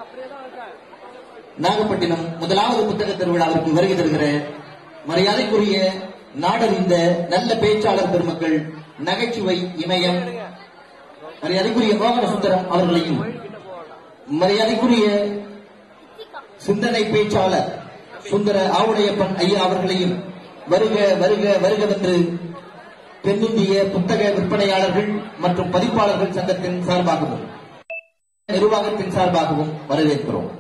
நாகப்பட்டினம் முதலாவது புத்தக திருவிழாவிற்கு வருகை தருகிற மரியாதைக்குரிய நாடறிந்த நல்ல பேச்சாளர் பெருமக்கள் நகைச்சுவை இமயம் மரியாதைக்குரிய மோகன சுந்தரம் அவர்களையும் மரியாதைக்குரிய சிந்தனை பேச்சாளர் சுந்தர ஆவுடையப்பன் ஐயா அவர்களையும் வருக வருக வருகவென்று தென்னிந்திய புத்தக விற்பனையாளர்கள் மற்றும் பதிப்பாளர்கள் சங்கத்தின் சார்பாகவும் நிர்வாகத்தின் சார்பாகவும் வரவேற்கிறோம்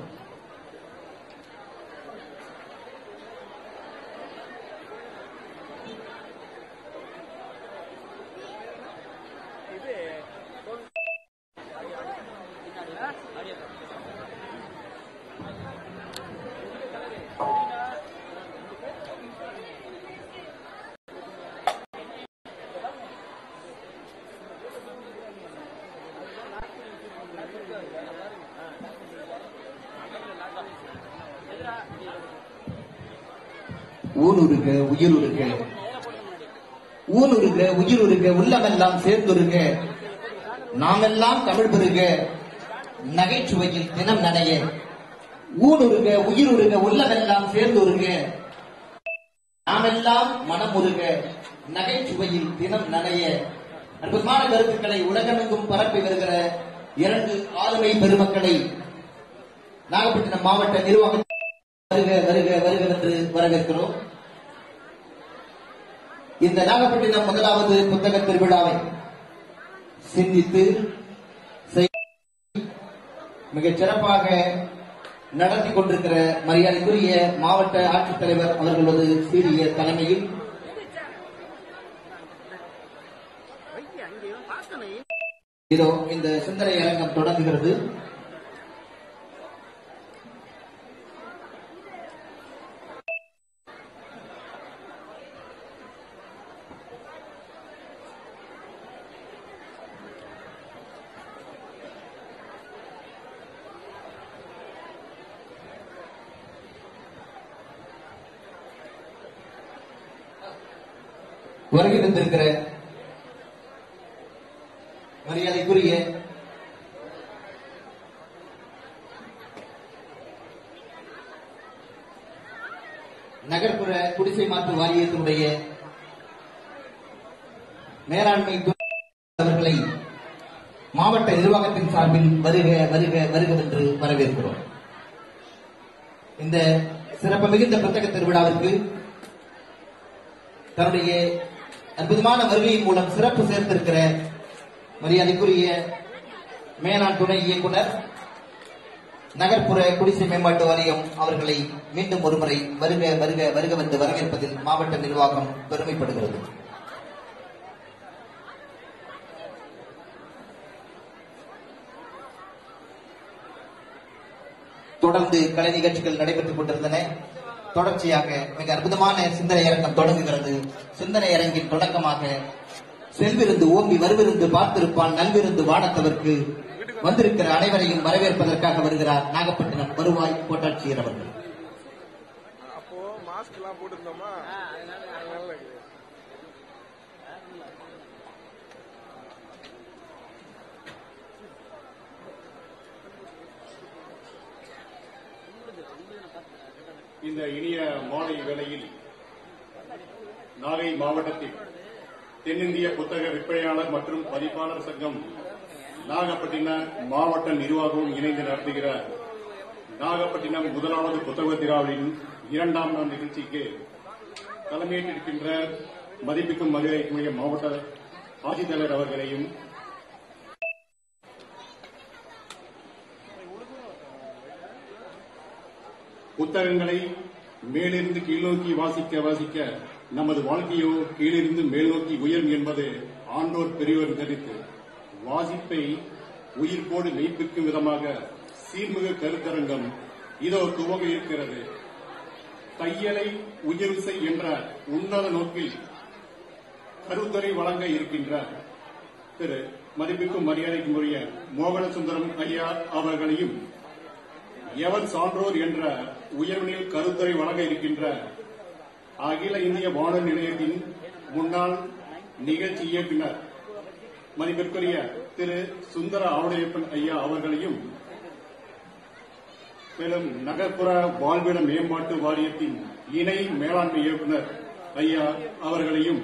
ஊனுருக உயிருருக ஊனுருக உயிருருக உள்ளமெல்லாம் சேர்ந்துருக நாமெல்லாம் தமிழ் பெருக நகைச்சுவையில் தினம் நனைய ஊனுருக உயிருருக உள்ளமெல்லாம் சேர்ந்துருக நாமெல்லாம் மனமுருக நகைச்சுவையில் தினம் நனைய அற்புதமான கருத்துக்களை உலகமெங்கும் பரப்பி வருகிற இரண்டு ஆளுமை பெருமக்களை நாகப்பட்டினம் மாவட்ட நிர்வாக வருக வருக வருக என்று வரவேற்கிறோம் இந்த நாகப்பட்டினம் முதலாவது புத்தக திருவிழாவை சிந்தித்து செய்- மிகச் சிறப்பாக நடத்தி கொண்டிருக்கிற மரியாதைக்குரிய மாவட்ட ஆட்சித்தலைவர் அவர்களது சீரிய தலைமையில் இதோ இந்த சிந்தனை அரங்கம் தொடங்குகிறது வருகை தந்திருக்கிற மரியாதைக்குரிய நகர்ப்புற குடிசை மாற்று வாரியத்தினுடைய மேலாண்மை துறை அவர்களை மாவட்ட நிர்வாகத்தின் சார்பில் வருக வருக வருக என்று வரவேற்கிறோம் இந்த சிறப்பு மிகுந்த புத்தக திருவிழாவிற்கு தன்னுடைய அற்புதமான வருகையின் மூலம் சிறப்பு சேர்த்திருக்கிற மரியாதைக்குரிய மேலாண் துணை இயக்குனர் நகர்ப்புற குடிசை மேம்பாட்டு வாரியம் அவர்களை மீண்டும் ஒருமுறை வருக வருக வருக வந்து வரவேற்பதில் மாவட்ட நிர்வாகம் பெருமைப்படுகிறது தொடர்ந்து கலை நிகழ்ச்சிகள் நடைபெற்றுக் கொண்டிருந்தன தொடர்ச்சியாக மிக அற்புதமான சிந்தனை அரங்கம் தொடங்குகிறது சிந்தனை அரங்கின் தொடக்கமாக செல்விருந்து ஓம்பி வருவிருந்து பார்த்திருப்பான் நல்விருந்து வானத்தவர்க்கு வந்திருக்கிற அனைவரையும் வரவேற்பதற்காக வருகிறார் நாகப்பட்டினம் வருவாய் கோட்டாட்சியர் அவர்கள் அப்போ மாஸ்க் எல்லாம் போட்டிருந்தோமா அதனால இருக்குது. இந்த இனிய மாலை வேளையில் நாகை மாவட்டத்தில் தென்னிந்திய புத்தக விற்பனையாளர் மற்றும் பதிப்பாளர் சங்கம் நாகப்பட்டின மாவட்ட நிர்வாகமும் இணைந்து நடத்துகிற நாகப்பட்டினம் முதலாவது புத்தக திருவிழாவின் இரண்டாம் நாள் நிகழ்ச்சிக்கு தலைமையேற்றிருக்கின்ற மதிப்பிற்கும் மரியாதைக்குரிய மாவட்ட ஆட்சித்தலைவர் அவர்களையும் புத்தகங்களை மேலிருந்து கீழ்நோக்கி வாசிக்க வாசிக்க நமது வாழ்க்கையோ கீழிருந்து மேல் நோக்கி உயரும் என்பது ஆண்டோர் பெரியோர் கருத்து வாசிப்பை உயிர்ப்போடு மெய்ப்பிக்கும் விதமாக சீர்மிகு கருத்தரங்கம் இதோ துவங்க இருக்கிறது தையலை உயர்வு செய் என்ற உன்னத நோக்கில் கருத்துரை வழங்க இருக்கின்ற திரு மதிப்பிற்கும் மரியாதைக்கும் உரிய மோகன சுந்தரம் ஐயா அவர்களையும் எவன் சான்றோர் என்ற உயர்வினில் கருத்துரை வழங்க இருக்கின்ற அகில இந்திய வானொலி நிலையத்தின் முன்னாள் நிகழ்ச்சி இயக்குனர் மதிப்பிற்குரிய திரு சுந்தர ஆவுடையப்பன் ஐயா அவர்களையும் மேலும் நகர்ப்புற வாழ்விட மேம்பாட்டு வாரியத்தின் இணை மேலாண்மை இயக்குனர் ஐயா அவர்களையும்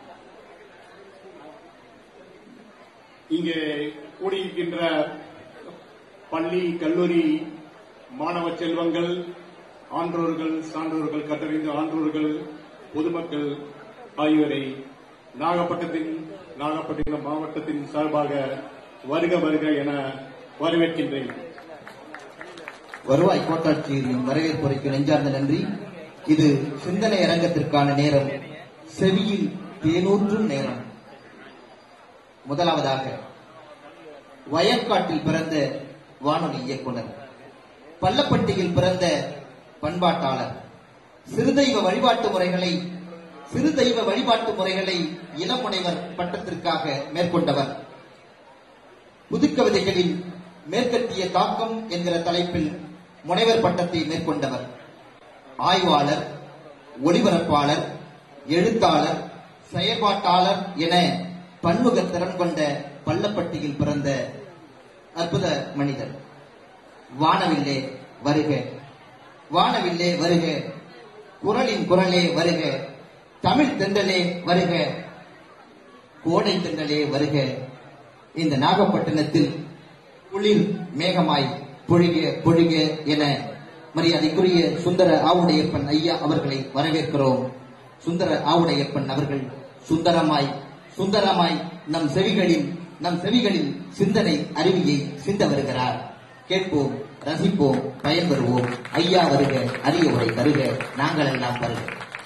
இங்கே கூடியிருக்கின்ற பள்ளி கல்லூரி மாணவ செல்வங்கள் ஆன்றோர்கள் சான்றோர்கள் கற்றறிந்த ஆன்றோர்கள் பொதுமக்கள் ஆகியோரை நாகப்பட்டினத்தின் நாகப்பட்டினம் மாவட்டத்தின் சார்பாக வருக வருக என வரவேற்கின்றேன் வருவாய் கோட்டாட்சியரின் வரவேற்புரைக்கு நெஞ்சார்ந்த நன்றி இது சிந்தனை அரங்கத்திற்கான நேரம் செவியில் தேனூற்றும் நேரம் முதலாவதாக வயற்காட்டில் பிறந்த வானொலி இயக்குனர் பள்ளப்பட்டியில் பிறந்த பண்பாட்டாளர் சிறுதெய்வ வழிபாட்டு முறைகளை சிறுதெய்வ வழிபாட்டு முறைகளை இளமுனைவர் பட்டத்திற்காக மேற்கொண்டவர் புதுக்கவிதைகளில் மேற்கத்திய தாக்கம் என்கிற தலைப்பில் முனைவர் பட்டத்தை மேற்கொண்டவர் ஆய்வாளர் ஒளிபரப்பாளர் எழுத்தாளர் செயற்பாட்டாளர் என பன்முக திறன் கொண்ட பள்ளப்பட்டியில் பிறந்த அற்புத மனிதர் வானவில்லே வருக வானவில்லே வருக குரலின் குரலே வருக தமிழ் தென்றலே வருக கோடை தென்றலே வருக இந்த நாகப்பட்டினத்தில் குளிர் மேகமாய் பொழிக பொழிக என மரியாதைக்குரிய சுந்தர ஆவுடையப்பன் ஐயா அவர்களை வரவேற்கிறோம் சுந்தர ஆவுடையப்பன் அவர்கள் சுந்தரமாய் சுந்தரமாய் நம் செவிகளில் நம் செவிகளில் சிந்தனை அருவியை சிந்த வருகிறார் கேட்போம் ரசிப்போம் பயன்பெறுவோம் ஐயா வருக அரிய உரை தருக நாங்கள் எல்லாம் வருக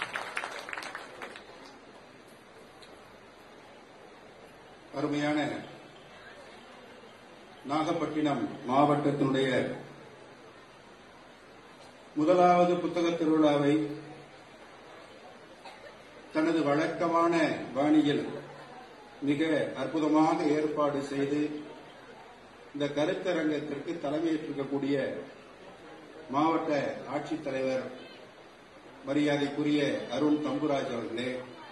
அருமையான நாகப்பட்டினம் மாவட்டத்தினுடைய முதலாவது புத்தக திருவிழாவை தனது வழக்கமான பாணியில் மிக அற்புதமாக ஏற்பாடு செய்து இந்த கருத்தரங்கத்திற்கு தலைமையேற்றிருக்கக்கூடிய மாவட்ட ஆட்சித்தலைவர் மரியாதைக்குரிய அருண் தம்புராஜ் அவர்களே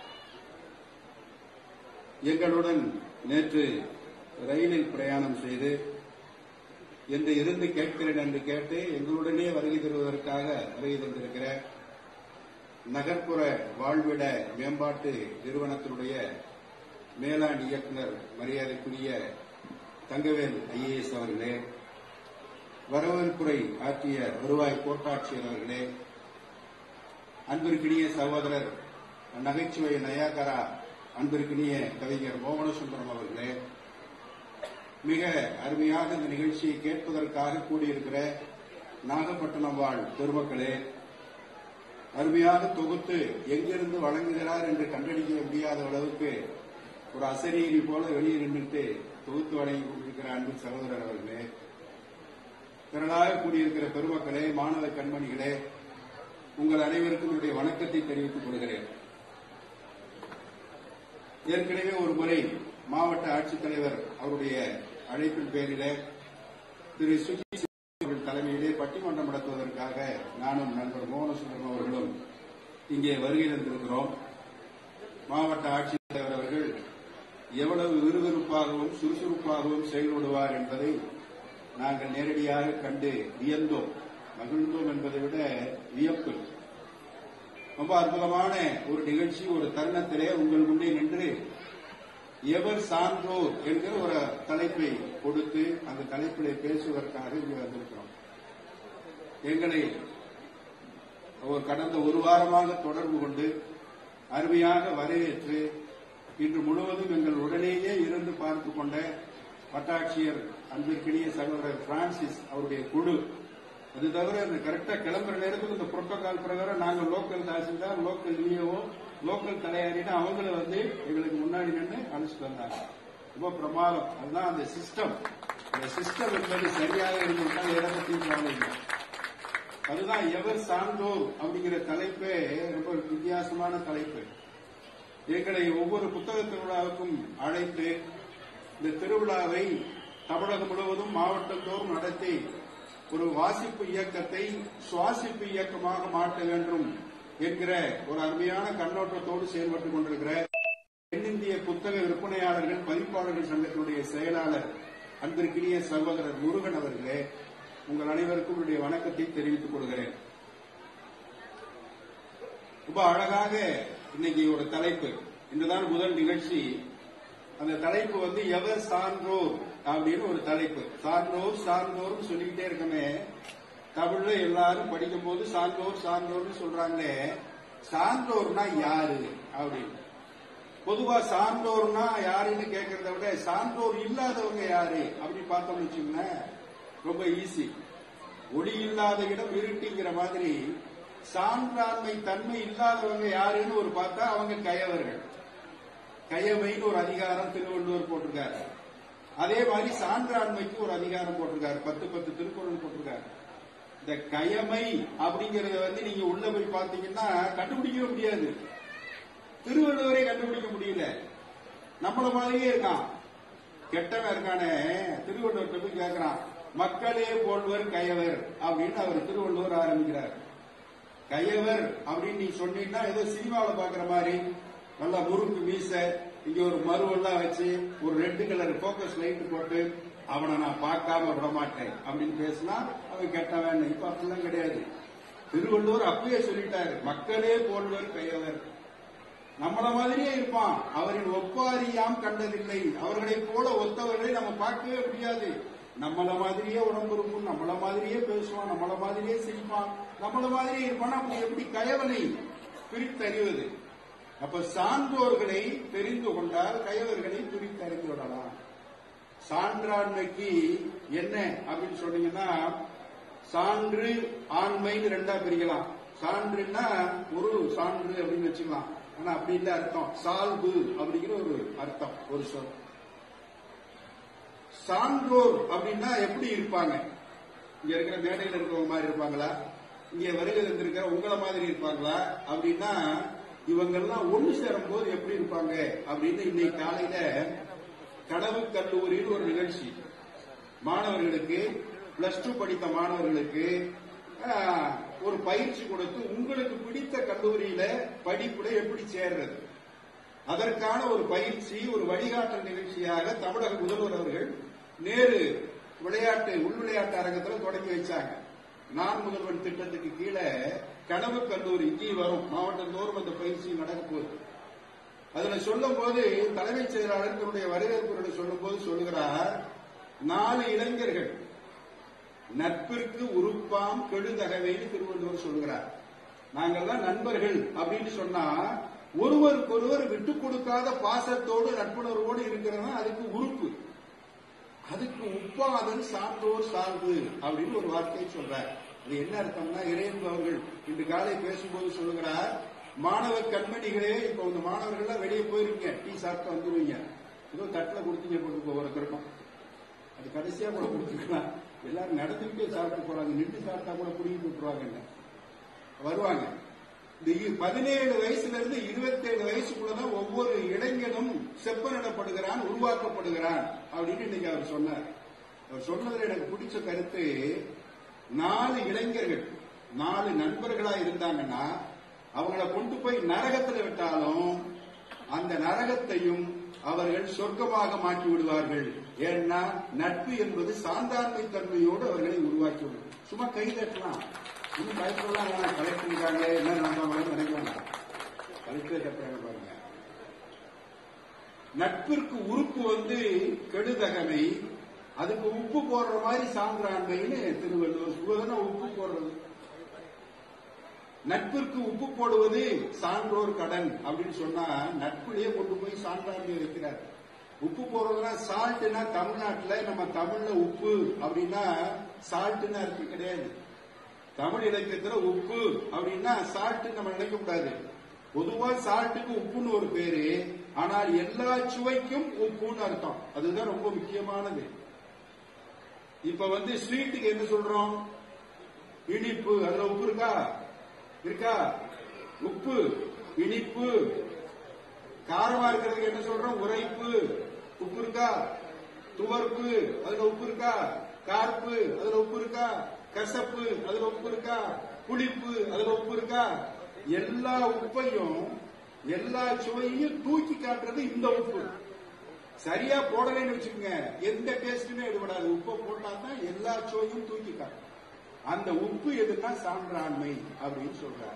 எங்களுடன் நேற்று ரயிலில் பிரயாணம் செய்து என்று இருந்து கேட்கிறேன் என்று கேட்டு எங்களுடனே வருகை தருவதற்காக வருகை தந்திருக்கிற நகர்ப்புற வாழ்விட மேம்பாட்டு நிறுவனத்தினுடைய மேலாண் இயக்குனர் மரியாதைக்குரிய தங்கவேல் ஐஏஎஸ் அவர்களே வரவேற்புரை ஆற்றிய வருவாய் கோட்டாட்சியர் அவர்களே அன்பிற்கினிய சகோதரர் நகைச்சுவை நயாகரா அன்பிற்கினிய கவிஞர் மோகனசுந்தரம் அவர்களே மிக அருமையாக இந்த நிகழ்ச்சியை கேட்பதற்காக கூடியிருக்கிற நாகப்பட்டினம் வாழ் பெருமக்களே அருமையாக தொகுத்து எங்கிருந்து வழங்குகிறார் என்று கண்டறிய முடியாத அளவுக்கு ஒரு அசரீரி போல வெளியே நின்றுட்டு தொகுத்து வழங்கி கொண்டிருக்கிற அன்பு சகோதரர் அவர்களே திரளாக கூடியிருக்கிற பெருமக்களே மாணவ கண்மணிகளே உங்கள் அனைவருக்கும் என்னுடைய வணக்கத்தை தெரிவித்துக் கொள்கிறேன் ஏற்கனவே ஒரு முறை மாவட்ட ஆட்சித்தலைவர் அவருடைய அழைப்பின் பேரிலே திரு சுஜித் சிங் அவர்கள் தலைமையிலே பட்டிமன்றம் நடத்துவதற்காக நானும் நண்பர் மோகனசுந்தரம் அவர்களும் இங்கே வருகை தந்திருக்கிறோம் மாவட்ட ஆட்சித்தலைவர் அவர்கள் எவ்வளவு விறுவிறுப்பாகவும் சுறுசுறுப்பாகவும் செயல்படுவார் என்பதை நாங்கள் நேரடியாக கண்டு வியந்தோம் மகிழ்ந்தோம் என்பதை விட வியப்பு ரொம்ப அற்புதமான ஒரு நிகழ்ச்சி ஒரு தருணத்திலே உங்கள் முன்னே நின்று எவர் சான்றோர் என்கிற ஒரு தலைப்பை கொடுத்து அந்த தலைப்பிலே பேசுவதற்காக இங்கே வந்திருக்கிறோம் எங்களை ஒரு கடந்த ஒரு வாரமாக தொடர்பு கொண்டு அருமையாக வரவேற்று இன்று முழுவதும் எங்கள் உடனேயே இருந்து பார்த்து கொண்ட வட்டாட்சியர் அன்பிற்கினிய சகோதரர் பிரான்சிஸ் அவருடைய குழு அது தவிர இந்த கரெக்டா கிளம்புற நேரத்துக்கு இந்த புரோட்டோகால் பிரகாரம் நாங்க local tahsildar local V O local தலையாரின்னு அவங்கள வந்து எங்களுக்கு முன்னாடி நின்று அழைச்சிட்டு வந்தாங்க ரொம்ப பிரமாதம் அதுதான் அந்த சிஸ்டம் அந்த சிஸ்டம் என்பது சரியாக இருந்திருந்தா எதை பற்றியும் கவலை இல்லை அதுதான் எவர் சான்றோர் அப்படிங்கிற தலைப்பே ரொம்ப வித்தியாசமான தலைப்பு எங்களை ஒவ்வொரு புத்தக திருவிழாவுக்கும் அழைத்து இந்த திருவிழாவை தமிழகம் முழுவதும் மாவட்டம் தோறும் நடத்தி ஒரு வாசிப்பு இயக்கத்தை சுவாசிப்பு இயக்கமாக மாற்ற வேண்டும் என்கிற ஒரு அருமையான கண்ணோட்டத்தோடு செயல்பட்டுக் கொண்டிருக்கிற தென்னிந்திய புத்தக விற்பனையாளர்கள் பதிப்பாளர்கள் சங்கத்தினுடைய செயலாளர் அன்பிற்கினிய சகோதரர் முருகன் அவர்களே உங்கள் அனைவருக்கும் என்னுடைய வணக்கத்தை தெரிவித்துக் கொள்கிறேன் ரொம்ப அழகாக இன்னைக்கு ஒரு தலைப்பு இன்றுதான் முதல் நிகழ்ச்சி அந்த தலைப்பு வந்து எவர் சான்றோர் அப்படின்னு ஒரு தலைப்பு சான்றோர் சான்றோர்னு சொல்லிக்கிட்டே இருக்கமே தமிழ்ல எல்லாரும் படிக்கும் போது சான்றோர் சான்றோர்னு சொல்றாங்களே சான்றோர்னா யாரு அப்படின்னு பொதுவா சான்றோர்னா யாருன்னு கேட்கறத விட சான்றோர் இல்லாதவங்க யாரு அப்படி பார்த்தோம்னு வச்சுக்கோங்களேன் ரொம்ப ஈஸி ஒளி இல்லாத இடம் இருட்டிங்கிற மாதிரி சான்றாண்மை தன்மை இல்லாதவங்க யாருன்னு ஒரு பார்த்தா அவங்க கயவர்கள் கயமைன்னு ஒரு அதிகாரம் திருவள்ளுவர் போட்டிருக்காரு அதே மாதிரி சான்றாண்மைக்கு ஒரு அதிகாரம் போட்டிருக்காரு பத்து பத்து திருக்குறள் போட்டிருக்காரு இந்த கயமை அப்படிங்கறத வந்து நீங்க உள்ள போய் பாத்தீங்கன்னா கண்டுபிடிக்கவே முடியாது திருவள்ளுவரே கண்டுபிடிக்க முடியல நம்மள மாதிரியே இருக்கான் கெட்டவன் இருக்கானே திருவள்ளுவர் போய் கேட்கிறான் மக்களே போல்வர் கயவர் அப்படின்னு அவர் திருவள்ளுவர் ஆரம்பிக்கிறார் கயவர் அப்படின்னு நீ சொன்னீங்கன்னா ஏதோ சினிமாவில் பாக்குற மாதிரி நல்லா முறுக்கு மீச இங்க ஒரு மருவெல்லாம் வச்சு ஒரு ரெட் கலர் போக்கஸ் லைட் போட்டு அவனை நான் பார்க்காம விட மாட்டேன் அப்படின்னு பேசினா அவன் கெட்டவன் இப்ப அப்படிலாம் கிடையாது திருவள்ளுவர் அப்பயே சொல்லிட்டாரு மக்களே போல்வர் கயவர் நம்மள மாதிரியே இருப்பான் அவரின் ஒப்பாரியாம் கண்டதில்லை அவர்களைப் போல ஒத்தவர்களை நம்ம பார்க்கவே முடியாது நம்மள மாதிரியே உடம்பு இருக்கும் நம்மள மாதிரியே பேசுவான் நம்மள மாதிரியே சிரிப்பான் நம்மள மாதிரியே இருப்பான் அப்படி எப்படி கயவனை பிரித்தறிவது அப்ப சான்றோர்களை தெரிந்து கொண்டால் கயவர்களை பிரித்தறிந்து விடலாம் சான்றாண்மைக்கு என்ன அப்படின்னு சொன்னீங்கன்னா சான்று ஆண்மைன்னு ரெண்டா பிரிக்கலாம் சான்றுன்னா ஒரு சான்று அப்படின்னு வச்சுக்கலாம் ஆனா அப்படி இல்ல அர்த்தம் சால்பு அப்படிங்கிற ஒரு அர்த்தம் ஒரு சொல் சான்றோர் அப்படின்னா எப்படி இருப்பாங்க இங்க இருக்கிற மேடையில் இருக்கிறவங்க மாதிரி இருப்பாங்களா இங்க வருகை இருந்திருக்கிற உங்களை மாதிரி இருப்பாங்களா அப்படின்னா இவங்கெல்லாம் ஒண்ணு சேரும் போது எப்படி இருப்பாங்க அப்படின்னு இன்னைக்கு காலையில கனவு கல்லூரின்னு ஒரு நிகழ்ச்சி மாணவர்களுக்கு பிளஸ் டூ படித்த மாணவர்களுக்கு ஆஹ், ஒரு பயிற்சி கொடுத்து உங்களுக்கு பிடித்த கல்லூரியில படிப்புல எப்படி சேர்றது அதற்கான ஒரு பயிற்சி ஒரு வழிகாட்டல் நிகழ்ச்சியாக தமிழக முதல்வர் அவர்கள் நேரு விளையாட்டு உள் விளையாட்டு அரங்கத்தில் தொடங்கி வச்சாங்க நான் முதல்வன் திட்டத்துக்கு கீழே கனவு கல்லூரி இங்கே வரும் மாவட்டந்தோறும் அந்த பயிற்சி நடக்க போகுது அதுல சொல்லும் போது தலைமைச் செயலாளர் தன்னுடைய வரவேற்புரை சொல்லும் போது சொல்லுகிறார் நாலு இளைஞர்கள் நட்பிற்கு உறுப்பாம் கெடுதகவைன்னு திருவள்ளுவர் சொல்கிறார் நாங்கெல்லாம் நண்பர்கள் அப்படின்னு சொன்னா ஒருவருக்கொருவர் விட்டு கொடுக்காத பாசத்தோடு நட்புணர்வோடு இருக்கிறதா அதுக்கு உறுப்பு அதுக்கு உப்பாதன் சான்றோர் சார்பு அப்படின்னு ஒரு வார்த்தையை சொல்றார் அது என்ன அர்த்தம்னா இறையன்பு அவர்கள் இன்று காலை பேசும்போது சொல்லுகிறார் மாணவ கண்மணிகளே இப்ப இந்த மாணவர்கள் எல்லாம் வெளியே போயிருக்கீங்க டீ சாப்பிட்டு வந்துருவீங்க ஏதோ தட்டுல கொடுத்தீங்க போட்டு ஒவ்வொருத்தருக்கும் அது கடைசியா கூட கொடுத்துக்கலாம் எல்லாரும் நடந்துகிட்டே சாப்பிட்டு போறாங்க நின்று சாப்பிட்டா கூட புடிங்கி விட்டுருவாங்க வருவாங்க இந்த இ- பதினேழு வயசுல இருந்து இருபத்தேழு வயசுக்குள்ளதான் ஒவ்வொரு இளைஞனும் செப்பனிடப்படுகிறான் உருவாக்கப்படுகிறான் அப்படின்னு இன்னைக்கு அவர் சொன்னார் அவர் சொன்னதுல எனக்கு பிடிச்ச கருத்து நாலு இளைஞர்கள் நாலு நண்பர்களா இருந்தாங்கன்னா அவங்கள கொண்டு போய் நரகத்துல விட்டாலும் அந்த நரகத்தையும் அவர்கள் சொர்க்கமாக மாற்றி விடுவார்கள் ஏன்னா நட்பு என்பது சாந்தாண்மை தன்மையோடு அவர்களை உருவாக்கி விடும் சும்மா கை தட்டலாம் இன்னும் பயப்படலாம் வேணாம் கலெக்டர் இருக்காங்க என்ன நம்பாங்களோ நினைக்க வேண்டாம் கலெக்டர் கட்டுறாங்க பாருங்க நட்பிற்கு உறுப்பு வந்து கெடுதகமை அதுக்கு உப்பு போடுற மாதிரி சான்றாண்மைன்னு திருவள்ளுவர் சொல்வதுன்னா உப்பு போடுறது நட்பிற்கு உப்பு போடுவது சான்றோர் கடன் அப்படின்னு சொன்னா நட்புலயே கொண்டு போய் சான்றாண்மை வைக்கிறார் உப்பு போடுறதுனா சால்ட்னா தமிழ்நாட்டுல நம்ம தமிழ்ல உப்பு அப்படின்னா சால்ட்னு அர்த்தம் கிடையாது தமிழ் இலக்கியத்துல உப்பு அப்படின்னா சால்ட் நம்ம நினைக்க கூடாது பொதுவா சால்ட்டுக்கு உப்புன்னு ஒரு பேரு ஆனால் எல்லா சுவைக்கும் உப்புன்னு அர்த்தம் அதுதான் ரொம்ப முக்கியமானது இப்ப வந்து ஸ்வீட்டுக்கு என்ன சொல்றோம் இனிப்பு அதுல உப்பு இருக்கா இருக்கா உப்பு இனிப்பு காரமா இருக்கிறதுக்கு என்ன சொல்றோம் உரைப்பு உப்பு இருக்கா துவர்ப்பு அதுல உப்பு இருக்கா கார்ப்பு அதுல உப்பு இருக்கா கசப்பு அதுல உப்பு இருக்கா புளிப்பு அதுல உப்பு இருக்கா எல்லா உப்பையும் எல்லா சுவையையும் தூக்கி காட்டுறது இந்த உப்பு சரியா போடலைன்னு வச்சுக்கோங்க எந்த டேஸ்டுமே எடுபடாது உப்பை போட்டா தான் எல்லா எல்லா சோயும் தூக்கி காட்டும் அந்த உப்பு எதுன்னா சான்றாண்மை அப்படின்னு சொல்றாரு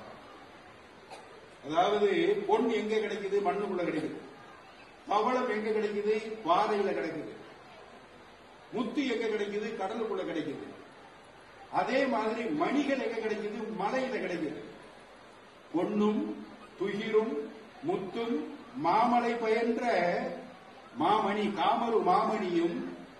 அதாவது பொன் எங்க கிடைக்குது மண்ணுக்குள்ள கிடைக்குது பவளம் எங்க கிடைக்குது பாறையில கிடைக்குது முத்து எங்க கிடைக்குது கடலுக்குள்ள கிடைக்குது அதே மாதிரி மணிகள் எங்க கிடைக்குது மலையில கிடைக்குது பொன்னும் துகிரும் முத்தும் மாமலை பயின்ற மாமணி காமரு மாமணியும்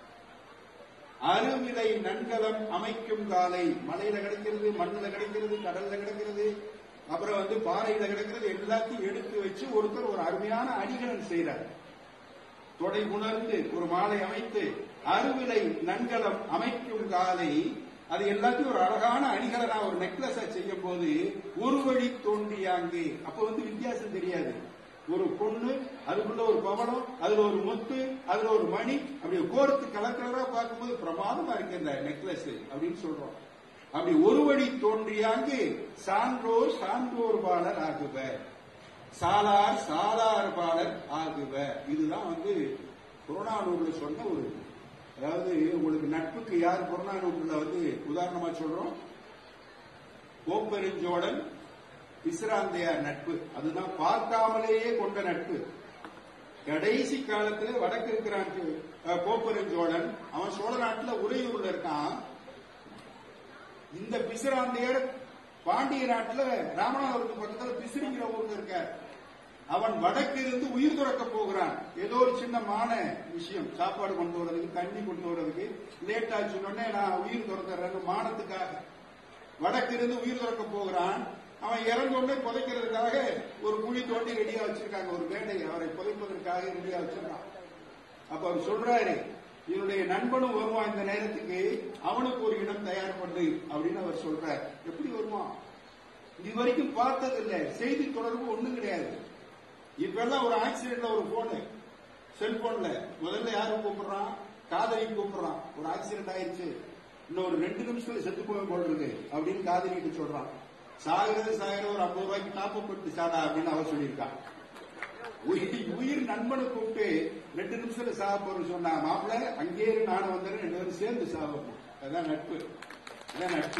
அருவிலை நன்கலம் அமைக்கும் காலை மலையில கிடைக்கிறது மண்ணுல கிடைக்கிறது கடல்ல கிடைக்கிறது அப்புறம் வந்து பாறையில கிடைக்கிறது எல்லாத்தையும் எடுத்து வச்சு ஒருத்தர் ஒரு அருமையான அணிகலன் செய்றார் தொடை உணர்ந்து ஒரு மாலை அமைத்து அருவிலை நன்கலம் அமைக்கும் காலை அது எல்லாத்தையும் ஒரு அழகான அணிகலனா ஒரு நெக்லஸா செய்யும் போது ஒரு வழி தோன்றியாங்கு அப்ப வந்து வித்தியாசம் தெரியாது ஒரு பொண்ணு அதுக்குள்ள ஒரு பவளம் அதுல ஒரு முத்து அதுல ஒரு மணி அப்படி கோர்த்து கலக்கிறதா பார்க்கும்போது பிரமாதமா இருக்கு இந்த நெக்லஸ் அப்படின்னு சொல்றோம் அப்படி ஒரு வழி தோன்றியாங்கு சான்றோர் சான்றோர் பாலர் ஆகுவ சாலார் சாலார் பாலர் ஆகுவ இதுதான் வந்து புறநானூர்ல சொன்ன ஒரு அதாவது உங்களுக்கு நட்புக்கு யார் புறநானூர்ல வந்து உதாரணமா சொல்றோம் கோப்பெருஞ்சோழன் பிசிராந்தையார் நட்பு அதுதான் பார்க்காமலேயே கொண்ட நட்பு கடைசி காலத்துல வடக்கு இருக்கிறான் அஹ், கோப்பெருஞ்சோழன் அவன் சோழ நாட்டுல உறையூர்ல இருக்கான் இந்த பிசிராந்தையர் பாண்டிய நாட்டுல ராமநாதபுரத்து பக்கத்துல பிசிறிங்கிற ஊர்ல இருக்கார் அவன் வடக்கு இருந்து உயிர் துறக்க போகிறான் ஏதோ ஒரு சின்னமான விஷயம் சாப்பாடு கொண்டு வரதுக்கு தண்ணி கொண்டு வரதுக்கு லேட் ஆச்சு உடனே நான் உயிர் துறக்கிறேன்னு மானத்துக்காக வடக்கு இருந்து உயிர் துறக்க போகிறான் அவன் இறந்த உடனே புதைக்கிறதுக்காக ஒரு குழி தோண்டி ரெடியா வச்சிருக்காங்க ஒரு வேண்டை அவரை புதைப்பதற்காக ரெடியா வச்சிருக்கான் அப்ப அவர் சொல்றாரு என்னுடைய நண்பனும் வருவான் இந்த நேரத்துக்கு அவனுக்கு ஒரு இடம் தயார் பண்ணு அப்படின்னு அவர் சொல்றார் எப்படி வருவான் இது வரைக்கும் பார்த்தது இல்ல செய்தி தொடர்பு ஒண்ணும் கிடையாது இப்ப எல்லாம் ஒரு ஆக்சிடென்ட்ல ஒரு போனு செல்போன்ல முதல்ல யாரு கூப்பிடுறான் காதலி கூப்பிடுறான் ஒரு ஆக்சிடென்ட் ஆயிருச்சு இன்னும் ஒரு ரெண்டு நிமிஷத்துல செத்து போய் போல் இருக்கு அப்படின்னு காதலிட்டு சொல்றான் சாகிறது சாகிறது ஒரு ஐம்பது ரூபாய்க்கு டாப் அப் பண்ணி சாடா அப்படின்னு அவ சொல்லியிருக்கான் உயிர் உயிர் நண்பனை கூப்பிட்டு ரெண்டு நிமிஷத்துல சாக போறேன்னு சொன்னா மாப்பிள்ள அங்கேயே இரு, நானும் வந்துடுறேன் ரெண்டு பேரும் சேர்ந்து சாகப்போம் அதான் நட்பு அதான் நட்பு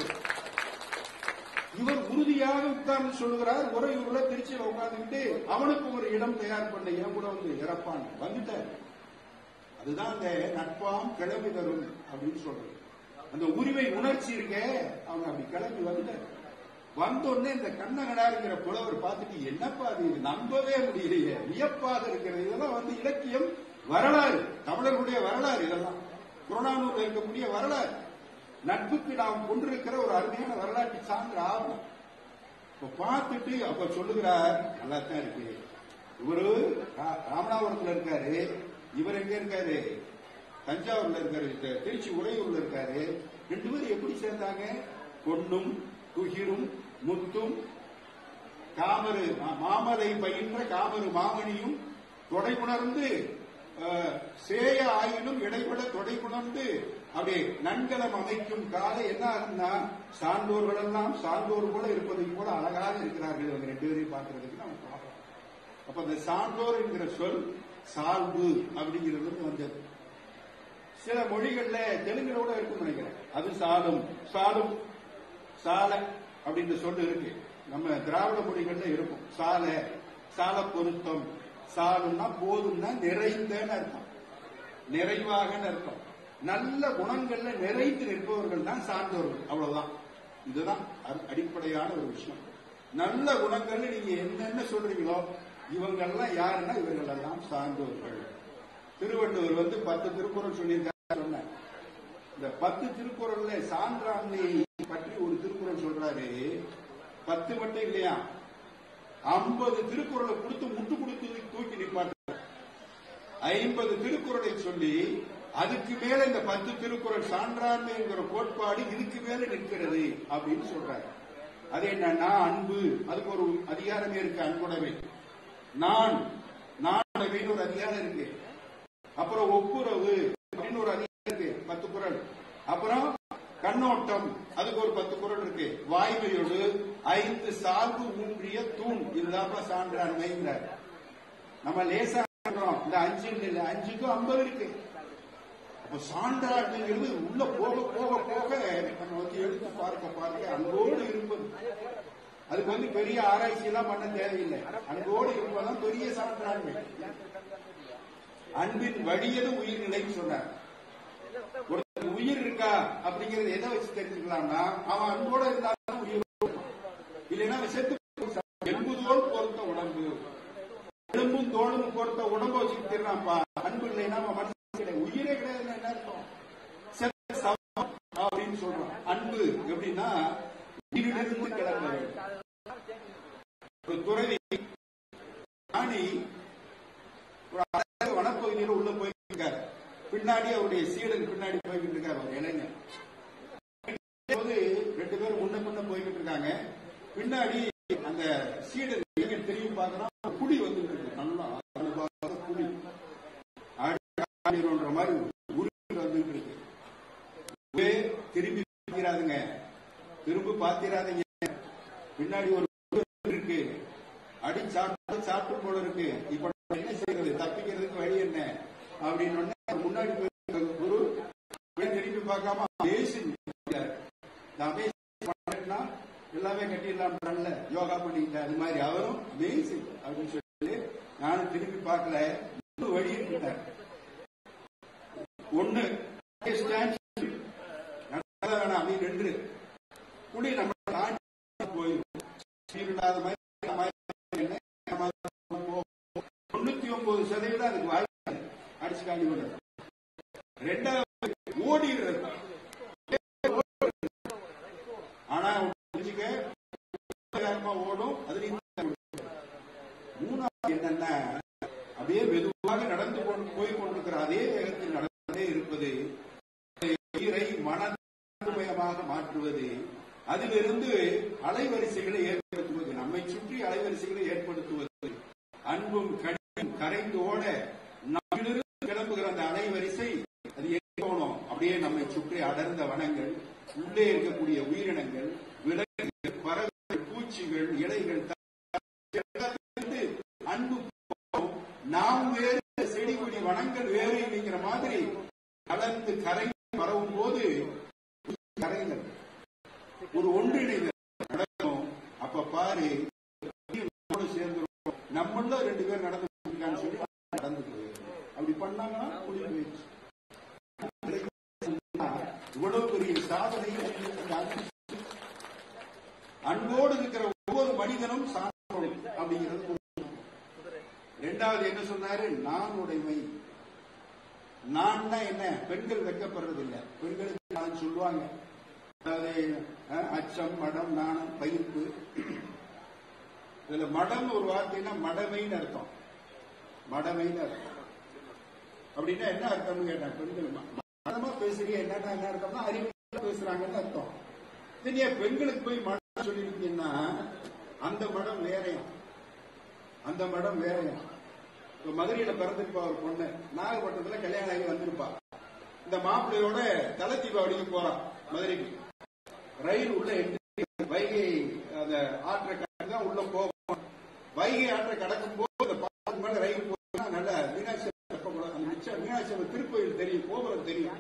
இவர் உறுதியாக உட்கார்ந்து சொல்லுகிறார் உறையூர்ல திருச்சியில உட்கார்ந்துட்டு அவனுக்கு ஒரு இடம் தயார் பண்ண என் கூட வந்து இறப்பான் வந்துட்டார் அதுதான் அந்த நட்பாம் கிளம்பி தரும் அப்படின்னு சொல்றது அந்த உரிமை உணர்ச்சி இருக்க அவங்க அப்படி கிளம்பி வந்துட்டார் வந்த உடனே இந்த கண்ணகடாருங்கிற புலவர் பார்த்துட்டு என்னப்பா அது இது நம்பவே முடியலையே வியப்பாக இருக்கிறது இதெல்லாம் வந்து இலக்கியம் வரலாறு தமிழர்களுடைய வரலாறு இதெல்லாம் புறநானூர்ல இருக்கக்கூடிய வரலாறு நட்புக்கு நாம் கொண்டிருக்கிற ஒரு அருமையான வரலாற்று சான்று ஆகும் இப்ப பார்த்துட்டு அப்ப சொல்லுகிறார் நல்லா தான் இருக்கு இவரு ரா- ராமநாதபுரத்துல இருக்காரு இவர் எங்க இருக்காரு தஞ்சாவூர்ல இருக்காரு தி- திருச்சி உறையூர்ல இருக்காரு ரெண்டு பேரும் எப்படி சேர்ந்தாங்க பொன்னும் துகிரும் முத்தும் காமரு மா- மாமலை பயின்ற காமரு மாமணியும் தொடை உணர்ந்து அஹ், சேய ஆயினும் இடைவிட தொடை உணர்ந்து அப்படியே நன்கலம் அமைக்கும் காலை என்ன ஆகும்னா சான்றோர்கள் எல்லாம் சான்றோர் போல இருப்பதை போல அழகாக இருக்கிறார்கள் இவங்க ரெண்டு பேரையும் பார்க்கறதுக்கு நம்ம பார்க்கலாம் அப்ப அந்த சான்றோர் என்கிற சொல் சால்பு அப்படிங்கிறது வந்து வந்தது சில மொழிகள்ல தெலுங்குல கூட இருக்கும்னு நினைக்கிறேன் அது சாலும் சாலும் சால அப்படின்ற சொல்லு இருக்கு நம்ம திராவிட மொழிகள்ல இருக்கும் சால சால பொருத்தம் சாலும்னா போதும்னா நிறைந்தன்னு அர்த்தம் நிறைவாகன்னு அர்த்தம் நல்ல குணங்கள்ல நிறைந்து நிற்பவர்கள் தான் சார்ந்தவர்கள் அவ்வளவுதான் இதுதான் அரு- அடிப்படையான ஒரு விஷயம் நல்ல குணங்கள்ல நீங்க என்னென்ன சொல்றீங்களோ இவங்கெல்லாம் யாருன்னா இவர்கள் எல்லாம் சார்ந்தவர்கள் திருவள்ளுவர் வந்து பத்து திருக்குறள் சொல்லியிருக்காரு சொன்னேன் இந்த பத்து திருக்குறள்ல சான்றாண்மையை பற்றி ஒரு திருக்குறள் சொல்றாரு பத்து மட்டும் இல்லையா ஐம்பது திருக்குறளை கொடுத்து முட்டு கொடுத்து தூக்கி நிப்பாட்டு ஐம்பது திருக்குறளை சொல்லி அதுக்கு மேல இந்த பத்து திருக்குறள் சான்றாண்மைங்கிற கோட்பாடு இதுக்கு மேல நிற்கிறது அப்படின்னு சொல்றாரு அது என்னன்னா அன்பு அதுக்கு ஒரு அதிகாரமே இருக்கு அன்புடைமை நான் நானுடைமைன்னு ஒரு அதிகாரம் இருக்கு அப்புறம் ஒப்புரவு அப்படின்னு ஒரு அதிகாரம் இருக்கு பத்து குறள் அப்புறம் கண்ணோட்டம் அதுக்கு ஒரு பத்து குறள் இருக்கு வாய்மையோடு ஐந்து சார்பு ஊன்றிய தூண் இதுதான் சான்றாண்மைங்கிறார் நம்ம லேசா சொல்றோம் இந்த அஞ்சு இல்ல அஞ்சுக்கும் ஐம்பது இருக்கு அப்ப சான்றாண்மைங்கிறது உள்ள போக போக போக நம்ம வந்து எடுத்து பார்க்க பார்க்க அன்போடு இருப்பது அதுக்கு வந்து பெரிய ஆராய்ச்சி எல்லாம் பண்ண தேவையில்லை அன்போடு இருப்பதுதான் பெரிய சான்றாண்மை அன்பின் வழியது உயிர்நிலைன்னு சொன்னார் ஒரு உயிர் இருக்கா அப்படிங்கறது எதை வச்சு தெரிஞ்சுக்கலாம்னா அவன் அன்போட இருந்தாலும் உயிர் இல்லைன்னா அவன் செத்து போயிடுவான். எலும்புதோல் பொறுத்த உடம்பு எலும்பும் தோளும் பொறுத்த உடம்ப வச்சுட்டு திரிறான்ப்பா அன்பு இல்லைன்னா அவன் மனுஷன் கிடையாது உயிரே கிடையாதுன்னா என்ன அர்த்தம் செத்த சவம் அப்படின்னு சொல்றான் அன்பு எப்படின்னா உயிரிலிருந்து கிளம்ப வேண்டும் ஒரு துறவி ஞானி ஒரு அழகான வனப்பகுதியில் உள்ள போயிட்டு இருக்காரு பின்னாடி அவருடைய சீடன் பின்னாடி போய்கிட்டு இருக்காரு ஒரு இளைஞர் போது ரெண்டு பேரும் முன்ன முன்ன போய்கிட்டு இருக்காங்க பின்னாடி அந்த சீடன் இளைஞர் திரும்பி பார்க்கறான் குடி வந்துட்டு இருக்கு நல்லா அழகான குடி ஆடின்ற மாதிரி உருண்டு வந்துட்டு இருக்கு ஒரே திரும்பி பார்த்திராதுங்க திரும்ப பார்த்திராதீங்க பின்னாடி ஒரு இருக்கு அடி சாப்பிட்டு சாப்பிட்டு போல இருக்கு இப்ப நம்ம என்ன செய்யறது தப்பிக்கிறதுக்கு வழி என்ன அப்படின்னு உடனே அவர் முன்னாடி போய் குரு போய் திரும்பி பார்க்காம பேசி நான் பேசி பண்ணா எல்லாமே கட்டிடலாம்ல யோகா பண்ணிக்கிட்டேன் அது மாதிரி அவரும் பேசி அப்படின்னு சொல்லி நானும் திரும்பி பார்க்கல மூணு வழி இருக்கிட்டார் ஒண்ணு நடக்காத வேணாம் அப்படி ரெண்டு குடி நம்ம தாண்டி போயிடும் சீரில்லாத மாதிரி இந்த மாதிரி என்ன, நம்ம போகும். தொண்ணூத்தி ஒன்பது சதவீதம் அதுக்கு வாய்ப்பு இல்லை. அடிச்சு காண்டி விடுறது ரெண்டாவது ஓடிடுறது ஆனா ஒண்ணு புரிஞ்சுக்க வேகமா ஓடும் அதுலயும் மூணாவது என்னன்னா அப்படியே மெதுவாக நடந்து கொண்டு போய் கொண்டிருக்கிற அதே வேகத்தில் நடந்தே இருப்பது உயிரை மனமயமாக மாற்றுவது அதிலிருந்து அலைவரிசைகளை ஏற்படுத்துவது நம்மை சுற்றி அலைவரிசைகளை ஏற்படுத்துவது அன்பும் கடியும் கரைந்து ஓட நம்மிலிருந்து கிளம்புகிற அந்த அலைவரிசை அது எங்க போகணும் அப்படியே நம்மை சுற்றி அடர்ந்த வனங்கள் உள்ளே இருக்கக்கூடிய உயிரினங்கள் விலங்குகள் பறவைகள் பூச்சிகள் இலைகள் எல்லாத்திலிருந்து அன்பு போகும். நாம் வேறு செடி கொடி வனங்கள் வேறு இல்லைங்கிற மாதிரி கலந்து கரை பரவும் போது கரைகள் ஒரு ஒன்றிணைதல் நடக்கும் அப்ப பாரு நம்மோடு சேர்ந்துரும் நம்மள ரெண்டு பேர் நடந்து இருக்கான்னு சொல்லி நடந்து போயிடும் அப்படி பண்ணாங்கன்னா குடி போயிடுச்சு இவ்வளவு பெரிய சாதனையை செஞ்சிருக்காங்க. அன்போடு இருக்கிற ஒவ்வொரு மனிதனும் சாதனை அப்படிங்கிறது இரண்டாவது என்ன சொன்னாரு நான் உடைமை நான்னா என்ன பெண்கள் வெட்கப்படுறது இல்ல பெண்களுக்கு நான் சொல்லுவாங்க அதாவது அஹ், அச்சம் மடம் நாணம் பயிர்ப்பு இதுல மடம் ஒரு வார்த்தைன்னா மடமைன்னு அர்த்தம் மடமைன்னு அர்த்தம் அப்படின்னா என்ன அர்த்தம்னு கேட்டேன் பெண்கள் ம- மடமா பேசுறீங்க என்னன்னா என்ன அர்த்தம்னா அறிவு பேசுறாங்கன்னு அர்த்தம் இது நீ ஏன் பெண்களுக்கு போய் மடம் சொல்லிருக்கீங்கன்னா அந்த மடம் வேறையும் அந்த மடம் வேறையும் இப்ப மதுரையில பிறந்திருப்பா ஒரு பொண்ணு நாகப்பட்டினத்துல கல்யாணம் ஆகி வந்திருப்பா இந்த மாப்பிள்ளையோட தலை தீபாவளிக்கு போறான் மதுரைக்கு ரயில் உள்ள entry, வைகை அந்த ஆற்றை கடந்து தான் உள்ள போகும் வைகை ஆற்றை கடக்கும் போது அந்த பாலத்துக்கு மேல ரயில் போனா நல்ல மீனாட்சி அம்மன் தெப்பக்குளம், அந்த மிச்ச மீனாட்சி அம்மன் திருக்கோயில் தெரியும் கோபுரம் தெரியும்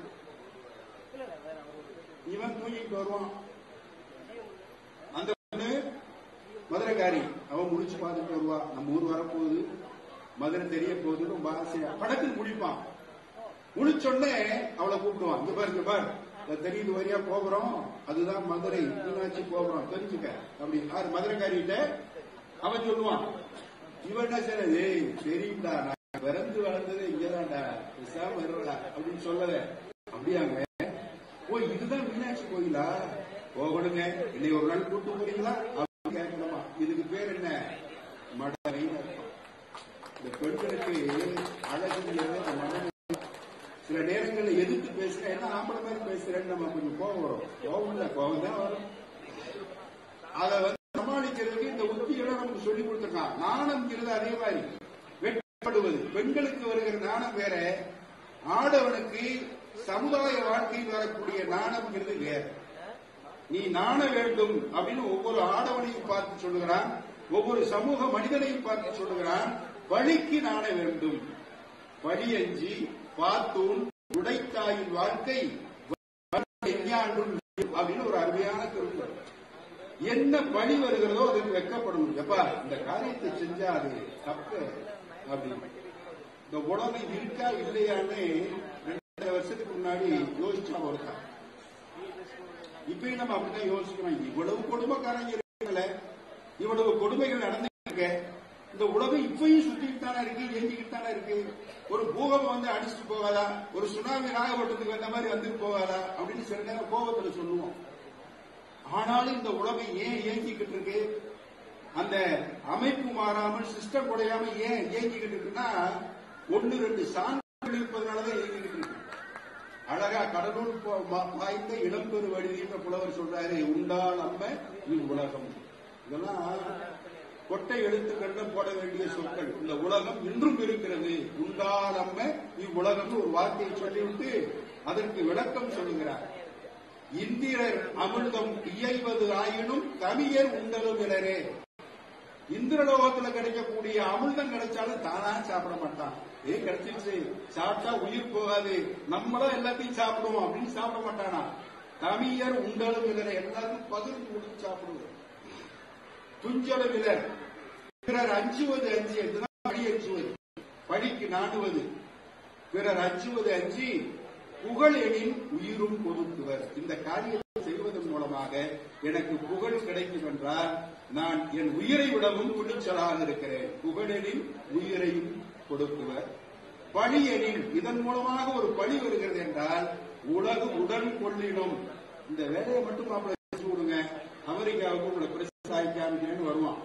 இவன் தூங்கிட்டு வருவான் அந்த பொண்ணு மதுரைக்காரி அவன் முடிச்சு பார்த்துட்டு வருவா நம்ம ஊர் வரப்போகுது மதுரை தெரிய போகுதுன்னு ரொம்ப ஆசையா படத்தில் முடிப்பான் முடிச்சோடனே அவளை கூப்பிடுவான் இங்க பாரு இங்க பாரு இந்த தெரியுது வரியா கோபுரம் அதுதான் மதுரை மீனாட்சி கோபுரம் தெரிஞ்சுக்க அப்படி யார் மதுரைக்காரிட்ட அவன் சொல்லுவான் இவன் என்ன செய்யறது ஏய் தெரியும்டா நான் பிறந்து வளர்ந்தது இங்கதான்டா பேசாம இருடா அப்படின்னு சொல்லல அப்படியாங்க ஓ இதுதான் மீனாட்சி கோயிலா போகணுங்க இன்னை ஒரு நாள் கூட்டு போறீங்களா அப்படின்னு கேட்கணுமா இதுக்கு பேர் என்ன மடமைன்னு அர்த்தம். இந்த பெண்களுக்கு அழகுங்கிறது அந்த மனம் சில நேரங்கள்ல எதிர்த்து பேசுறேன் என்ன ஆம்பளை மாதிரி பேசுறேன்னு நம்ம கொஞ்சம் கோபம் வரும் கோபம் இல்ல கோபம் தான் வரும் அதை வந்து சமாளிக்கிறதுக்கு இந்த உத்திகளை நமக்கு சொல்லி கொடுத்துருக்கான் நாணம்ங்கிறது அதே மாதிரி வெட்கப்படுவது பெண்களுக்கு வருகிற நாணம் வேற ஆடவனுக்கு சமுதாய வாழ்க்கையில் வரக்கூடிய நாணம்ங்கிறது வேற நீ நாண வேண்டும் அப்படின்னு ஒவ்வொரு ஆடவனையும் பார்த்து சொல்லுகிறான் ஒவ்வொரு சமூக மனிதனையும் பார்த்து சொல்லுகிறான் வழிக்கு நாண வேண்டும் வழியஞ்சி பார்த்தூன் உடைத்தாயின் வாழ்க்கை எஞ்ஞான்றும் அப்படின்னு ஒரு அருமையான திருக்குறள் என்ன பழி வருகிறதோ அதுக்கு வெக்கப்படணும் எப்பா இந்த காரியத்தை செஞ்சா அது தப்பு அப்படின்னு இந்த உலகம் இருக்கா இல்லையான்னு ரெண்டு வருஷத்துக்கு முன்னாடி யோசிச்சா ஒருத்தன் இப்பயும் நம்ம அப்படிதான் யோசிக்கிறோம் இவ்வளவு கொடுமைக்காரங்க இருக்கல இவ்வளவு கொடுமைகள் நடந்துட்டு இருக்க இந்த உலகம் இப்பயும் சுத்திட்டு தானே இருக்கு இயங்கிக்கிட்டு தானே இருக்கு ஒரு பூகம்பம் வந்து அடிச்சுட்டு போகாதா ஒரு சுனாமி நாகப்பட்டத்துக்கு வந்த மாதிரி வந்துட்டு போகாதா அப்படின்னு சில நேரம் கோபத்துல சொல்லுவோம் ஆனாலும் இந்த உலகம் ஏன் இயங்கிக்கிட்டு இருக்கு அந்த அமைப்பு மாறாமல் சிஸ்டம் குறையாம ஏன் இயங்கிக்கிட்டு இருக்குன்னா ஒன்னு ரெண்டு சான்றுகள் இருப்பதனாலதான் இயங்கிக்கிட்டு இருக்கு அழகா கடலூர் போ- மா- வாய்ந்த இளம்பெரு வழின்ற புலவர் சொல்றாரு உண்டால் அம்ம இவ்வுலகம் இதெல்லாம் கொட்டை எழுத்துக்கள்ல போட வேண்டிய சொற்கள் இந்த உலகம் இன்றும் இருக்கிறது உண்டால் அம்ம இவ்வுலகம்னு ஒரு வார்த்தையை சொல்லிவிட்டு அதற்கு விளக்கம் சொல்லுகிறார் இந்திரர் அமிர்தம் இயைவது ஆயினும் கவியர் உண்டலும் இலரே இந்திரலோகத்துல கிடைக்கக்கூடிய அமிர்தம் கிடைச்சாலும் தானா சாப்பிட மாட்டான் ஏ கிடைச்சிருச்சு சாப்பிட்டா உயிர் போகாது நம்மளும் எல்லாத்தையும் சாப்பிடுவோம் அப்படின்னு சாப்பிட மாட்டானா கவியர் உண்டலும் இலரே எல்லாருக்கும் பகிர்ந்து கொடுத்து சாப்பிடுவோம் துஞ்சளவிலர் பிறர் அஞ்சுவது அஞ்சு இதுதான் பழி அஞ்சுவது பழிக்கு நாடுவது பிறர் அஞ்சுவது அஞ்சி புகழ் எனின் உயிரும் கொடுக்குவர் இந்த காரியத்தை செய்வதன் மூலமாக எனக்கு புகழ் கிடைக்கும் என்றால் நான் என் உயிரை விடவும் துணிச்சலாக இருக்கிறேன் புகழெனின் உயிரையும் கொடுக்குவர் பழி எனின் இதன் மூலமாக ஒரு பழி வருகிறது என்றால் உலகு உடன் கொள்ளிடும் இந்த வேலையை மட்டும் மாப்பிள்ளை செஞ்சு விடுங்க அமெரிக்காவுக்கு உங்களை பிரசிடன்ட் ஆகிக்காமிக்கணும்னு வருவான்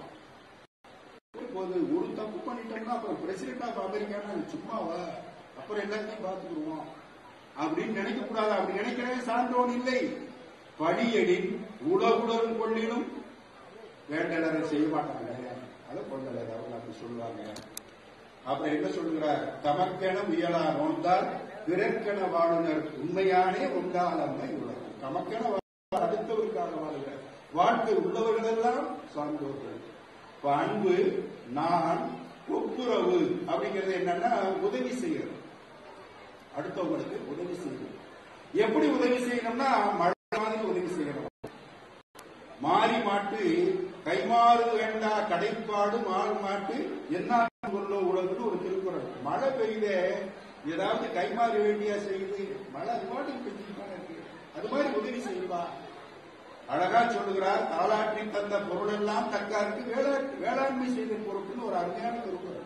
போது ஒரு தப்பு பண்ணிட்டோம்னா அப்புறம் பிரசிடென்ட் ஆஃப் அமெரிக்கானா அது சும்மாவா அப்புறம் எல்லாத்தையும் பார்த்துக்குருவோம் அப்படின்னு நினைக்க கூடாது அப்படி நினைக்கிறேன் சான்றோன் இல்லை படியடின் உலகுடன் கொள்ளிலும் வேண்டலரை செய்ய மாட்டாங்க அதை கொண்டலர் அவங்க அப்படி சொல்லுவாங்க அப்புறம் என்ன சொல்லுகிறார் தமக்கென முயலா நோந்தால் பிறர்க்கென வாழுனர் உண்மையானே உண்டாலம்மை உலகம் தமக்கென வாழ் அடுத்தவருக்காக வாழ்கிறார் வாழ்க்கை உள்ளவர்களெல்லாம் சார்ந்தவர்கள் இப்ப அன்பு நான் ஒப்புரவு அப்படிங்கிறது என்னன்னா உதவி செய்யறது அடுத்தவங்களுக்கு உதவி செய்யணும் எப்படி உதவி செய்யணும்னா மழை மாதிரி உதவி செய்யணும் மாறி மாட்டு கைமாறு வேண்டா கடைப்பாடு மாறு மாட்டு என்ன கொள்ள உலகம்னு ஒரு திருக்குறள் மழை பெய்யுத ஏதாவது கைமாறு வேண்டியா செய்யுது மழை அது பாட்டுக்கு பெஞ்சுக்கிட்டானே இருக்கு அது மாதிரி உதவி செய்யுப்பா அழகா சொல்லுகிறார் தாளாற்றி தந்த பொருள் எல்லாம் தக்காருக்கு வேளா- வேளாண்மை செய்த பொருட்கள் ஒரு அருமையான திருக்குறள்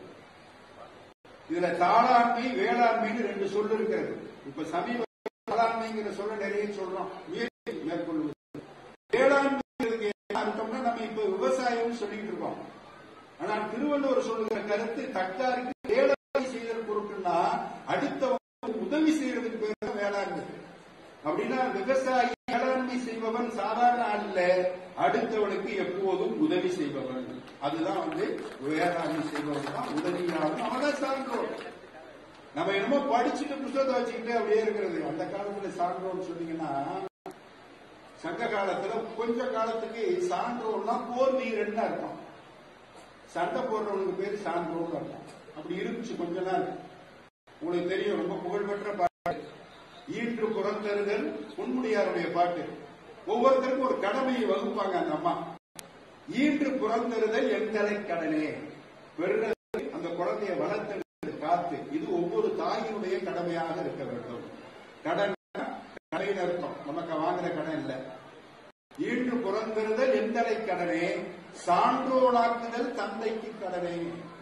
இதுல தாளாண்மை வேளாண்மைன்னு ரெண்டு சொல் இருக்கிறது இப்ப சமீப தாளாண்மைங்கிற சொல்ல நிறைய சொல்றோம் முயற்சி மேற்கொள்வது வேளாண்மைங்கிறதுக்கு என்ன அர்த்தம்னா நம்ம இப்ப விவசாயம் சொல்லிட்டு இருக்கோம் ஆனால் திருவள்ளுவர் சொல்லுகிற கருத்து தக்காருக்கு வேளாண்மை செய்தல் பொருட்கள்னா அடுத்தவங்க உதவி செய்யறதுக்கு பேர் தான் வேளாண்மை அப்படின்னா விவசாயி வேளாண்மை செய்பவன் சாதாரண ஆள் இல்ல அடுத்தவனுக்கு எப்போதும் உதவி செய்பவன் அதுதான் வந்து வேளாண்மை செய்பவன் தான் உதவியாளன் அவன் தான் சான்றோர் நம்ம என்னமோ படிச்சுட்டு புத்தகத்தை வச்சுக்கிட்டு அப்படியே இருக்கிறது அந்த காலத்துல சான்றோர் சொன்னீங்கன்னா சங்க காலத்துல கொஞ்ச காலத்துக்கு சான்றோர்னா போர் வீரன் அர்த்தம் சண்டை போடுறவனுக்கு பேரு சான்றோர்னு அர்த்தம் அப்படி இருந்துச்சு கொஞ்ச நாள் உங்களுக்கு தெரியும் ரொம்ப புகழ்பெற்ற பாட்டு ஈன்று புறந்தருதல் பொன்முடியாருடைய பாட்டு ஒவ்வொருத்தருக்கும் ஒரு கடமையை வகுப்பாங்க அந்த அம்மா ஈன்று புறந்தருதல் எந்தலை கடனே பெருறது அந்த குழந்தையை வளர்த்தெடுத்து காத்து இது ஒவ்வொரு தாயினுடைய கடமையாக இருக்க வேண்டும் கடன் கடையின் அர்த்தம் நமக்கு வாங்குற கடன் இல்ல ஈன்று புறந்தருதல் எந்தலை கடனே சான்றோனாக்குதல் தந்தைக்கு கடனே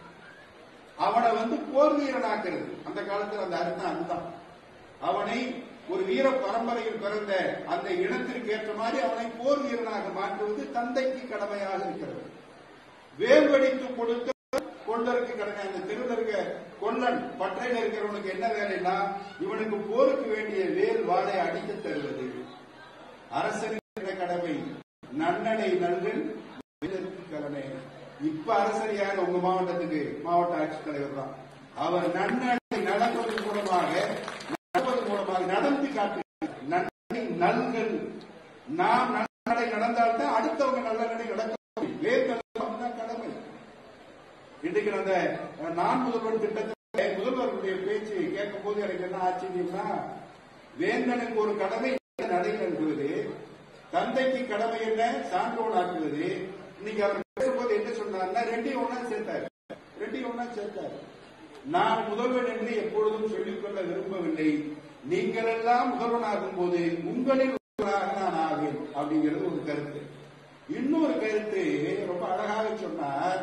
அவனை வந்து போர் வீரனாக்குறது அந்த காலத்துல அந்த அர்த்தம் அதுதான் அவனை ஒரு வீர பரம்பரையில் பிறந்த அந்த இனத்திற்கு ஏற்ற மாதிரி அவனை போர் வீரனாக மாற்றுவது தந்தைக்கு கடமையாக இருக்கிறது வேல்வடித்து கொடுக்க கொள்ளருக்கு கடமை அந்த திருநருக்க கொல்லன் பற்றையில் இருக்கிறவனுக்கு என்ன வேலைன்னா இவனுக்கு போருக்கு வேண்டிய வேல் வாளை அடித்து தருவது அரசனுக்கு கடமை நன்னடை நல்கல் வீரருக்கு கடமை இப்ப அரசர் யார் உங்க மாவட்டத்துக்கு மாவட்ட ஆட்சித்தலைவர் தான் அவர் நன்னடை நடப்பதன் மூலமாக நடப்பதன் மூலமாக நடந்து காட்டு நன்னடை நல்கல் நாம் நல்ல நடந்தால்தான் அடுத்தவங்க நல்ல நடை நடக்க முடியும் வேர்கள் தான் கடமை இன்றைக்கு அந்த நான் முதல்வர் திட்டத்தில் முதல்வர் அவர்களுடைய பேச்சு கேட்கும் போது எனக்கு என்ன ஆச்சரியம்னா வேந்தனுக்கு ஒரு கடமை நடை நல்குவது தந்தைக்கு கடமை என்ன சான்றோன் ஆக்குவது இன்னைக்கு அவர் பேசும்போது என்ன சொன்னார்னா ரெண்டையும் ஒண்ணா சேர்த்தாரு ரெண்டையும் ஒண்ணா சேர்த்தாரு நான் முதல்வன் என்று எப்பொழுதும் சொல்லிக்கொள்ள விரும்பவில்லை நீங்கள் எல்லாம் முதல்வனாகும் போது உங்களில் ஒருவராக நான் ஆவேன் அப்படிங்கிறது ஒரு கருத்து இன்னொரு கருத்து ரொம்ப அழகாக சொன்னார்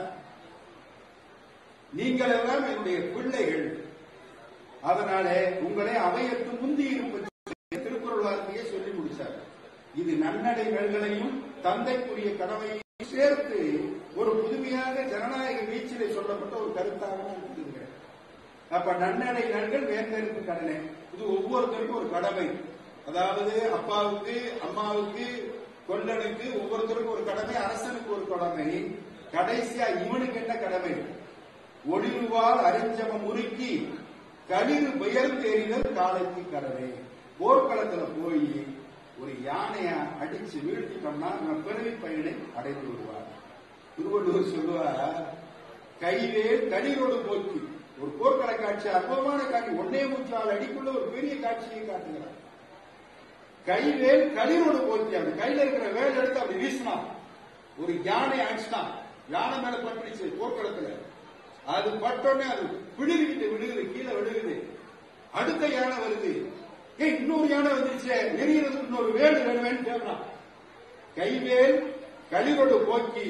நீங்கள் எல்லாம் என்னுடைய பிள்ளைகள் அதனாலே உங்களை அவையத்து முந்தி இருப்பது திருக்குறள் வார்த்தையை சொல்லி முடிச்சார் இது நன்னடை நல்களையும் தந்தைக்குரிய கடமையையும் சேர்த்து ஒரு புதுமையாக ஜனநாயக வீச்சிலே சொல்லப்பட்ட ஒரு கருத்தாக நான் கருதுகிறேன் அப்ப நன்னடை நல்கள் வேந்தருக்கு கடனை இது ஒவ்வொருத்தருக்கும் ஒரு கடமை அதாவது அப்பாவுக்கு அம்மாவுக்கு கொல்லனுக்கு ஒவ்வொருத்தருக்கும் ஒரு கடமை அரசனுக்கு ஒரு கடமை கடைசியா இவனுக்கு என்ன கடமை ஒளிருவால் அறிஞ்சம முறுக்கி களிறு பெயர்ந்து எறிதல் காலைக்கு கடமை போர்க்களத்துல போய் ஒரு யானைய அடிச்சு வீழ்த்திட்டோம்னா நம்ம பிறவி பயனை அடைந்து விடுவார் திருவள்ளுவர் சொல்லுவார் கைவேல் களிரோடு போக்கி ஒரு போர்க்கள காட்சி அற்புதமான காட்சி ஒன்னே மூச்சால் அடிக்குள்ள ஒரு பெரிய காட்சியை காட்டுகிறார் கைவேல் களிரோடு போக்கி அந்த கையில இருக்கிற வேல் எடுத்து அப்படி வீசினான் ஒரு யானை அடிச்சிட்டான் யானை மேல பட்டுச்சு போர்க்களத்துல அது பட்டோடனே அது பிடிக்கிட்டு விழுகுது கீழே விழுகுது அடுத்த யானை வருது ஏய் இன்னொரு யானை வந்துருச்சு எரியறது இன்னொரு வேல் வேணுமேன்னு கேட்கலாம் கைவேல் களிரோடு போக்கி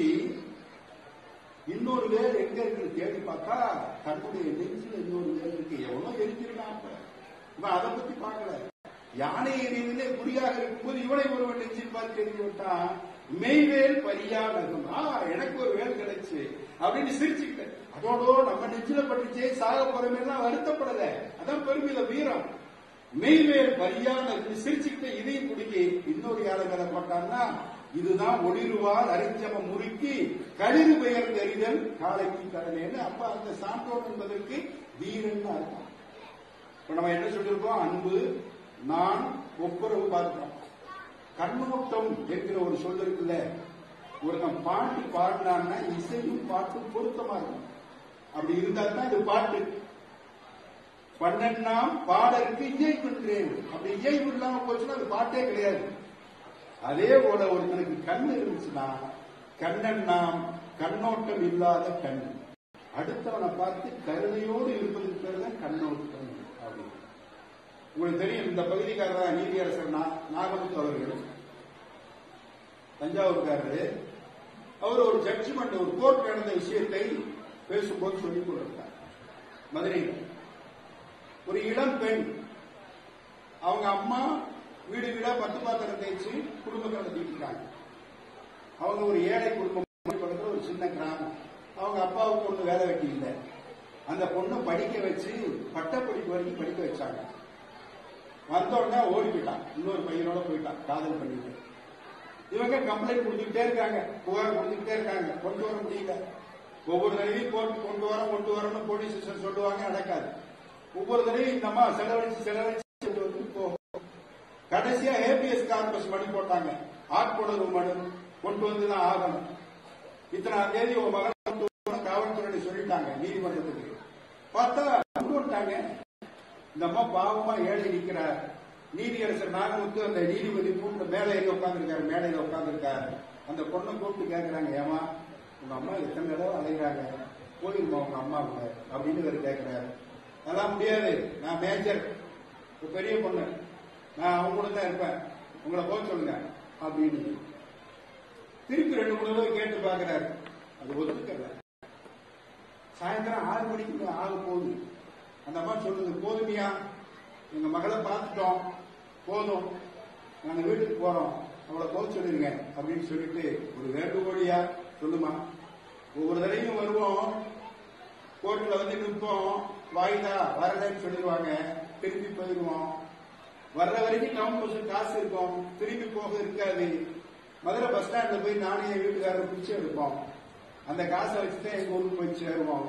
இன்னொரு வேல் எங்க இருக்கு தேடி பார்த்தா தன்னுடைய நெஞ்சில் இன்னொரு வேல் இருக்கு எவ்வளவு எரிஞ்சிருக்கான் அப்ப இவன் அதை பத்தி பார்க்கல யானை எறிவதிலே குறியாக இருக்கும்போது இவனை ஒருவன் நெஞ்சில் பார்த்து தெரிஞ்சு விட்டான் மெய்வேல் பரியாகும் ஆ எனக்கு ஒரு வேல் கிடைச்சு அப்படின்னு சிரிச்சுக்கிட்டேன் அதோட நம்ம நெஞ்சில பட்டுச்சே சாக போறமெல்லாம் வருத்தப்படல அதான் பெருமையில வீரம் மெய்வேல் பரியான சிரிச்சுக்கிட்ட இதையும் குடிக்கி இன்னொரு யானை மேல போட்டான்னா இதுதான் ஒளிருவால் அரிஞ்சம முறுக்கி களிறு பெயர் தெரிதல் காலைக்கு கடனேன்னு அப்ப அந்த சான்றோர் என்பதற்கு வீரன் அர்த்தம் இப்ப நம்ம என்ன சொல்லியிருக்கோம் அன்பு நான் ஒப்புரவு பார்க்கிறோம் கண்ணோட்டம் என்கிற ஒரு சொல் இருக்குல்ல ஒருத்தன் பாட்டு பாடினான்னா இசையும் பாட்டும் பொருத்தமா இருக்கும் அப்படி இருந்தா தான் இது பாட்டு பன்னெண்டாம் பாடலுக்கு இயைபின்றேன் அப்படி இயைபு இல்லாம போச்சுன்னா அது பாட்டே கிடையாது அதே போல ஒருத்தனுக்கு கண் இருந்துச்சுன்னா கண்ணன் நாம் கண்ணோட்டம் இல்லாத கண் அடுத்தவனை பார்த்து கருணையோடு இருப்பதற்கு பேர் தான் கண்ணோட்டம் அப்படின்னு உங்களுக்கு தெரியும் இந்த பகுதிக்காரர் தான் நீதியரசர் நா- நாகமுத்து அவர்கள் தஞ்சாவூர்காரரு அவர் ஒரு ஜட்ஜ்மெண்ட் ஒரு கோர்ட் நடந்த விஷயத்தை பேசும்போது சொல்லிக் கொண்டிருந்தார் மதுரையில் ஒரு இளம் பெண் அவங்க அம்மா வீடு வீடா பத்து பாத்திரம் தேய்ச்சி குடும்பத்தை நடத்திட்டு இருக்காங்க அவங்க ஒரு ஏழை குடும்பம் பக்கத்துல ஒரு சின்ன கிராமம் அவங்க அப்பாவுக்கு ஒண்ணு வேலை வெட்டி இல்லை அந்த பொண்ணை படிக்க வச்சு பட்டப்படிப்பு வரைக்கும் படிக்க வச்சாங்க வந்த உடனே ஓடி போயிட்டான் இன்னொரு பையனோட போயிட்டான் காதல் பண்ணிட்டு இவங்க கம்ப்ளைண்ட் கொடுத்துக்கிட்டே இருக்காங்க புகார் கொடுத்துக்கிட்டே இருக்காங்க கொண்டு வர முடியல ஒவ்வொரு தடவையும் கோர்ட்டு கொண்டு வர கொண்டு வரணும் போலீஸ் ஸ்டேஷன் சொல்லுவாங்க நடக்காது ஒவ்வொரு தடவையும் இந்த அம்மா செலவழிச்சு செலவழிச்சு கொண்டு வந்து போகும் கடைசியா ஏபிஎஸ் கார்பஸ் மனு போட்டாங்க ஆட்கொணர்வு மனு கொண்டு வந்துதான் ஆகணும் இத்தனாம் தேதி உன் மகன் கொண்டு வரணும் காவல்துறை சொல்லிட்டாங்க நீதிமன்றத்துக்கு பார்த்தா கொண்டு வந்துட்டாங்க இந்த அம்மா பாவமா ஏழை நிக்கிறார் நீதியரசர் நாகமுத்து அந்த நீதிபதி கூட்டு மேலே எங்க உட்கார்ந்துருக்காரு மேடையில உட்கார்ந்துருக்காரு அந்த பொண்ணை கூப்பிட்டு கேக்குறாங்க ஏமா உங்க அம்மா எத்தனை தடவை அலைகிறாங்க போயிருமா உங்க அம்மா கூட அப்படின்னு இவர் கேட்கிறாரு அதெல்லாம் முடியாது நான் மேஜர் ஒரு பெரிய பொண்ணு நான் அவங்க கூட தான் இருப்பேன் உங்களை போக சொல்லுங்க அப்படின்னு திருப்பி ரெண்டு மூணு தடவை கேட்டு பாக்குறாரு அது ஒத்துக்கல சாயந்தரம் ஆறு மணிக்கு ஆக போகுது அந்த அம்மா சொல்லுது போதுமியா எங்க மகளை பார்த்துட்டோம் போதும் நாங்க வீட்டுக்கு போறோம் அவளை போக சொல்லிருங்க அப்படின்னு சொல்லிட்டு ஒரு வேண்டுகோளியா சொல்லுமா ஒவ்வொரு தடவையும் வருவோம் கோர்ட்ல வந்து நிற்போம் வாய்தா வரலன்னு சொல்லிடுவாங்க திருப்பி போயிடுவோம் வர்ற வரைக்கும் டவுன் பஸ் காசு இருக்கும் திருப்பி போக இருக்காது மதுரை பஸ் ஸ்டாண்ட்ல போய் நானே என் வீட்டுக்காரரை பிடிச்சி எடுப்போம் அந்த காசை வச்சுதான் எங்க ஊருக்கு போய் சேருவோம்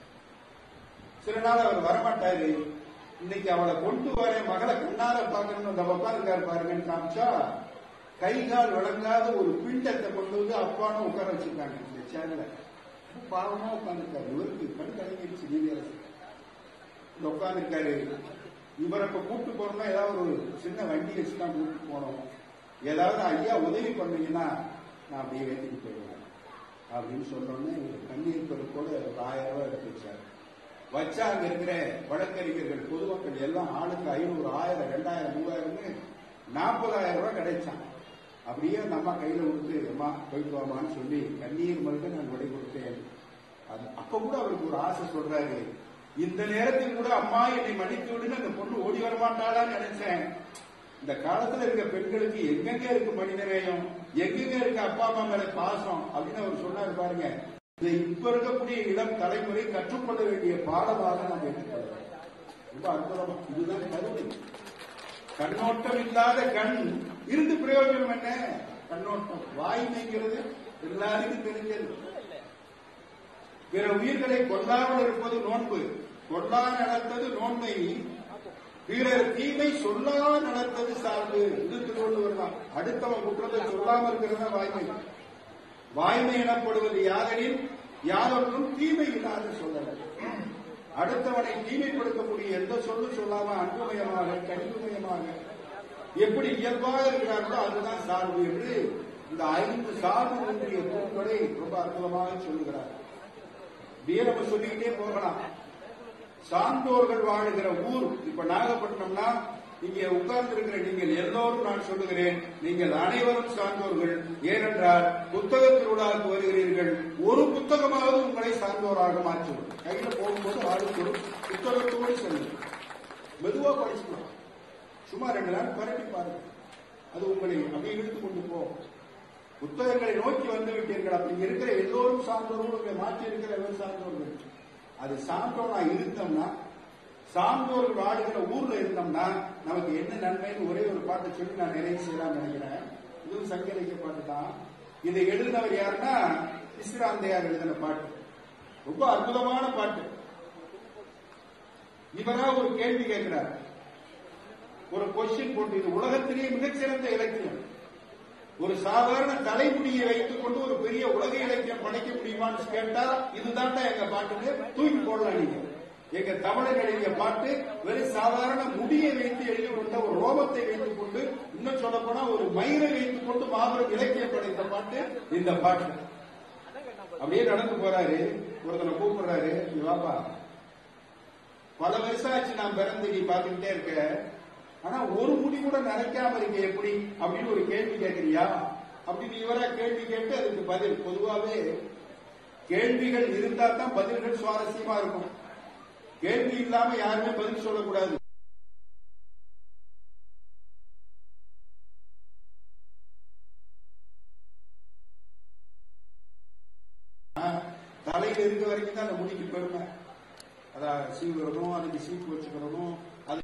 சில நாள் அவர் வரமாட்டாரு இன்னைக்கு அவளை கொண்டு வர மகளை கண்ணார பாக்கணும்னு அந்த உட்காந்துருக்காரு பாருங்கன்னு காமிச்சா கை கால் விளங்காத ஒரு பிண்டத்தை கொண்டு வந்து அப்பான்னு உட்கார வச்சிருக்காங்க இந்த சேர்ல பாவமா உட்காந்துருக்காரு இவருக்கு கண் கலங்கிடுச்சு நீதியரசு இந்த உட்கார்ந்துருக்காரு இவரை இப்ப கூட்டு போறோம்னா ஏதாவது ஒரு சின்ன வண்டி வச்சு தான் கூட்டு போனோம் ஏதாவது ஐயா உதவி பண்ணீங்கன்னா நான் அப்படியே ஏற்றிட்டு போயிடுவேன் அப்படின்னு சொன்னோன்னே இவர் கண்ணீர் பெருக்கோட ஒரு ஆயிரம் ரூபாய் எடுத்து வச்சார் வச்சா அங்க இருக்கிற வழக்கறிஞர்கள் பொதுமக்கள் எல்லாம் ஆளுக்கு ஐநூறு ஆயிரம் ரெண்டாயிரம் மூவாயிரம்னு நாற்பதாயிரம் ரூபாய் கிடைச்சான் அப்படியே அந்த அம்மா கையில கொடுத்து அம்மா போயிட்டு வாமான்னு சொல்லி கண்ணீர் மருந்து நான் விடை கொடுத்தேன் அது அப்ப கூட அவருக்கு ஒரு ஆசை சொல்றாரு இந்த நேரத்தில் கூட அம்மா என்னை மன்னித்து விடுன்னு அந்த பொண்ணு ஓடி வர மாட்டாளான்னு நினைச்சேன் இந்த காலத்துல இருக்க பெண்களுக்கு எங்கெங்க இருக்கு மனிதநேயம் எங்கெங்க இருக்கு அப்பா அம்மா மேல பாசம் அப்படின்னு அவர் சொன்னாரு பாருங்க இதை இப்ப இருக்கக்கூடிய இளம் தலைமுறை கற்றுக்கொள்ள வேண்டிய பாடமாக நாம் எடுத்துக்கொள்ளலாம் ரொம்ப அற்புதமா இதுதான் கருத்து கண்ணோட்டம் இல்லாத கண் இருந்து பிரயோஜனம் என்ன கண்ணோட்டம் வாய்மைங்கிறது எல்லாருக்கும் தெரிஞ்சது பிற உயிர்களை கொல்லாமல் இருப்பது நோன்பு கொல்லா நடத்தது நோன்மை பிறர் தீமை சொல்லா நடத்தது சார்பு இது திருவள்ளுவர் தான் அடுத்தவன் குற்றத்தை சொல்லாம இருக்கிறது தான் வாய்மை வாய்மை எனப்படுவது யாதெனில் யாதொன்றும் தீமை இல்லாத சொல்லல அடுத்தவனை தீமைப்படுத்தக்கூடிய எந்த சொல்லு சொல்லாம அன்புமயமாக கனிவுமயமாக எப்படி இயல்பாக இருக்கிறார்களோ அதுதான் சார்பு என்று இந்த ஐந்து சார்பு ஒன்றிய தூண்களை ரொம்ப அற்புதமாக சொல்லுகிறார் இப்படியே நம்ம சொல்லிக்கிட்டே போகலாம் சான்றோர்கள் வாழுகிற ஊர் இப்ப நாகப்பட்டினம்னா இங்கே உட்கார்ந்து இருக்கிற நீங்கள் எல்லோரும் நான் சொல்லுகிறேன் நீங்கள் அனைவரும் சான்றோர்கள் ஏனென்றால் புத்தக திருவிழாவுக்கு வருகிறீர்கள் ஒரு புத்தகமாவது உங்களை சான்றோராக மாற்றும் கையில போகும்போது ஆளுக்கு ஒரு புத்தகத்தோடு செல்லுங்கள் மெதுவா படிச்சுக்கலாம் சும்மா ரெண்டு நாள் பரப்பி பாருங்க அது உங்களை அப்படியே இழுத்து கொண்டு போகும் புத்தகங்களை நோக்கி வந்து விட்டீர்கள் அப்படி இருக்கிற எல்லோரும் சான்றோர்கள் உங்களை மாற்றி இருக்கிற எவர் சான்றோர்கள் அது சான்றோனா இருந்தோம்னா சான்றோர்கள் வாழுகிற ஊர்ல இருந்தோம்னா நமக்கு என்ன நன்மைன்னு ஒரே ஒரு பாட்டை சொல்லி நான் நிறைவு செய்யலாம் நினைக்கிறேன் இதுவும் சங்க இலக்கிய பாட்டு தான் இதை எழுதினவர் யாருன்னா இஸ்ராந்தையார் எழுதின பாட்டு ரொம்ப அற்புதமான பாட்டு இவரா ஒரு கேள்வி கேட்கிறார் ஒரு கொஸ்டின் போட்டு இது உலகத்திலேயே மிகச்சிறந்த இலக்கியம் ஒரு சாதாரண தலைமுடியை வைத்துக் கொண்டு ஒரு பெரிய உலக இலக்கியம் படைக்க முடியுமான்னு கேட்டா இதுதான்டா எங்க பாட்டுன்னு தூக்கி போடலாம் நீங்க எங்க தமிழர் எழுதிய பாட்டு வெறும் சாதாரண முடியை வைத்து எழுதி கொண்ட ஒரு ரோமத்தை வைத்துக் கொண்டு இன்னும் சொல்ல போனா ஒரு மயிரை வைத்துக் கொண்டு மாபெரும் இலக்கியம் படைத்த பாட்டு இந்த பாட்டு அப்படியே நடந்து போறாரு ஒருத்தனை கூப்பிடுறாரு "நீ வாப்பா பல வருஷம் ஆச்சு நான் பிறந்து நீ பார்த்துக்கிட்டே இருக்க ஆனா ஒரு முடி கூட நரைக்காம இருக்க எப்படி அப்படின்னு ஒரு கேள்வி கேட்கறியா அப்படின்னு இவரா கேள்வி கேட்டு அதுக்கு பதில் பொதுவாவே கேள்விகள் இருந்தா தான் பதில்கள் சுவாரஸ்யமா இருக்கும் கேள்வி இல்லாம யாருமே பதில் சொல்லக்கூடாது ஆஹ், தலையில இருக்க வரைக்கும் தான் அந்த முடிக்கு பெருமை அதான் சீவுறதும் அதுக்கு சீப்பு வச்சுக்கிறதும் அது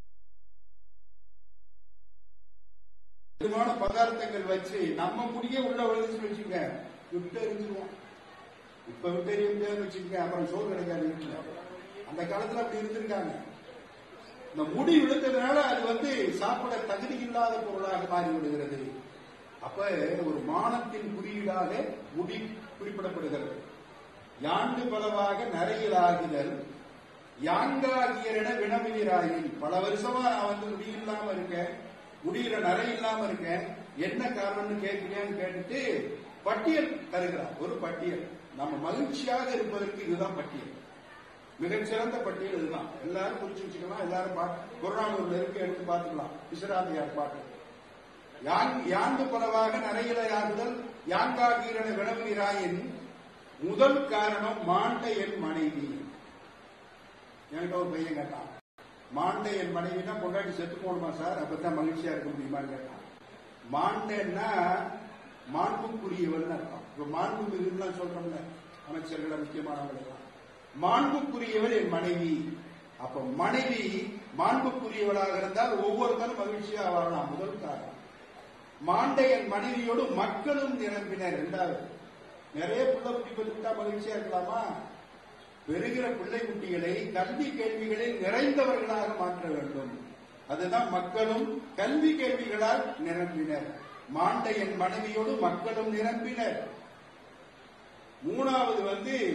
விதமான பதார்த்தங்கள் வச்சு நம்ம முடியே உள்ள விழுந்துச்சு வச்சுக்க விட்டு எரிஞ்சிருவோம் இப்ப விட்டு எறிய முடியாதுன்னு வச்சுக்க அப்புறம் சோறு கிடைக்காது வீட்டுல அந்த காலத்துல அப்படி இருந்திருக்காங்க இந்த முடி விழுந்ததுனால அது வந்து சாப்பிட தகுதி இல்லாத பொருளாக மாறி விடுகிறது அப்ப ஒரு மானத்தின் குறியீடாக முடி குறிப்பிடப்படுகிறது யாண்டு பலவாக நரையிலாகுதல் யாங்காகியரென வினவுகிறாயில் பல வருஷமா நான் வந்து முடி இல்லாம இருக்கேன் முடியில நரை இல்லாம இருக்கேன் என்ன காரணம்னு கேட்கிறேன்னு கேட்டுட்டு பட்டியல் தருகிறார் ஒரு பட்டியல் நம்ம மகிழ்ச்சியாக இருப்பதற்கு இதுதான் பட்டியல் மிகச்சிறந்த பட்டியல் இதுதான் எல்லாரும் குறிச்சு வச்சுக்கலாம் எல்லாரும் பா- புறநானூர்ல இருக்கு எடுத்து பார்த்துக்கலாம் விஸ்வநாதையார் பாட்டு யான் யாண்டு பலவாக நரையிலையாகுதல் யாங்காகீரன வினவுகிறாயின் முதல் காரணம் மாண்ட என் மனைவி என்கிட்ட ஒரு பையன் கேட்டான் மாண்ட என் மனைவினா பொண்டாட்டி செத்து போகணுமா சார் அப்பதான் மகிழ்ச்சியா இருக்க முடியுமான்னு கேட்டான் மாண்டன்னா மாண்புக்குரியவன் அர்த்தம் இப்ப மாண்பு மிகுதுலாம் சொல்றோம்ல அமைச்சர்கள் முக்கியமானவர்கள் எல்லாம். மாண்புக்குரியவள் என் மனைவி அப்ப மனைவி மாண்புக்குரியவளாக இருந்தால் ஒவ்வொருத்தரும் மகிழ்ச்சியா வாழலாம் முதல் காரணம் மாண்ட என் மனைவியோடு மக்களும் நிரம்பினர் இரண்டாவது நிறைய பிள்ளை குட்டி பெற்றுட்டா மகிழ்ச்சியா இருக்கலாமா பெறுகிற பிள்ளை குட்டிகளை கல்வி கேள்விகளில் நிறைந்தவர்களாக மாற்ற வேண்டும் அதுதான் மக்களும் கல்வி கேள்விகளால் நிரம்பினர் மாண்ட என் மனைவியோடு மக்களும் நிரம்பினர் மூணாவது வந்து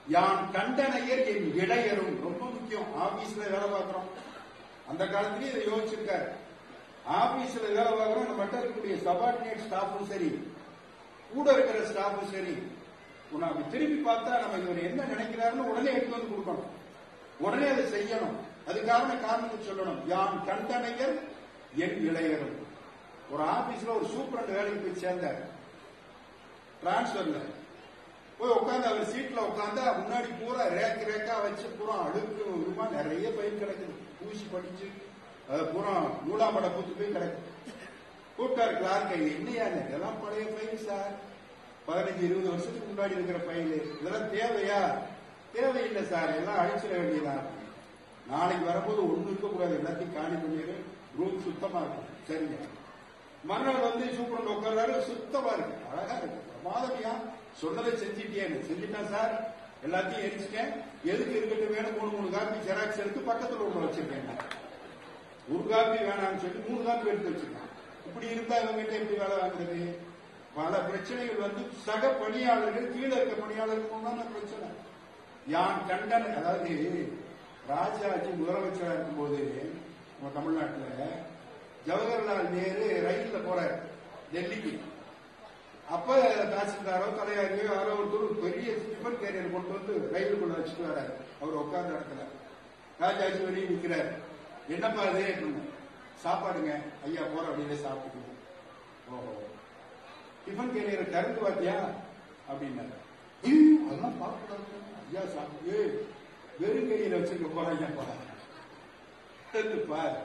யான் கண்டனையர் என் இடையரும் ரொம்ப முக்கியம் ஆபீஸ்ல வேலை பார்க்கிறோம் அந்த காலத்திலேயே இதை யோசிச்சிருக்காரு ஆபீஸ்ல வேலை பார்க்கிறோம் நம்ம கிட்ட இருக்கக்கூடிய சபார்டினேட் ஸ்டாஃபும் சரி கூட இருக்கிற ஸ்டாஃபும் சரி உன்னை அப்படி திரும்பி பார்த்தா நம்ம இவர் என்ன நினைக்கிறாருன்னு உடனே எடுத்து வந்து கொடுக்கணும் உடனே அதை செய்யணும் அதுக்கான காரணத்தை சொல்லணும் யான் கண்டனையர் என் இளையரும் ஒரு ஆபீஸ்ல ஒரு சூப்பரண்ட் வேலைக்கு போய் சேர்ந்தார் டிரான்ஸ்பர்ல போய் உட்காந்து அவர் சீட்ல உட்காந்து முன்னாடி பூரா ரேக் ரேக்கா வச்சு பூரா அடுக்கு விதமா நிறைய பயிர் கிடக்குது பூசி படிச்சு அது பூரா நூலாம்பட பூத்து போய் கிடக்கு கூப்பிட்டாரு கிளார்க்கை என்னையா இது? இதெல்லாம் பழைய ஃபைல் சார் பதினஞ்சு இருபது வருஷத்துக்கு முன்னாடி இருக்கிற ஃபைல் இதெல்லாம் தேவையா தேவையில்லை சார் எல்லாம் அழிச்சிட வேண்டியதா நாளைக்கு வரும்போது ஒண்ணு இருக்கக்கூடாது எல்லாத்தையும் காணி பண்ணிடு ரூம் சுத்தமா இருக்கும் சரிங்க மறுநாள் வந்து சூப்பரண்ட் உட்கார்றாரு சுத்தமா இருக்கு அழகா இருக்கு பிரமாதமியா சொன்னதை செஞ்சிட்டியேன்னு செஞ்சுட்டேன் சார் எல்லாத்தையும் எரிச்சிட்டேன் எதுக்கு இருக்கட்டும் வேணும் மூணு மூணு காப்பி ஜெராக்ஸ் எடுத்து பக்கத்துல ஒண்ணு வச்சிருக்கேன் நான். ஒரு காப்பி வேணாம்னு சொல்லி மூணு காப்பி எடுத்து வச்சிருக்கேன் இப்படி இருந்தா இவங்கிட்ட எப்படி வேலை வாங்குறது பல பிரச்சனைகள் வந்து சக பணியாளர்கள் கீழே இருக்க பணியாளர்கள் உண்டான பிரச்சனை யான் கண்டன அதாவது ராஜாஜி முதலமைச்சரா இருக்கும்போது நம்ம தமிழ்நாட்டுல ஜவஹர்லால் நேரு ரயில்ல போறாரு டெல்லிக்கு அப்ப தாசில்தாரோ தலையாரியோ யாரோ ஒருத்தர் ஒரு பெரிய டிஃபன் கேரியர் கொண்டு வந்து ரயிலுக்குள்ள வச்சுட்டு வராரு அவர் உட்கார்ந்த இடத்துல ராஜாஜி வெளியே நிக்கிறாரு என்னப்பா அது அப்படின்னு. சாப்பாடுங்க ஐயா போற வழியில சாப்பிட்டுக்கணும் ஓஹோ டிஃபன் கேரியரை திறந்து பார்த்தியா அப்படின்னாரு ஐயோ, அதெல்லாம் பார்க்கக்கூடாது ஐயா சாப்பிட்டு வெறும் கேரியரை வச்சிருக்க போறாங்க திறந்து பாரு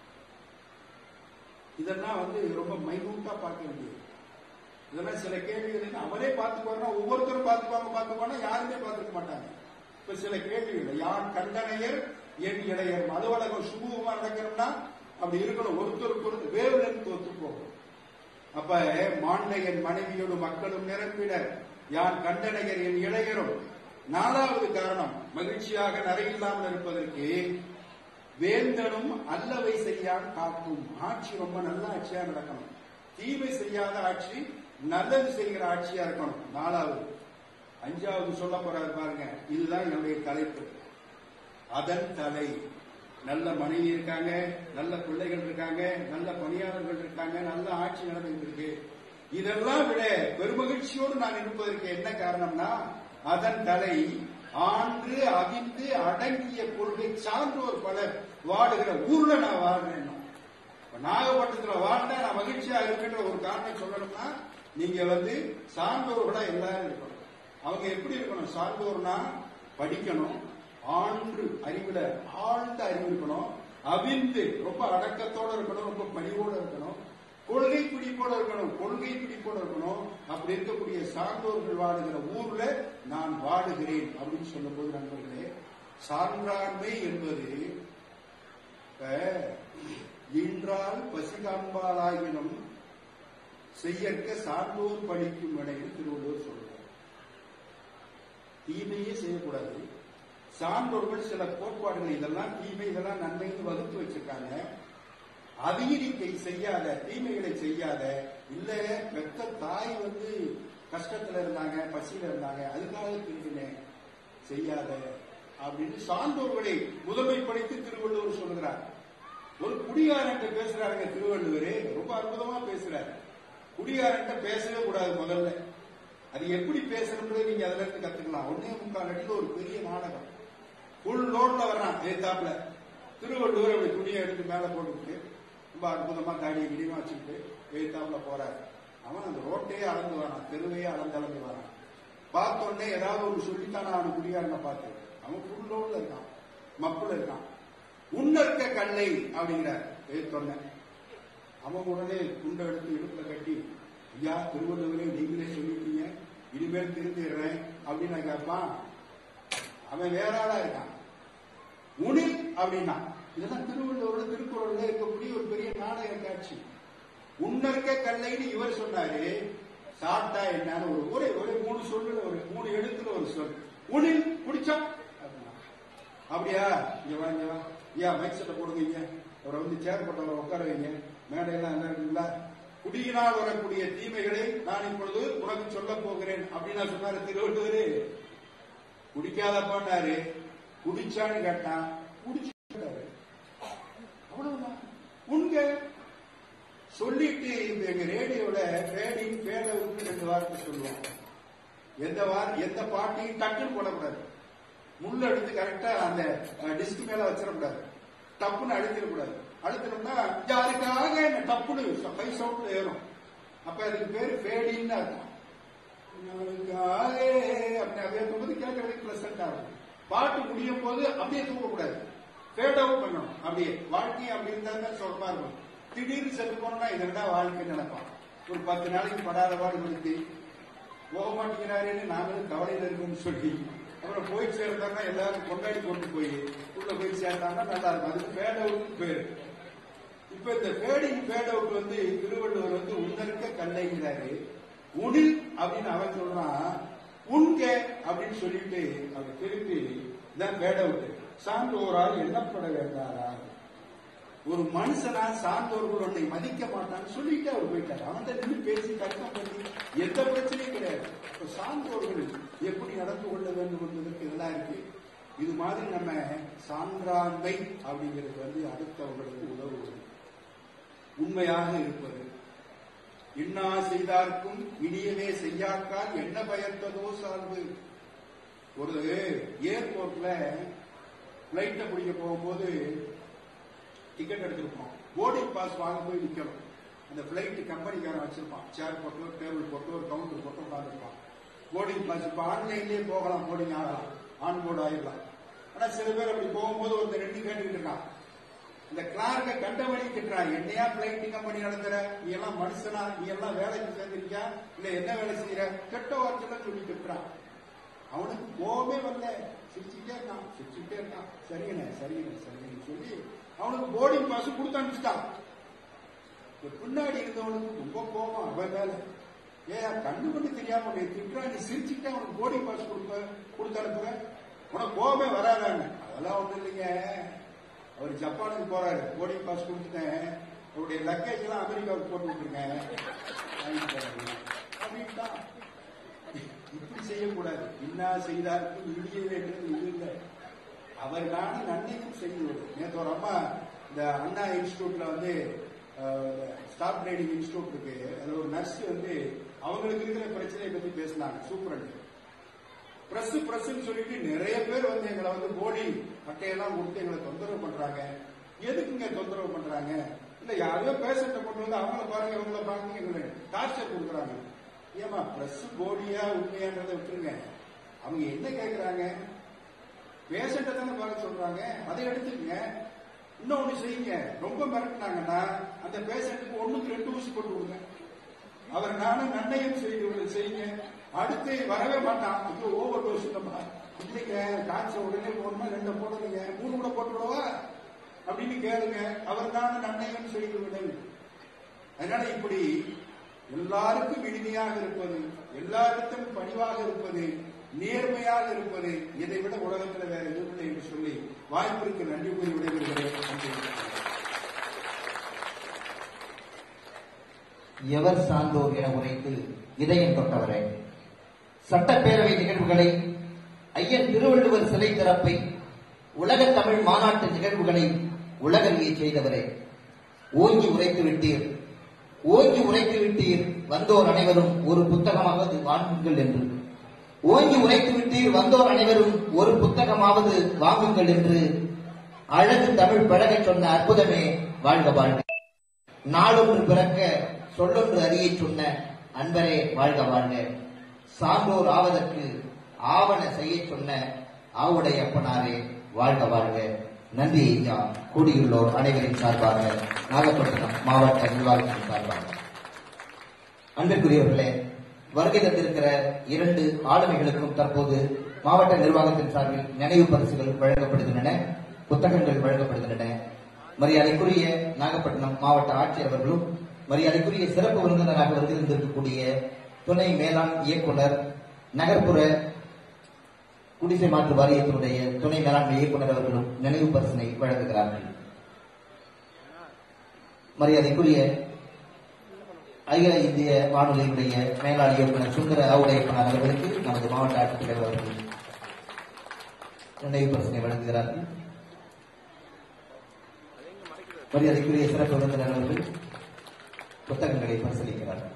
இதெல்லாம் வந்து ரொம்ப மைனூட்டா பார்க்க வேண்டியது இதெல்லாம் சில கேள்விகள் அவரே பார்த்துக்குவாருன்னா ஒவ்வொருத்தரும் பார்த்துக்குவாங்க பார்த்துக்குவாங்க யாருமே பார்த்துக்க மாட்டாங்க இப்ப சில கேள்விகள் யார் கண்டனையர் என் இளையர் அலுவலகம் சுமூகமா நடக்கணும்னா அப்படி இருக்கணும் ஒருத்தருக்கு ஒருத்தர் வேவு நின்று ஒத்து போகும் அப்ப மாண்டையன் மனைவியோடு மக்களும் நிரம்பிட யான் கண்டனையர் என் இளையரும் நாலாவது காரணம் மகிழ்ச்சியாக நரையில்லாமல் இருப்பதற்கு வேந்தனும் அல்லவை செய்யான் காக்கும் ஆட்சி ரொம்ப நல்ல ஆட்சியா நடக்கணும் தீமை செய்யாத ஆட்சி நல்லது செய்கிற ஆட்சியா இருக்கணும் நாலாவது அஞ்சாவது சொல்ல போறாரு பாருங்க இதுதான் என்னுடைய தலைப்பு அதன் தலை நல்ல மனைவி இருக்காங்க நல்ல பிள்ளைகள் இருக்காங்க நல்ல பணியாளர்கள் இருக்காங்க நல்ல ஆட்சி நடந்துட்டு இருக்கு இதெல்லாம் விட பெருமகிழ்ச்சியோடு நான் இருப்பதற்கு என்ன காரணம்னா அதன் தலை ஆண்டு அவிந்து அடங்கிய கொள்கை சான்றோர் பலர் வாடுகிற ஊர்ல நான் வாழ்றேன் இப்ப நாகப்பட்டினத்துல வாழ்ந்தா நான் மகிழ்ச்சியா இருக்கின்ற ஒரு காரணம் சொல்லணும்னா நீங்க வந்து சான்றோர்களா எல்லாரும் இருக்கணும் அவங்க எப்படி இருக்கணும் சான்றோர்னா படிக்கணும் ஆண்டு அறிவுல ஆழ்ந்த அறிவு இருக்கணும் அவிந்து ரொம்ப அடக்கத்தோட இருக்கணும் ரொம்ப பணிவோட இருக்கணும் கொள்கை பிடிப்போட இருக்கணும் கொள்கை பிடிப்போட இருக்கணும் அப்படி இருக்கக்கூடிய சான்றோர்கள் வாழுகிற ஊர்ல நான் வாழுகிறேன் அப்படின்னு சொல்லும்போது நண்பர்களே சான்றாண்மை என்பது இப்ப இன்றால் பசிகாண்பாலாயினும் செய்யற்க சான்றோர் படிக்கும் இடையில் திருவள்ளுவர் சொல்றார் தீமையே செய்யக்கூடாது சான்றோர்கள் சில கோட்பாடுகள் இதெல்லாம் தீமை இதெல்லாம் நன்மைன்னு வகுத்து வச்சிருக்காங்க அதையும் நீ செய்யாத தீமைகளை செய்யாத இல்ல பெத்த தாய் வந்து கஷ்டத்துல இருந்தாங்க பசியில இருந்தாங்க அதுக்காக பிரிவினேன் செய்யாத அப்படின்னு சான்றோர்களை முதன்மைப்படுத்தி திருவள்ளுவர் சொல்லுகிறார் ஒரு குடிகாரன்ட்ட பேசுறாருங்க திருவள்ளுவர் ரொம்ப அற்புதமா பேசுறாரு குடிகாரன்ட்ட பேசவே கூடாது முதல்ல அது எப்படி பேசணுன்றது நீங்க அதுல இருந்து கத்துக்கலாம் ஒன்னே முக்கால் அடியில ஒரு பெரிய நாடகம் ஃபுல் லோட்ல வர்றான் ஏத்தாப்புல திருவள்ளுவர் அப்படி துணியை எடுத்து மேல போட்டுக்கிட்டு ரொம்ப அற்புதமா தாடியை கிடிமா வச்சுக்கிட்டு எழுத்தாப்புல போறாரு அவன் அந்த ரோட்டையே அளந்து வரான் தெருவையே அளந்து அளந்து வரான் பார்த்த உடனே ஏதாவது ஒரு சொல்லித்தானே அவன் குடியாரனை பார்த்து அவன் ஃபுல் லோட்ல இருக்கான் மப்புல இருக்கான் உன்னற்க கல்லை அப்படிங்கிறார் எழுத்தொன்ன அவன் உடனே குண்டை எடுத்து இடுப்புல கட்டி ஐயா திருவள்ளுவரே நீங்களே சொல்லிட்டீங்க இனிமேல் திருந்திடுறேன் அப்படின்னு நான் கேட்பான் அவன் வேற ஆளா இருக்கான் உனில் அப்படின்னா இதெல்லாம் திருவள்ளுவரோட திருக்குறள்ல இருக்கக்கூடிய ஒரு பெரிய நாடக காட்சி உன்னற்க கல்லைன்னு இவர் சொன்னாரு சாப்பிட்டா என்னன்னு ஒரு ஒரே ஒரே மூணு சொல்லுல ஒரு மூணு எழுத்துல ஒரு சொல் உனில் குடிச்சா அப்படின்னா. அப்படியா இங்க வா இங்க வா ஐயா மைக் செட்டை போடுங்க இங்க அவரை வந்து சேர் போட்டவரை உட்கார வைங்க மேடையெல்லாம் என்ன இருக்குங்களா குடியினால் வரக்கூடிய தீமைகளை நான் இப்பொழுது உனக்கு சொல்ல போகிறேன் அப்படின்னு சொன்னாரு திருவள்ளுவரே குடிக்காதப்பான்னாரு குடிச்சான்னு கேட்டான் குடிச்சாரு அவ்வளவுதான் உங்க சொல்லிட்டு இந்த எங்க ரேடியோல ரேடிங் பேட விட்டு ரெண்டு வார்த்தை சொல்லுவோம் எந்த வார எந்த பாட்டையும் டக்குன்னு போடக்கூடாது முள்ள எடுத்து கரெக்டா அந்த டிஸ்க் மேல வச்சிடக்கூடாது டப்புன்னு அழுத்திடக்கூடாது அழுத்தினோம்னா யாருக்காக என்ன டப்புன்னு ஹை சவுண்ட்ல ஏறும் அப்ப அதுக்கு பேரு ஃபேடின்னு அர்த்தம் யாருக்காக அப்படி அப்படியே தூங்கும்போது கேட்கறதுக்கு பிளசண்டா இருக்கும் பாட்டு முடியும் போது அப்படியே தூங்கக்கூடாது ஃபேட் அவுட் பண்ணணும் அப்படியே வாழ்க்கையை அப்படி இருந்தா தான் சுகமா இருக்கும் திடீர்னு செத்து போனோம்னா இதெல்லாம் வாழ்க்கை நினைப்பான் ஒரு பத்து நாளைக்கு படாத பாடுபடுத்தி போக மாட்டேங்கிறாருன்னு நாங்களும் கவலையில இருக்கோம்னு சொல்லி அப்புறம் போய் சேர்ந்தாங்கன்னா எல்லாரும் கொண்டாடி கொண்டு போய் உள்ள போய் சேர்ந்தாங்கன்னா நல்லா இருக்கும் அதுக்கு ஃபேட் அவுட் பேரு இப்ப இந்த ஃபேடிங் ஃபேட் அவுட் வந்து திருவள்ளுவர் வந்து உன்னருக்க கல்லைங்கிறாரு உனில் அப்படின்னு அவன் சொல்றான் உண்க அப்படின்னு சொல்லிட்டு அவர் திருப்பி இதான் ஃபேட் அவுட் சான்றோரால் எண்ணப்பட வேண்டாரா ஒரு மனுஷனா சான்றோர்கள் உன்னை மதிக்க மாட்டான்னு சொல்லிட்டு அவர் போயிட்டார் அவன்கிட்ட நின்று பேசி தர்க்கம் பண்ணி எந்த பிரச்சனையும் கிடையாது இப்ப சான்றோர்கள் எப்படி நடந்து கொள்ள வேண்டும் என்பதற்கு இதெல்லாம் இருக்கு இது மாதிரி நம்ம சான்றாண்மை அப்படிங்கிறது வந்து அடுத்தவர்களுக்கு உதவுவது உண்மையாக இருப்பது இன்னா செய்தார்க்கும் இனியவே செய்யாக்கால் என்ன பயத்ததோ சார்பு ஒரு ஏர்போர்ட்ல பிளைட்ல பிடிக்க போகும்போது டிக்கெட் எடுத்திருப்போம் போர்டிங் பாஸ் வாங்க போய் நிக்கணும் அந்த பிளைட் கம்பெனிக்காரன் வச்சிருப்பான் சேர் போட்டு டேபிள் போட்டு ஒரு கவுண்டர் போட்டு உட்காந்துருப்பான் போர்டிங் பாஸ் இப்ப ஆன்லைன்லயே போகலாம் போர்டிங் ஆகலாம் ஆன் போர்டு ஆயிடலாம் ஆனா சில பேர் அப்படி போகும்போது ஒருத்தர் ரெண்டு கேட்டுக்கிட்டு இருக்கான் இந்த கிளார்க்க கண்டபடி திட்டுறான் என்னையா பிளைட் கம்பெனி நடத்துற நீ எல்லாம் மனுஷனா நீ எல்லாம் வேலைக்கு சேர்ந்திருக்கியா இல்ல என்ன வேலை செய்யற கெட்ட வார்த்தைலாம் சொல்லி திட்டுறான் அவனுக்கு கோபமே வரல சிரிச்சுட்டே இருக்கான் சிரிச்சுட்டே இருக்கான் சரிங்கண்ணே சரிங்கண்ணே சரிங்கன்னு சொல்லி அவனுக்கு போர்டிங் பாஸ் கொடுத்து அனுப்பிச்சிட்டான் இந்த பின்னாடி இருந்தவனுக்கு ரொம்ப கோபம் அவன் மேல ஏன் கண்ணு பண்ணி தெரியாம உன்னை திட்டுறா நீ சிரிச்சுக்கிட்டே அவனுக்கு போர்டிங் பாஸ் கொடுப்ப கொடுத்து அனுப்புற உனக்கு கோபமே வராதாங்க அதெல்லாம் ஒண்ணும் இல்லைங்க அவர் ஜப்பானுக்கு போறாரு போர்டிங் பாஸ் கொடுத்துட்டேன் அவருடைய லக்கேஜ் எல்லாம் அமெரிக்காவுக்கு போட்டு விட்டுருக்கேன் வாங்கிட்டு போறாரு. அப்படின்ட்டான் இப்படி செய்யக்கூடாது இன்னா செய்தார்க்கும் இடிய வேண்டும் இது இல்லை அவர் நானும் நன்மைக்கும் செய்வது நேற்று ஒரு அம்மா இந்த அண்ணா இன்ஸ்டியூட்ல வந்து ஸ்டாப் ட்ரைனிங் இன்ஸ்டியூட் இருக்கு அதுல ஒரு நர்ஸ் வந்து அவங்களுக்கு இருக்கிற பிரச்சனையை பத்தி பேசினாங்க சூப்பரண்ட் பிரஸ் பிரஸ்ன்னு சொல்லிட்டு நிறைய பேர் வந்து எங்களை வந்து போடி அட்டையெல்லாம் கொடுத்து எங்களை தொந்தரவு பண்றாங்க எதுக்குங்க தொந்தரவு பண்றாங்க இல்ல யாரையோ பேஷண்ட்டை கொண்டு வந்து அவங்கள பாருங்க இவங்கள பாருங்க எங்களை டார்ச்சர் கொடுக்குறாங்க ஏமா பிரஸ் போடியா உண்மையான்றதை விட்டுருங்க அவங்க என்ன கேக்குறாங்க பேஷண்ட்டை தானே பார்க்க சொல்றாங்க அதை எடுத்துக்கங்க இன்னொன்னு செய்யுங்க ரொம்ப மிரட்டினாங்கன்னா அந்த பேஷண்ட்டுக்கு ஒண்ணுக்கு ரெண்டு ஊசி போட்டு விடுங்க அவர் நானும் நன்னயம் செய்து செய்யுங்க அடுத்து வரவே மாட்டான் ஐயோ ஓவர் டோஸ் இல்லப்பா இல்லைங்க காய்ச்சல் உடனே போடணுமா ரெண்டு போடுறீங்க மூணு கூட போட்டு விடவா அப்படின்னு கேளுங்க அவர் தானே நன்னயம் செய்து விடல் அதனால இப்படி எல்லாருக்கும் இனிமையாக இருப்பது எல்லாருக்கும் பணிவாக இருப்பது நேர்மையாக இருப்பது இதை விட உலகத்தில் வேற எதுவும் இல்லை என்று சொல்லி வாய்ப்பிற்கு நன்றி கூறி விடைபெறுகிறேன் நன்றி எவர் சார்ந்தோர் என உரைத்து இதயம் தொட்டவரே சட்டப்பேரவை நிகழ்வுகளை ஐயன் திருவள்ளுவர் சிலை திறப்பை உலக தமிழ் மாநாட்டு நிகழ்வுகளை உலகறிய செய்தவரே ஓங்கி உரைத்து விட்டீர் ஓங்கி உரைத்து விட்டீர் வந்தோர் அனைவரும் ஒரு புத்தகமாவது வாங்குங்கள் என்று ஓங்கி உரைத்து விட்டீர் வந்தோர் அனைவரும் ஒரு புத்தகமாவது வாங்குங்கள் என்று அழகு தமிழ் பழகச் சொன்ன அற்புதமே வாழ்க வாழ்க நாளொன்று பிறக்க சொல்லொன்று அறியச் சொன்ன அன்பரே வாழ்க வாழ்க சான்றோர் ஆவதற்கு ஆவண செய்யச் சொன்ன ஆவுடைய அப்பனாரே வாழ்க வாழ்க நன்றி ஐயா கூடியுள்ளோர் அனைவரின் சார்பாக நாகப்பட்டினம் மாவட்ட நிர்வாகத்தின் சார்பாக அன்பிற்குரியவர்களே வருகை தந்திருக்கிற இரண்டு ஆளுமைகளுக்கும் தற்போது மாவட்ட நிர்வாகத்தின் சார்பில் நினைவு பரிசுகள் வழங்கப்படுகின்றன புத்தகங்கள் வழங்கப்படுகின்றன மரியாதைக்குரிய நாகப்பட்டினம் மாவட்ட ஆட்சியர் அவர்களும் மரியாதைக்குரிய சிறப்பு விருந்தினராக வருகின்றிருக்கக்கூடிய துணை மேலாண் இயக்குனர் நகர்ப்புற குடிசை மாற்று வாரியத்தினுடைய துணை மேலாண்மை இயக்குனர் அவர்களும் நினைவு பரிசினை வழங்குகிறார்கள் மரியாதைக்குரிய அகில இந்திய வானொலியினுடைய மேலாளர் இயக்குனர் சுந்தர ஆவுடையப்பனார் அவர்களுக்கு நமது மாவட்ட ஆட்சித்தலைவர் அவர்கள் நினைவு பரிசனை வழங்குகிறார்கள் மரியாதைக்குரிய சிறப்பு விருந்தினர் அவர்கள் புத்தகங்களை பரிசீலிக்கிறார்கள்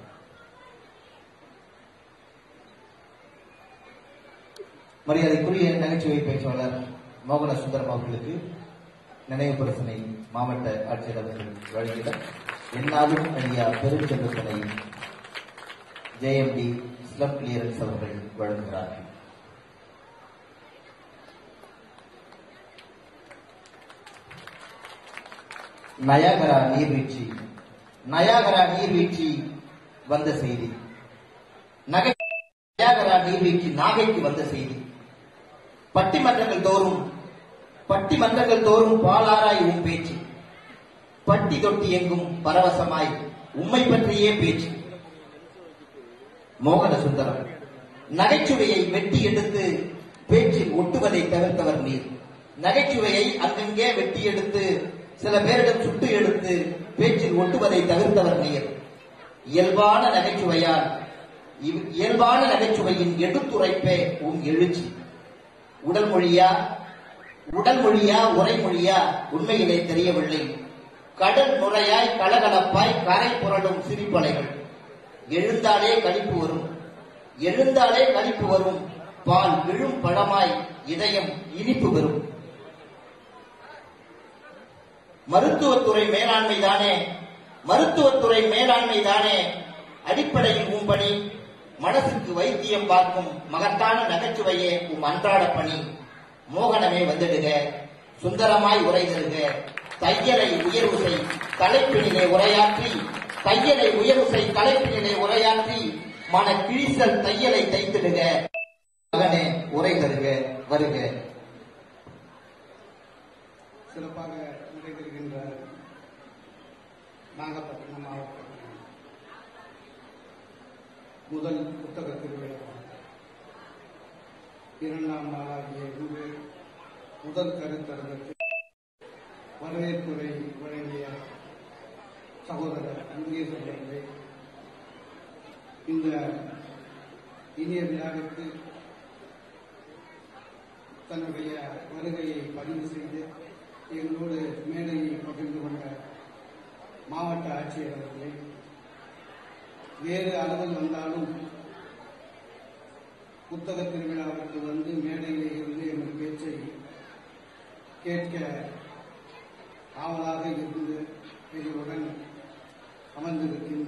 மரியாதைக்குரிய நகைச்சுவை பேச்சாளர் மோகன சுந்தரம் அவர்களுக்கு நினைவு பரிசனை மாவட்ட ஆட்சியர் அவர்கள் வழங்கிட என்னாலும் ஐயா பெருஞ்செல்வத்தனை ஜேஎம்டி ஸ்லம் கிளியரன்ஸ் அவர்கள் வழங்குகிறார்கள் நயாகரா நீர்வீழ்ச்சி நயாகரா நீர்வீழ்ச்சி வந்த செய்தி நகை நயாகரா நீர்வீழ்ச்சி நாகைக்கு வந்த செய்தி பட்டிமன்றங்கள் தோறும் பட்டிமன்றங்கள் தோறும் பாலாராய் உன் பேச்சு பட்டி தொட்டி எங்கும் பரவசமாய் உம்மை பற்றியே பேச்சு மோகன சுந்தரம் நகைச்சுவையை வெட்டி எடுத்து பேச்சில் ஒட்டுவதை தவிர்த்தவர் நீர் நகைச்சுவையை அங்கங்கே வெட்டி எடுத்து சில பேரிடம் சுட்டு எடுத்து பேச்சில் ஒட்டுவதை தவிர்த்தவர் நீர் இயல்பான நகைச்சுவையால் இவ்- இயல்பான நகைச்சுவையின் எடுத்துரைப்பே உன் எழுச்சி உடல் மொழியா உடல் மொழியா உரைமொழியா உண்மையிலே தெரியவில்லை கடல் நுரையாய் கலகலப்பாய் கரை புரளும் சிரிப்பலைகள் எழுந்தாலே கழிப்பு வரும் எழுந்தாலே கழிப்பு வரும் பால் விழும் பழமாய் இதயம் இனிப்பு வரும் மருத்துவத்துறை மேலாண்மை தானே மருத்துவத்துறை மேலாண்மை தானே அடிப்படையில் உன் பணி மனசுக்கு வைத்தியம் பார்க்கும் மகத்தான நகைச்சுவையே உம் அன்றாட பணி மோகனமே வந்திடுக சுந்தரமாய் உரை தருக தையலை உயர்வுசை தலைப்பினிலே உரையாற்றி தையலை உயர்வுசை தலைப்பினிலே உரையாற்றி மன கிழிசல் தையலை தைத்திடுக மகனே உரை தருக வருக சிறப்பாக நடைபெறுகின்ற நாகப்பட்டினம் மாவட்டம் முதல் புத்தக திருவிழா இரண்டாம் நாளாகிய இன்று முதல் கருத்தரங்கத்தில் வரவேற்புரை வழங்கிய சகோதரர் முருகேசன் அவர்களே இந்த இனிய விழாவிற்கு தன்னுடைய வருகையை பதிவு செய்து எங்களோடு மேடையை பகிர்ந்து கொண்ட மாவட்ட ஆட்சியர் அவர்களே வேறு அலுவல் வந்தாலும் புத்தக திருவிழாவுக்கு வந்து மேடையிலே இருந்து எங்கள் பேச்சை கேட்க ஆவலாக இருந்து எங்களுடன் அமர்ந்திருக்கின்ற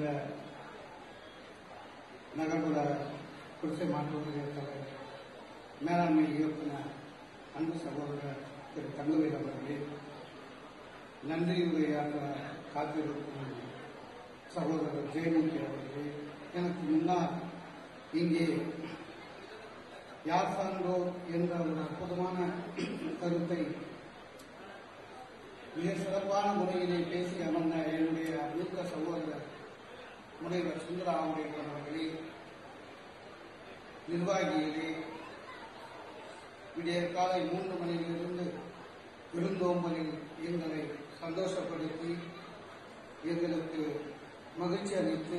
நகர்ப்புற குடிசை மாற்றுவதை தலைவர் மேலாண்மை இயக்குனர் அன்பு சகோதரர் திரு தங்கவேல் அவர்களே நன்றி உரையாற்ற காத்திருக்கும் சகோதரர் ஜெயமூர்த்தி அவர்களே எனக்கு முன்னால் இங்கே யார் சான்றோர் என்ற ஒரு அற்புதமான கருத்தை மிக சிறப்பான முறையிலே பேசி அமர்ந்த என்னுடைய மூத்த சகோதரர் முனைவர் சுந்தராமலிங்கம் அவர்களே நிர்வாகிகளே விடிய காலை மூன்று மணியிலிருந்து விருந்தோம்பலில் எங்களை சந்தோஷப்படுத்தி எங்களுக்கு மகிழ்ச்சி அளித்து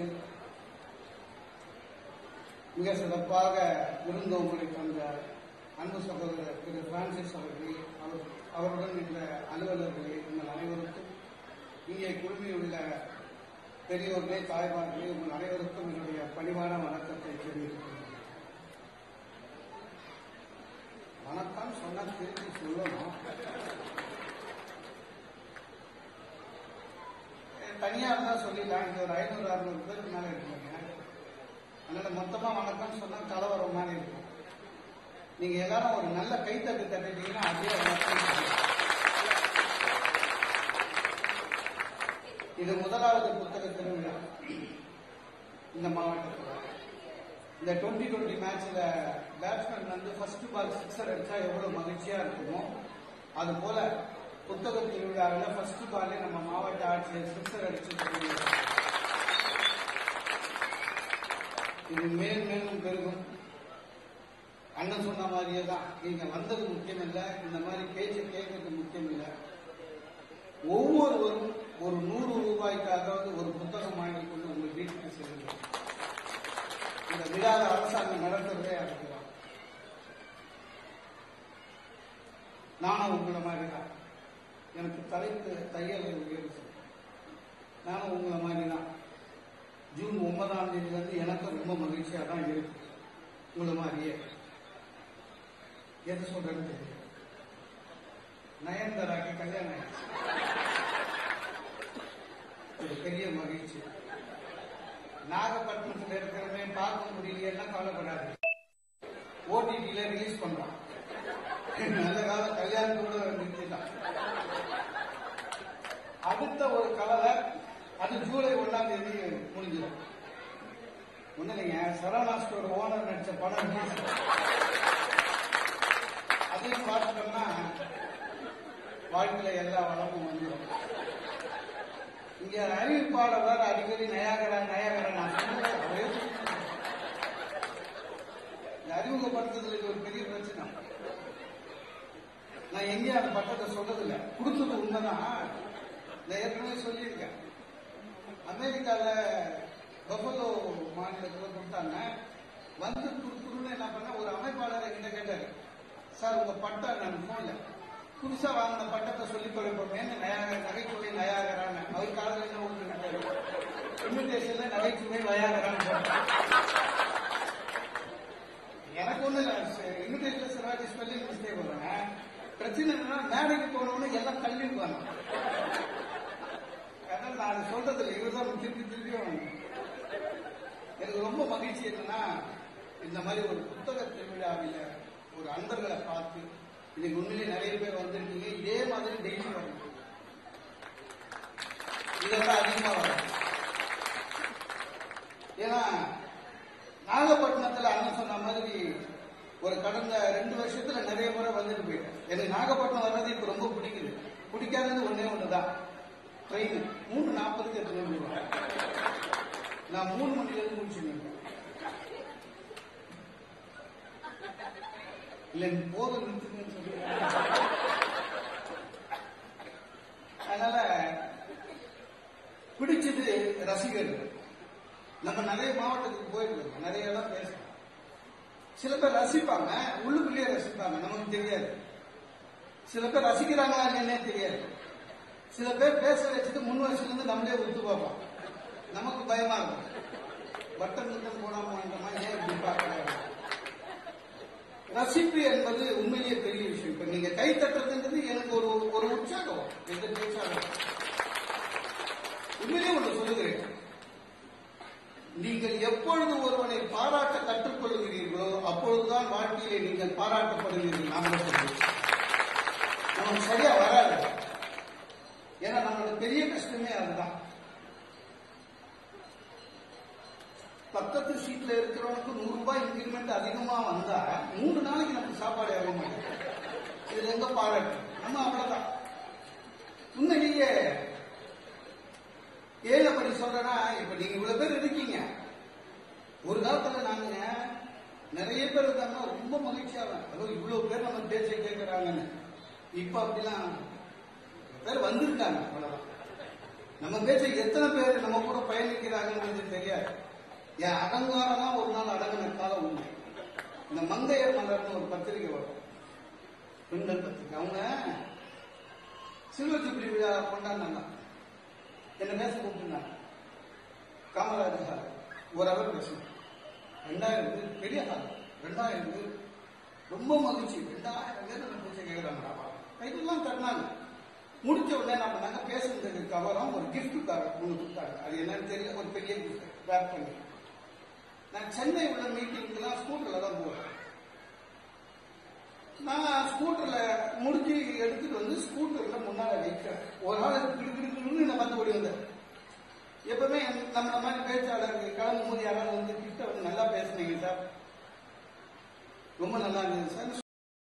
மிக சிறப்பாக விருந்தோம்பலை தந்த அன்பு சகோதரர் திரு பிரான்சிஸ் அவர்களே அவர் அவருடன் இந்த அலுவலர்களே உங்கள் அனைவருக்கும் இங்கே குழுமியுள்ள பெரியோர்களே தாய்மார்களே உங்கள் அனைவருக்கும் என்னுடைய பணிவான வணக்கத்தை தெரிவித்துக் கொள்கிறேன் வணக்கம் சொன்னா திருப்பி சொல்லணும் தனியா இருந்தா சொல்லிடலாம் இங்க ஒரு ஐநூறு அறுநூறு பேருக்கு மேல இருக்கீங்க அதனால மொத்தமா வணக்கம் சொன்னா கலவரம் மாதிரி இருக்கும் நீங்க எல்லாரும் ஒரு நல்ல கைத்தட்டு தட்டிட்டீங்கன்னா அதே வணக்கம் சொல்லலாம். இது முதலாவது புத்தக திருவிழா இந்த மாவட்டத்தில் இந்த டுவெண்ட்டி டுவெண்ட்டி மேட்ச்ல பேட்ஸ்மேன் வந்து ஃபர்ஸ்ட் பால் சிக்ஸர் அடிச்சா எவ்வளவு மகிழ்ச்சியா இருக்குமோ அது போல புத்தக திருவிழாவில் ஃபர்ஸ்ட் பாலே நம்ம மாவட்ட ஆட்சியர் சிக்ஸர் அடிச்சு இது மேல் மேலும் பெருகும் அண்ணன் சொன்ன மாதிரியே தான் நீங்க வந்தது முக்கியம் இல்ல இந்த மாதிரி பேச்சு கேட்கறது முக்கியம் இல்ல ஒவ்வொருவரும் ஒரு நூறு ரூபாய்க்காவது ஒரு புத்தகம் வாங்கி கொண்டு உங்க வீட்டுக்கு செல்லுங்க இந்த விழாவை அரசாங்கம் நடத்துறதே அதுதான் நானும் உங்களை மாதிரி தான் எனக்கு தலைப்பு தையல் உயர்வு நானும் உங்களை மாதிரி தான் ஜூன் ஒன்பதாம் தேதியிலேருந்து எனக்கு ரொம்ப மகிழ்ச்சியாக தான் இருக்கு உங்களை மாதிரியே எது சொல்றேன்னு தெரியல நயன்தாராக்கு கல்யாணம் ஆயிடுச்சு. ஒரு பெரிய மகிழ்ச்சி நாகப்பட்டினத்தில் இருக்கிறவன் பார்க்க முடியலையேன்னா கவலைப்படாது ஓடிடியில ரிலீஸ் பண்றான் நல்ல கால கல்யாணத்தோட நிறுத்திட்டான் அடுத்த ஒரு கவலை அது ஜூலை ஒண்ணாம் தேதி முடிஞ்சிடும் ஒண்ணு இல்லைங்க சரவணா ஸ்டோர் ஓனர் நடிச்ச படம் release. அதையும் பார்த்துட்டோம்னா வாழ்க்கையில எல்லா வளமும் வந்துடும் இங்க அறிவிப்பாளர் வேற அடிக்கடி நயாகரா நயாகரா நான் சொன்னதை அவரே சொல்லிட்டாரு. இந்த அறிமுகப்படுத்துறதுல இது ஒரு பெரிய பிரச்சனை நான் எங்கேயும் அந்த பட்டத்தை சொல்றதில்ல கொடுத்தது உண்மைதான் நான் ஏற்கனவே சொல்லியிருக்கேன் அமெரிக்கால பஃபலோ மாநிலத்தில் கொடுத்தாங்க வந்து கொடுக்கணும்னு என்ன பண்ண ஒரு அமைப்பாளர் என்கிட்ட கேட்டாரு சார் உங்க பட்டம் நான் போன்ல புதுசா வாங்கின பட்டத்தை சொல்லி கொடுப்போமேன்னு நயாக நகைச்சுவை நயாகரான்னு அவர் காலையில் என்ன ஒன்று இன்விடேஷன்ல நகைச்சுவை நயாகரான்னு போட்டார் எனக்கு ஒண்ணு இன்விடேஷன் சிவாஜி ஸ்பெல்லிங் மிஸ்டேக் வருங்க பிரச்சனை என்னன்னா மேடைக்கு போனவொன்னு எல்லாம் தள்ளிடுவாங்க அதனால நான் அதை சொல்றது இல்லை இவர் தான் திருப்பி திருப்பியும் எனக்கு ரொம்ப மகிழ்ச்சி என்னன்னா இந்த மாதிரி ஒரு புத்தக திருவிழாவில் ஒரு அன்பர்களை பார்த்து இன்னைக்கு உண்மையிலே நிறைய பேர் வந்திருக்கீங்க இதே மாதிரி டெய்லி வரணும் இதை விட அதிகமா வரணும் ஏன்னா நாகப்பட்டினத்துல அண்ணன் சொன்ன மாதிரி ஒரு கடந்த ரெண்டு வருஷத்துல நிறைய முறை வந்துட்டு போயிட்டேன் எனக்கு நாகப்பட்டினம் வர்றது இப்ப ரொம்ப பிடிக்குது பிடிக்காதது ஒண்ணே ஒண்ணுதான் ட்ரெயின் மூணு நாற்பதுக்கு எடுத்து வந்துருவேன் நான் மூணு மணில இருந்து முடிச்சுருவேன் இல்ல நீ போதும் நிறுத்துங்கன்னு சொல்லி அதனால பிடிச்சது ரசிகர்கள் நம்ம நிறைய மாவட்டத்துக்கு போயிருக்கோம் நிறைய இடம் பேசலாம் சில பேர் ரசிப்பாங்க உள்ளுக்குள்ளேயே ரசிப்பாங்க நமக்கு தெரியாது சில பேர் ரசிக்கிறாங்களா என்னன்னே தெரியாது சில பேர் பேச வச்சுட்டு முன் வருஷத்துல இருந்து நம்மளே ஒத்து பார்ப்போம் நமக்கு பயமா இருக்கும் பட்டம் கிட்டம் போடாம வேண்டாமா ஏன் இப்படி பார்க்கறாங்க ரசிப்பு என்பது உண்மையிலேயே பெரிய விஷயம் இப்ப நீங்க கை தட்டுறதுன்றது எனக்கு ஒரு ஒரு உற்சாகம் எந்த பேச்சாளர் உண்மையிலேயே ஒன்று சொல்லுகிறேன் நீங்கள் எப்பொழுது ஒருவனை பாராட்ட கற்றுக்கொள்கிறீர்களோ அப்பொழுதுதான் வாழ்க்கையிலே நீங்கள் பாராட்டப்படுவீர்கள் நாம் சொல்றோம் நமக்கு சரியா வராது ஏன்னா நம்மளோட பெரிய கஷ்டமே அதுதான் பக்கத்து சீட்ல இருக்கிறவனுக்கு நூறு ரூபாய் இன்கிரிமெண்ட் அதிகமா வந்தா மூணு நாளைக்கு நமக்கு சாப்பாடு ஆக மாட்டேங்குது இதுல எங்க பாராட்டு நம்ம அவ்வளவுதான் உண்மையிலேயே ஏன் அப்படி சொல்றேன்னா இப்ப நீங்க இவ்வளவு பேர் இருக்கீங்க ஒரு காலத்துல நாங்க நிறைய பேர் இருந்தாங்கன்னா ரொம்ப மகிழ்ச்சியாவேன் அதோ இவ்வளவு பேர் நம்ம பேச்சை கேட்கிறாங்கன்னு இப்ப அப்படிலாம் பேர் வந்திருக்காங்க அவ்வளவுதான் நம்ம பேச்சை எத்தனை பேர் நம்ம கூட பயணிக்கிறாங்கன்றது தெரியாது என் அகங்காரம் தான் ஒரு நாள் அடங்கின காலம் உண்மை இந்த மங்கையர் மலர்னு ஒரு பத்திரிகை வரும் பெண்கள் பத்திரிகை அவங்க சில்வர் ஜூப்ளி விழா கொண்டாடினாங்க என்ன பேச கூப்பிட்டுருந்தாங்க காமராஜர் சார் ஒரு அவர் பேசணும் ரெண்டாயிரம் பேர் பெரிய ஹால் ரெண்டாயிரம் பேர் ரொம்ப மகிழ்ச்சி ரெண்டாயிரம் பேர் நம்ம பேச கேட்கிறாங்க கைதெல்லாம் தட்டினாங்க முடிச்ச உடனே என்ன பண்ணாங்க பேசுறதுக்கு கவரம் ஒரு கிஃப்ட் கவர் ஒன்று கொடுத்தாங்க அது என்னன்னு தெரியல ஒரு பெரிய கிஃப்ட் பேக் பண்ணி நான் சென்னை உள்ள மீட்டிங்லாம் ஸ்கூட்டர்ல தான் போவேன் நான் ஸ்கூட்டர்ல முடிஞ்சு எடுத்துட்டு வந்து ஸ்கூட்டர்ல முன்னால வைக்கிறேன் ஒரு ஆள் கிடுக்கிடுன்னு என்ன பார்த்து ஓடி வந்தேன் எப்பவுமே நம்ம மாதிரி பேச்சாளர்கள் கிளம்பும் போது யாராவது வந்து கிட்ட வந்து நல்லா பேசுனீங்க சார் ரொம்ப நல்லா இருந்தது சார்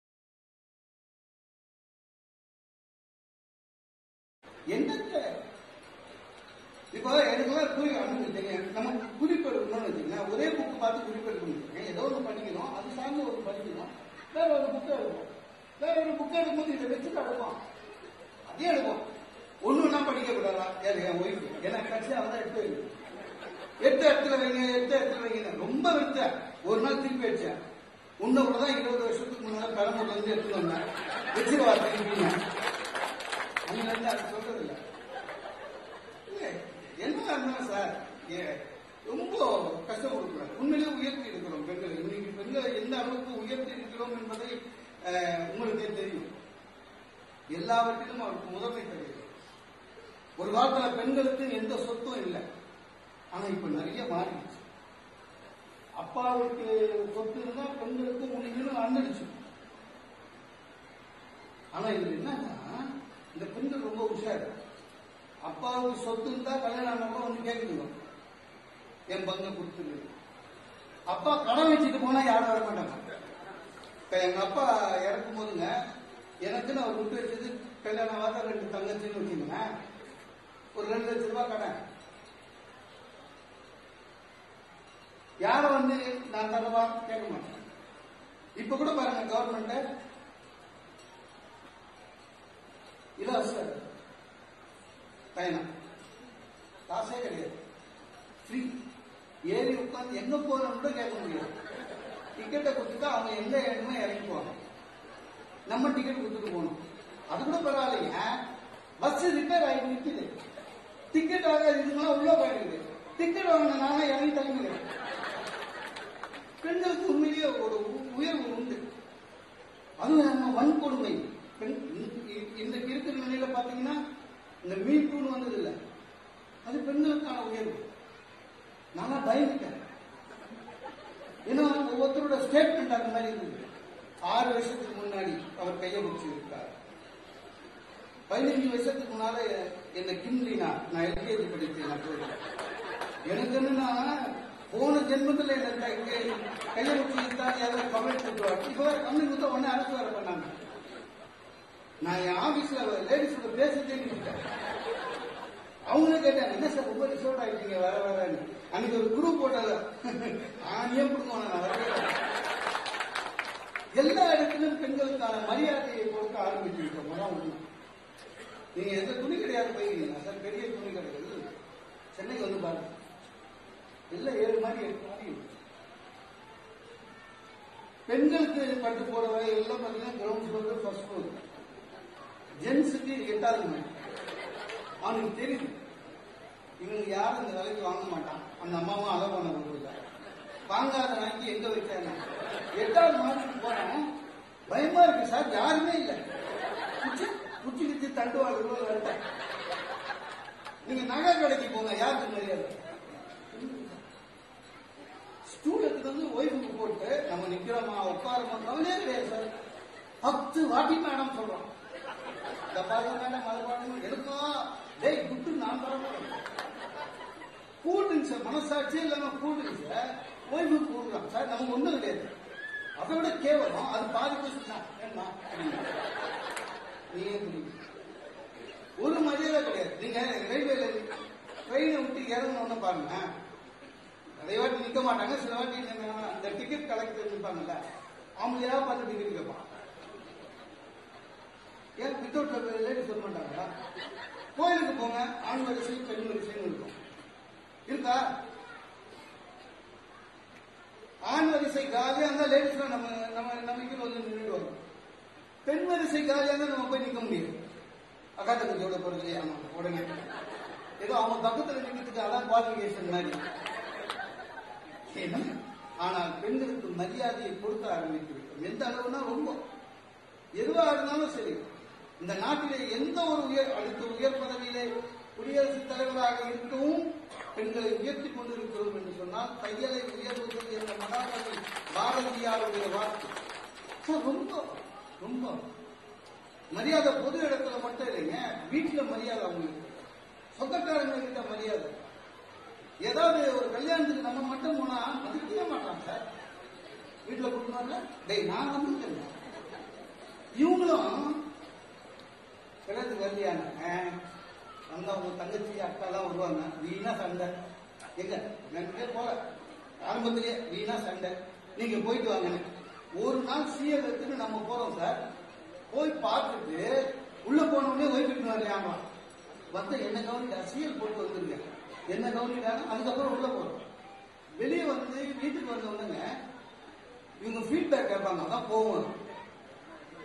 என்னங்க இப்போ எனக்குலாம் குறி அனுப்பிட்டீங்க நமக்கு குறிப்பெடுக்கணும்னு வச்சுக்கோங்க ஒரே புக்கு பார்த்து குறிப்பெடுக்கணும் ஏதோ ஒன்று படிக்கணும் அது சார்ந்து ஒரு படிக்கணும் வேற ஒரு புக்கு எடுப்போம் வேற ஒரு புக்கு எடுக்கும்போது இதை வச்சுட்டு எடுப்போம் அதே எடுப்போம் ஒண்ணு ஒண்ணா படிக்க கூடாதா ஏன் என் ஒய்ஃபு ஏன்னா கட்சியா வந்தா எட்டு வைங்க எட்டு இடத்துல வைங்க எட்டு இடத்துல வைங்க ரொம்ப விட்டேன் ஒரு நாள் திருப்பி வச்சேன் உன்னை கூட தான் இருபது வருஷத்துக்கு முன்னால பெரம்பூர்ல இருந்து எடுத்துட்டு வந்தேன் வச்சிருவா திருப்பிங்க அங்க இருந்து அது சொல்றது இல்ல இல்ல, என்ன இருந்தாலும் சார் ஏ, ரொம்ப கஷ்டம் கொடுக்கூடாது உண்மையிலே உயர்த்தி இருக்கிறோம் பெண்களை இன்னைக்கு பெண்களை எந்த அளவுக்கு உயர்த்தி இருக்கிறோம் என்பதை அஹ், உங்களுக்கே தெரியும் எல்லாவற்றிலும் அவருக்கு முதன்மை தெரியும் ஒரு காலத்துல பெண்களுக்கு எந்த சொத்தும் இல்லை ஆனா இப்ப நிறைய மாறிடுச்சு அப்பாவுக்கு சொத்து இருந்தா பெண்களுக்கு முடிஞ்சுன்னு அந்தடிச்சு ஆனா இது என்னன்னா இந்த பெண்கள் ரொம்ப உஷாரு அப்பாவுக்கு சொத்து இருந்தா கல்யாணம் ஆனப்ப வந்து கேக்குதுங்க என் பங்கு கொடுத்துரு அப்பா கடன் வச்சுட்டு போனா யாரும் வர மாட்டாங்க இப்ப எங்க அப்பா இறக்கும் போதுங்க எனக்குன்னு அவர் விட்டு வச்சது கல்யாணம் ஆகாத ரெண்டு தங்கச்சின்னு வச்சுக்கோங்க ஒரு ரெண்டு லட்சம் ரூபாய் கடன் யார வந்து நான் தரவா கேட்க மாட்டேன் இப்ப கூட பாருங்க கவர்மெண்ட் இலவச பயணம் காசே கிடையாது ஃப்ரீ ஏறி உட்கார்ந்து எங்க போறோம்னு கூட கேட்க முடியாது டிக்கெட்டை கொடுத்துட்டா அவங்க எந்த இடமே இறங்கிக்குவாங்க நம்ம டிக்கெட் கொடுத்துட்டு போகணும் அது கூட பரவாயில்லைங்க பஸ் ரிப்பேர் ஆகி நிற்குது டிக்கெட் ஆகாது இதுங்களாம் உள்ள போயிடுது டிக்கெட் வாங்கினால இறங்கி தள்ளுங்க பெண்களுக்கு உண்மையிலேயே ஒரு உ- உயர்வு உண்டு அதுவும் நம்ம வன்கொடுமை பெண் இ- இ- இன்றைக்கு இருக்கிற நிலையில பாத்தீங்கன்னா இந்த மீட்புன்னு வந்தது இல்ல அது பெண்களுக்கான உயர்வு நானா பயந்துட்டேன் ஏன்னா ஒவ்வொருத்தரோட ஸ்டேட்மெண்ட் அந்த மாதிரி இருந்தது ஆறு வருஷத்துக்கு முன்னாடி அவர் கையை பிடிச்சி இருக்கார் பதினஞ்சு வருஷத்துக்கு முன்னால என்ன கிம்லினா நான் எல்கேஜி படித்தேன் நான் போயிருக்கேன். எனக்கு என்னன்னா போன ஜென்மத்துல என்ன கை- கை- கையை பிடிச்சி இருந்தா யாராவது கமெண்ட் கொடுத்துருவாங்க இப்போ கம்மிங் கொடுத்தா உடனே அரசு வர பண்ணாங்க நான் என் ஆபீஸ்ல லேடிஸோட பேசுறதே நிறுத்திட்டேன் அவங்களே கேட்டாங்க என்ன சார் ரொம்ப ரிசோர்ட் ஆயிட்டீங்க வர வரன்னு அன்னைக்கு ஒரு குரூப் போட்டது ஆணியே கொடுங்க நான் வரவே இல்லை. எல்லா இடத்திலும் பெண்களுக்கான மரியாதையை கொடுக்க ஆரம்பிச்சிருக்கோம் அதான் உண்மை நீங்க எந்த துணி கிடையாது போயிருக்கீங்க சார் பெரிய துணி கடைகள் சென்னைக்கு வந்து பாருங்க எல்லாம் ஏழு மாதிரி எட்டு மாதிரி இருக்கு. பெண்களுக்கு பட்டு போறவங்க எல்லாம் பாத்தீங்கன்னா கிரவுண்ட் ஃப்ளோர் ஃபர்ஸ்ட் ஃப்ளோர் ஜென்ஸுக்கு எட்டாவது மாடி அவனுக்கு தெரியுது இவனுக்கு யாரும் இந்த வேலைக்கு வாங்க மாட்டான் அந்த அம்மாவும் அதை பண்ண கொடுக்கல வாங்காத நாய்க்கு எங்க வச்சாங்க எட்டாவது மாதத்துக்கு போனேன் பயமா இருக்கு சார் யாருமே இல்லை குச்சி குச்சி குச்சி தண்டு வாழ்க்கை வரட்டேன் நீங்க நகை கடைக்கு போங்க யாருக்கு மரியாதை ஸ்டூல் எடுத்து வந்து ஒய்ஃபுக்கு போட்டு நம்ம நிக்கிறோமா உட்காரமா கவலையே கிடையாது சார் பத்து வாட்டி மேடம் சொல்றோம் இந்த பாருங்க மேடம் அது பாருங்க எனக்கா டேய் குட்டு நான் தர மாட்டேன் கூல் ட்ரிங்க்ஸ் மனசாட்சி இல்லைன்னா கூல் ட்ரிங்க்ஸ் ஒய்ஃபுக்கு கொடுக்கலாம் சார் நமக்கு ஒண்ணும் கிடையாது அதை விட கேவலம் அது பாதி பசு தான் ஏன்னா நீயே புரியுது ஒரு மரியாதை கிடையாது நீங்க ரயில்வேல ட்ரெயினை விட்டு இறங்கணும்னு பாருங்க நிறைய வாட்டி நிக்க மாட்டாங்க சில வாட்டி என்னன்னா, அந்த டிக்கெட் கலெக்டர் இருப்பாங்கல்ல அவங்களையா பார்த்து டிக்கெட் கேட்பான் ஏன் வித்தவுட் லேடி சொல்ல மாட்டாங்களா கோயிலுக்கு போங்க ஆண் வரிசை பெண் வரிசைன்னு இருக்கும் இருக்கா ஆண் வரிசை காலியா இருந்தா லேடிஸ் நம்ம நம்ம நம்பிக்கை வந்து நின்றுட்டு வரும் பெண் வரிசை காலியா இருந்தா நம்ம போய் நிக்க முடியாது அக்காத்த குஞ்சோட போறது ஆமா உடனே ஏதோ அவங்க பக்கத்துல நிக்கிறதுக்கு அதான் குவாலிபிகேஷன் மாதிரி ஏன்னா, ஆனால் பெண்களுக்கு மரியாதையை கொடுக்க ஆரம்பித்து விட்டோம் எந்த அளவுனா ரொம்ப எதுவா இருந்தாலும் சரி இந்த நாட்டிலே எந்த ஒரு உயர் அடுத்த உயர் பதவியிலே குடியரசுத் தலைவராக இருக்கவும் பெண்களை உயர்த்தி கொண்டிருக்கிறோம் என்று சொன்னால் தையலை உயர்வது என்ற மகாகவி பாரதியாருடைய வார்த்தை சார், ரொம்ப ரொம்ப மரியாதை பொது இடத்துல மட்டும் இல்லைங்க வீட்டுல மரியாதை அவங்களுக்கு சொந்தக்காரங்க கிட்ட மரியாதை ஏதாவது ஒரு கல்யாணத்துக்கு நம்ம மட்டும் போனா மதிக்கவே மாட்டான் சார் வீட்டுல கொடுப்பாங்க டேய் நான் வந்துட்டேன் இவங்களும் கல்யாணத்துக்கு வரலையாங்க வந்தா உங்க தங்கச்சி அக்கா எல்லாம் வருவாங்க வீணா சண்டை எங்க நன்றே போல ஆரம்பத்திலேயே வீணா சண்டை நீங்க போயிட்டு வாங்க ஒரு நாள் சீஎல் எடுத்துட்டு நம்ம போறோம் சார் போய் பார்த்துட்டு உள்ள போன உடனே ஓய்விட்டு வரலையாமா வந்து என்ன கவனிடா சீஎல் போட்டு வந்துருங்க என்ன கவனிடாங்க அதுக்கப்புறம் உள்ள போறோம் வெளியே வந்து வீட்டுக்கு வந்த உடனே இவங்க ஃபீட்பேக் கேட்பாங்க அதான் போவோம்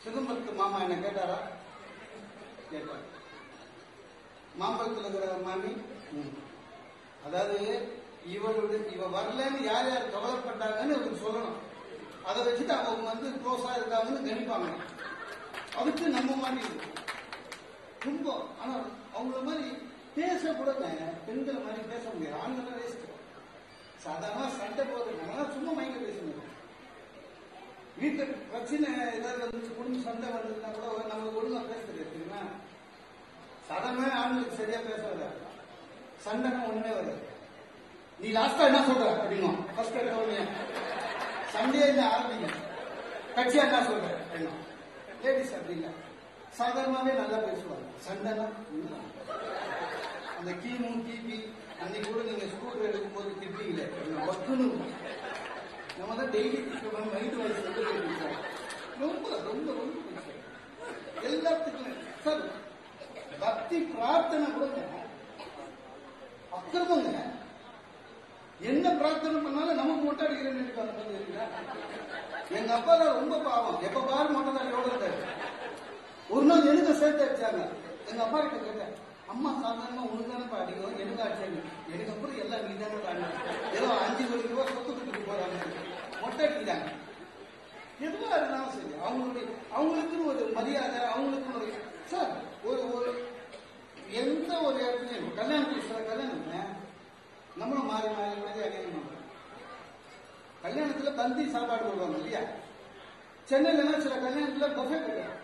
சிதம்பரத்து மாமா என்ன கேட்டாரா கேட்டார் மாம்பழத்தில் இருக்கிற மாமி ம். அதாவது இவருடைய இவ வரலன்னு யார் யார் கவலைப்பட்டாங்கன்னு இவருக்கு சொல்லணும் அதை வச்சுட்டு அவங்க வந்து க்ளோஸா இருக்காங்கன்னு கணிப்பாங்க அதுக்கு நம்ம மாதிரி இருக்கு. ரொம்ப ஆனா அவங்கள மாதிரி பேச கூட பெண்களை மாதிரி பேச முடியாது ஆண்கள் வேஸ்ட் சாதாரண சண்டை போடுறதுனால சும்மா மைண்ட்ல பேசணும் வீட்டுல பிரச்சனை ஏதாவது வந்துச்சு குடும்ப சண்டை வந்ததுன்னா கூட நம்ம ஒழுங்கா பேச தெரியாது தெரியுமா சாதாரண ஆண்களுக்கு சரியா பேச வராது சண்டைனா ஒண்ணுமே வராது நீ லாஸ்டா என்ன சொல்ற அப்படின்னும் ஃபர்ஸ்ட் எடுத்த உடனே சண்டையே இல்லை ஆரம்பிங்க கட்சியா என்ன சொல்ற அப்படின்னும் லேடிஸ் அப்படி இல்லை சாதாரணமாவே நல்லா பேசுவாங்க சண்டைனா உண்மை. அந்த கிமு கிபி அன்னைக்கு கூட நீங்க ஸ்கூல் எடுக்கும்போது திட்டீங்களே ஒத்துணும் நம்ம தான் டெய்லி திட்டணும் நைட்டு வயசு வந்து கேட்டுருக்கோம். ரொம்ப ரொம்ப ரொம்ப பிடிச்சது. எல்லாத்துக்குமே சார் பக்தி பிரார்த்தனை கூட அக்கிரமங்க என்ன பிரார்த்தனை பண்ணாலும் நமக்கு மொட்டை அடிக்கிறேன்னு நினைப்பாங்க பாத்தீங்களா? எங்க அப்பா தான் ரொம்ப பாவம் எப்ப பாரு மொட்டை தான் எவ்வளவு இருந்தாரு. ஒரு நாள் எனக்கு சேர்த்து அடிச்சாங்க எங்க அப்பா கிட்ட கேட்டேன் அம்மா சாதாரணமா உனக்கு தானே அடிக்கும் எனக்கு அடிச்சாங்க எனக்கு அப்புறம் எல்லாம் நீ தானே அடிக்கும் ஏதோ அஞ்சு கோடி ரூபாய் சொத்து கொடுத்துட்டு போறாங்க மொட்டை அடிக்கிறாங்க எதுவா இருந்தாலும் சரி அவங்களுடைய அவங்களுக்குன்னு ஒரு மரியாதை அவங்களுக்குன்னு ஒரு சார் ஒரு ஒரு எந்த ஒரு இடத்துலயும் கல்யாணத்துக்கு சில கல்யாணம் நம்மளும் மாறி மாறி மாறி அடையணும் பண்றோம். கல்யாணத்துல பந்தி சாப்பாடு போடுவாங்க இல்லையா சென்னையில சில கல்யாணத்துல பஃபே கிடையாது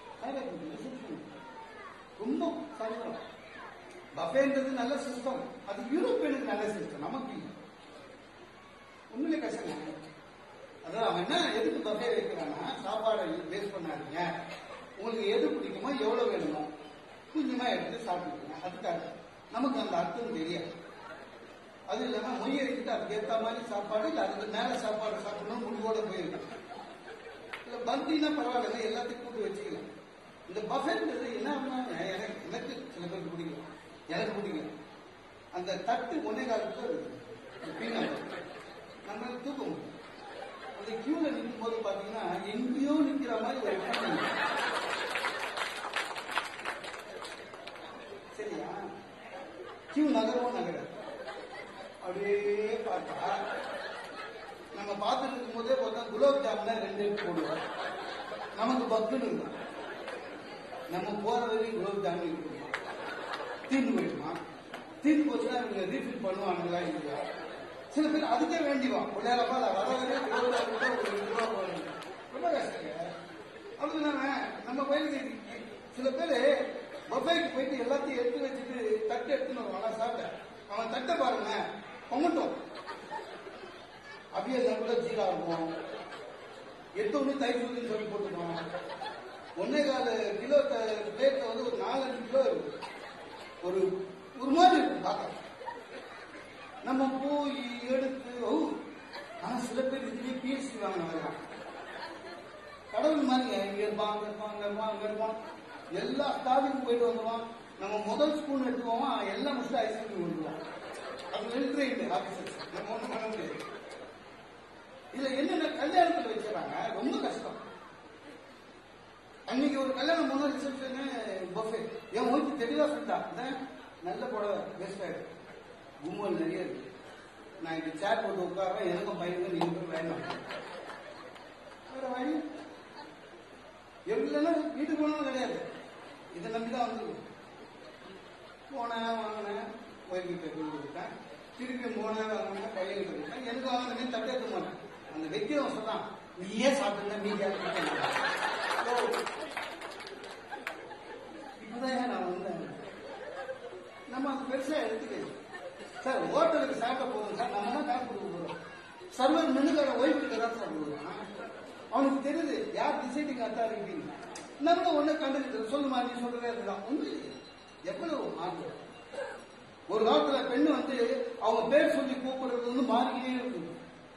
ரொம்ப சங்கடம் பஃபேன்றது நல்ல சிஸ்டம் அது யூரோப்பியனுக்கு நல்ல சிஸ்டம் நமக்கு இல்லை உண்மையிலே கஷ்டம் அதான் அவன் என்ன எதுக்கு பஃபே வைக்கிறான்னா சாப்பாடை வேஸ்ட் பண்ணாதீங்க உங்களுக்கு எது பிடிக்குமோ எவ்வளவு வேணுமோ கொஞ்சமா எடுத்து சாப்பிட்டுக்கோங்க அதுக்காக நமக்கு அந்த அர்த்தம் தெரியாது அது இல்லாம மொய் எடுத்துட்டு அதுக்கு ஏத்த மாதிரி சாப்பாடு இல்ல அதுக்கு மேல சாப்பாடு சாப்பிடணும் முடிவோட போயிருக்கு இல்ல பந்தினா பரவாயில்ல எல்லாத்துக்கும் கூட்டு வச்சுக்கலாம் இந்த பஃபேன்றது என்ன ஆகும்னா, எனக்கு எனக்கு சில பேருக்கு பிடிக்கும் எனக்கு பிடிக்கும் அந்த தட்டு ஒன்னே காலத்துல இருக்கு பின்னாடி நம்ம தூக்க முடியும் அந்த கியூல நிற்கும் போது பாத்தீங்கன்னா எங்கேயோ நிக்கிற மாதிரி ஒரு feeling. சரியா கியூ நகரவும் நகர அப்படியே பார்த்தா நம்ம பார்த்துட்டு இருக்கும் போதே பார்த்தா குலோப் ஜாமுன ரெண்டு எடுத்து போடுவோம் நமக்கு பக்குன்னு இருக்கும் நம்ம போற வரைக்கும் குலோப் ஜாமுன் இருக்கும் தீர்ந்து போயிடுமா தீர்ந்து போச்சுன்னா இவங்க ரீஃபில் பண்ணுவாங்களா இல்லையா சில பேர் அதுக்கே வேண்டிவான் பிள்ளையாரப்பா அதை வர வரையும் குலோப் ஜாமுன் கூட ஒரு ரெண்டு ரூபா போடணும் ரொம்ப கஷ்டங்க அதுக்கு நாம நம்ம பையனுக்கு சில பேர் பஃபேக்கு போயிட்டு எல்லாத்தையும் எடுத்து வச்சுட்டு தட்டு எடுத்துன்னு வருவான் சாப்பிட்ட அவன் தட்டை பாருங்க பொங்கட்டும் அப்படியே கூட ஜீரா இருக்கும் எட்டு ஒண்ணு தயிர் ஊத்துன்னு சொல்லி போட்டுக்கணும் ஒன்னே கால கிலோ பிளேட்ல வந்து ஒரு நாலஞ்சு கிலோ இருக்கும் ஒரு ஒரு மாதிரி இருக்கும் பார்க்க நம்ம போய் எடுத்து ஓ ஆனா சில பேர் இதுலயே பிஎஸ்சி வாங்கினாங்க கடவுள் மாதிரிங்க இங்க இருப்பான் அங்க இருப்பான் அங்க இருப்பான் அங்க இருப்பான் எல்லா ஸ்டாஃபுக்கும் போயிட்டு வந்துருவான் நம்ம முதல் ஸ்பூன் எடுத்துவோம் எல்லாம் முடிச்சுட்டு ஐஸ்கிரீம் கொண்டுருவான் அது வெல்ட்ரெயின் ஆபீசர்ஸ் நம்ம ஒண்ணும் பண்ண முடியாது இதுல என்னென்ன கல்யாணத்துல வச்சிடறாங்க ரொம்ப கஷ்டம் அன்னைக்கு ஒரு கல்யாணம் போன ரிசப்ஷனு பஃபே என் ஒய்ஃபு தெளிவா சொல்லிட்டா "இதான் நல்ல புடவை பெஸ்ட் ஆயிடும் கும்பல் நிறைய இருக்கு நான் இங்க சேர் போட்டு உட்காரேன் எனக்கும் பையனுக்கும் நீங்க பேர் வேணும் வேற வழி எவ்வளோ வீட்டுக்கு போனாலும் கிடையாது இதை நம்பி தான் வந்து போனேன் வாங்கினேன் ஒய்ஃபுக்கு கொண்டு கொடுத்தேன் திருப்பி போனேன் வாங்கினேன் பையனுக்கு கொடுத்தேன் எனக்கு வாங்கினே தட்டே எடுக்க மாட்டேன் அந்த வைக்கிறவன் சொன்னான் நீயே சாப்பிட்டு மீதியா இப்பதான் நான் வந்தேன் நம்ம அது பெருசா எடுத்துக்கணும் சார் ஹோட்டலுக்கு சாப்பிட போதும் சார் நம்ம தான் காசு கொடுக்க போறோம் சர்வர் மெனுக்கார ஒய்ஃபுக்கு தான் சார் கொடுக்குறான் அவனுக்கு தெரியுது யார் டிசைடிங் அத்தாரிட்டி நம்ம ஒண்ணு கண்டுக்கிட்டு சொல்லுமா நீ சொல்றதே இதுதான் ஒண்ணு எவ்வளவு மாற்றம் ஒரு காலத்துல பெண்ணு வந்து அவங்க பேர் சொல்லி கூப்பிடுறது வந்து மாறிக்கிட்டே இருக்குது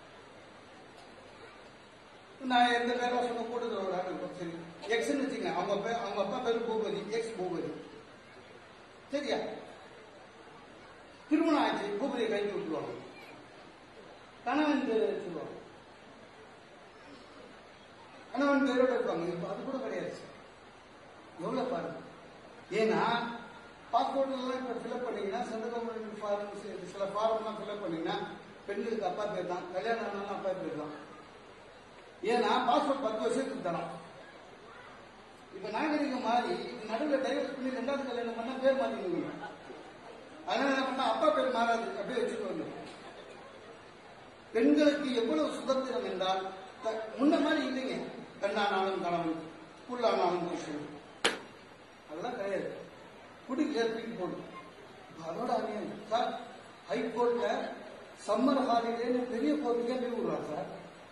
நான் எந்த பேரா சொன்ன கூட்டத்தில் ஒரு ஆள் இருக்கும் சரி எக்ஸ்ன்னு வச்சுங்க அவங்க பேர் அவங்க அப்பா பேர் பூபதி எக்ஸ் பூபதி சரியா திருமணம் ஆச்சு பூபதியை கைக்கு விட்டுருவாங்க கணவன் பேர் சொல்லுவாங்க கணவன் பேரோட இருப்பாங்க இப்ப அது கூட கிடையாது சார் எவ்வளவு பாருங்க ஏன்னா பாஸ்போர்ட் எல்லாம் இப்ப ஃபில்அப் பண்ணீங்கன்னா சென்ட்ரல் கவர்மெண்ட் ஃபார்ம் சில ஃபார்ம்லாம் ஃபில்அப் பண்ணீங்கன்னா பெண்களுக்கு அப்பா பேர் தான் கல்யாணம் ஆனாலும் அப்பா பேர் தான் ஏன்னா பாஸ்போர்ட் பத்து வருஷத்துக்கு தரோம் இப்ப நாகரிகம் மாறி நடுவில் டைவர்ஸ் பண்ணி ரெண்டாவது கல்யாணம் பண்ணா பேர் மாத்திக்கணும் அதனால என்ன பண்ணா அப்பா பேர் மாறாது அப்படியே வச்சுக்கோங்க பெண்களுக்கு எவ்வளவு சுதந்திரம் என்றால் த- முன்ன மாதிரி இல்லைங்க பெண்ணானாலும் கணவன் புல்லானாலும் புருஷன் அதெல்லாம் கிடையாது குடிக்கல தூக்கி போடும் அதோட அநியாயம் சார் ஹைகோர்ட்ல சம்மர் ஹாலிடேன்னு பெரிய கோர்ட்டுக்கே போய் விடுறாங்க சார்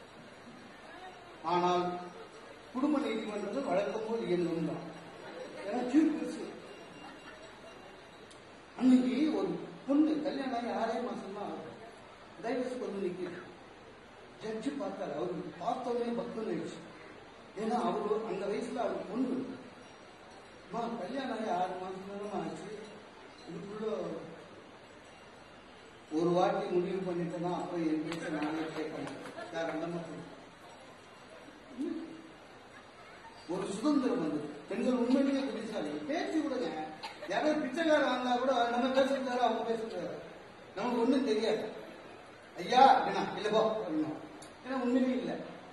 ஆனால் குடும்ப நீதிமன்றத்தில் வழக்கம் போல் இயங்கும் தான் ஏன்னா சீஃப் பெருசு அன்னைக்கு ஒரு பொண்ணு கல்யாணம் ஆகி ஆறே மாசம் தான் ஆகுது டைவர்ஸ் வந்து நிற்குது ஜட்ஜு பார்த்தாரு அவருக்கு பார்த்தோன்னே பக்தன் ஆயிடுச்சு ஏன்னா அவரு அந்த வயசுல அவர் பொண்ணு அம்மா கல்யாணம் ஆகி ஆறு மாசம் தானே ஆச்சு இதுக்குள்ள ஒரு வாட்டி முடிவு பண்ணிட்டேன்னா அப்புறம் என் பேச்ச நானே கேட்கணும் யார் அந்த மாதிரி ஒரு சுதந்திரம் வந்து பெண்கள் உண்மையிலேயே புத்திசாலி பேச்சு விடுங்க யாராவது பிச்சைக்காரன் வந்தா கூட நம்ம பேசுறதாரு அவங்க பேசுறாரு நமக்கு ஒண்ணும் தெரியாது ஐயா என்ன இல்ல போ அப்படின்னா ஏன்னா உண்மையிலேயே இல்லை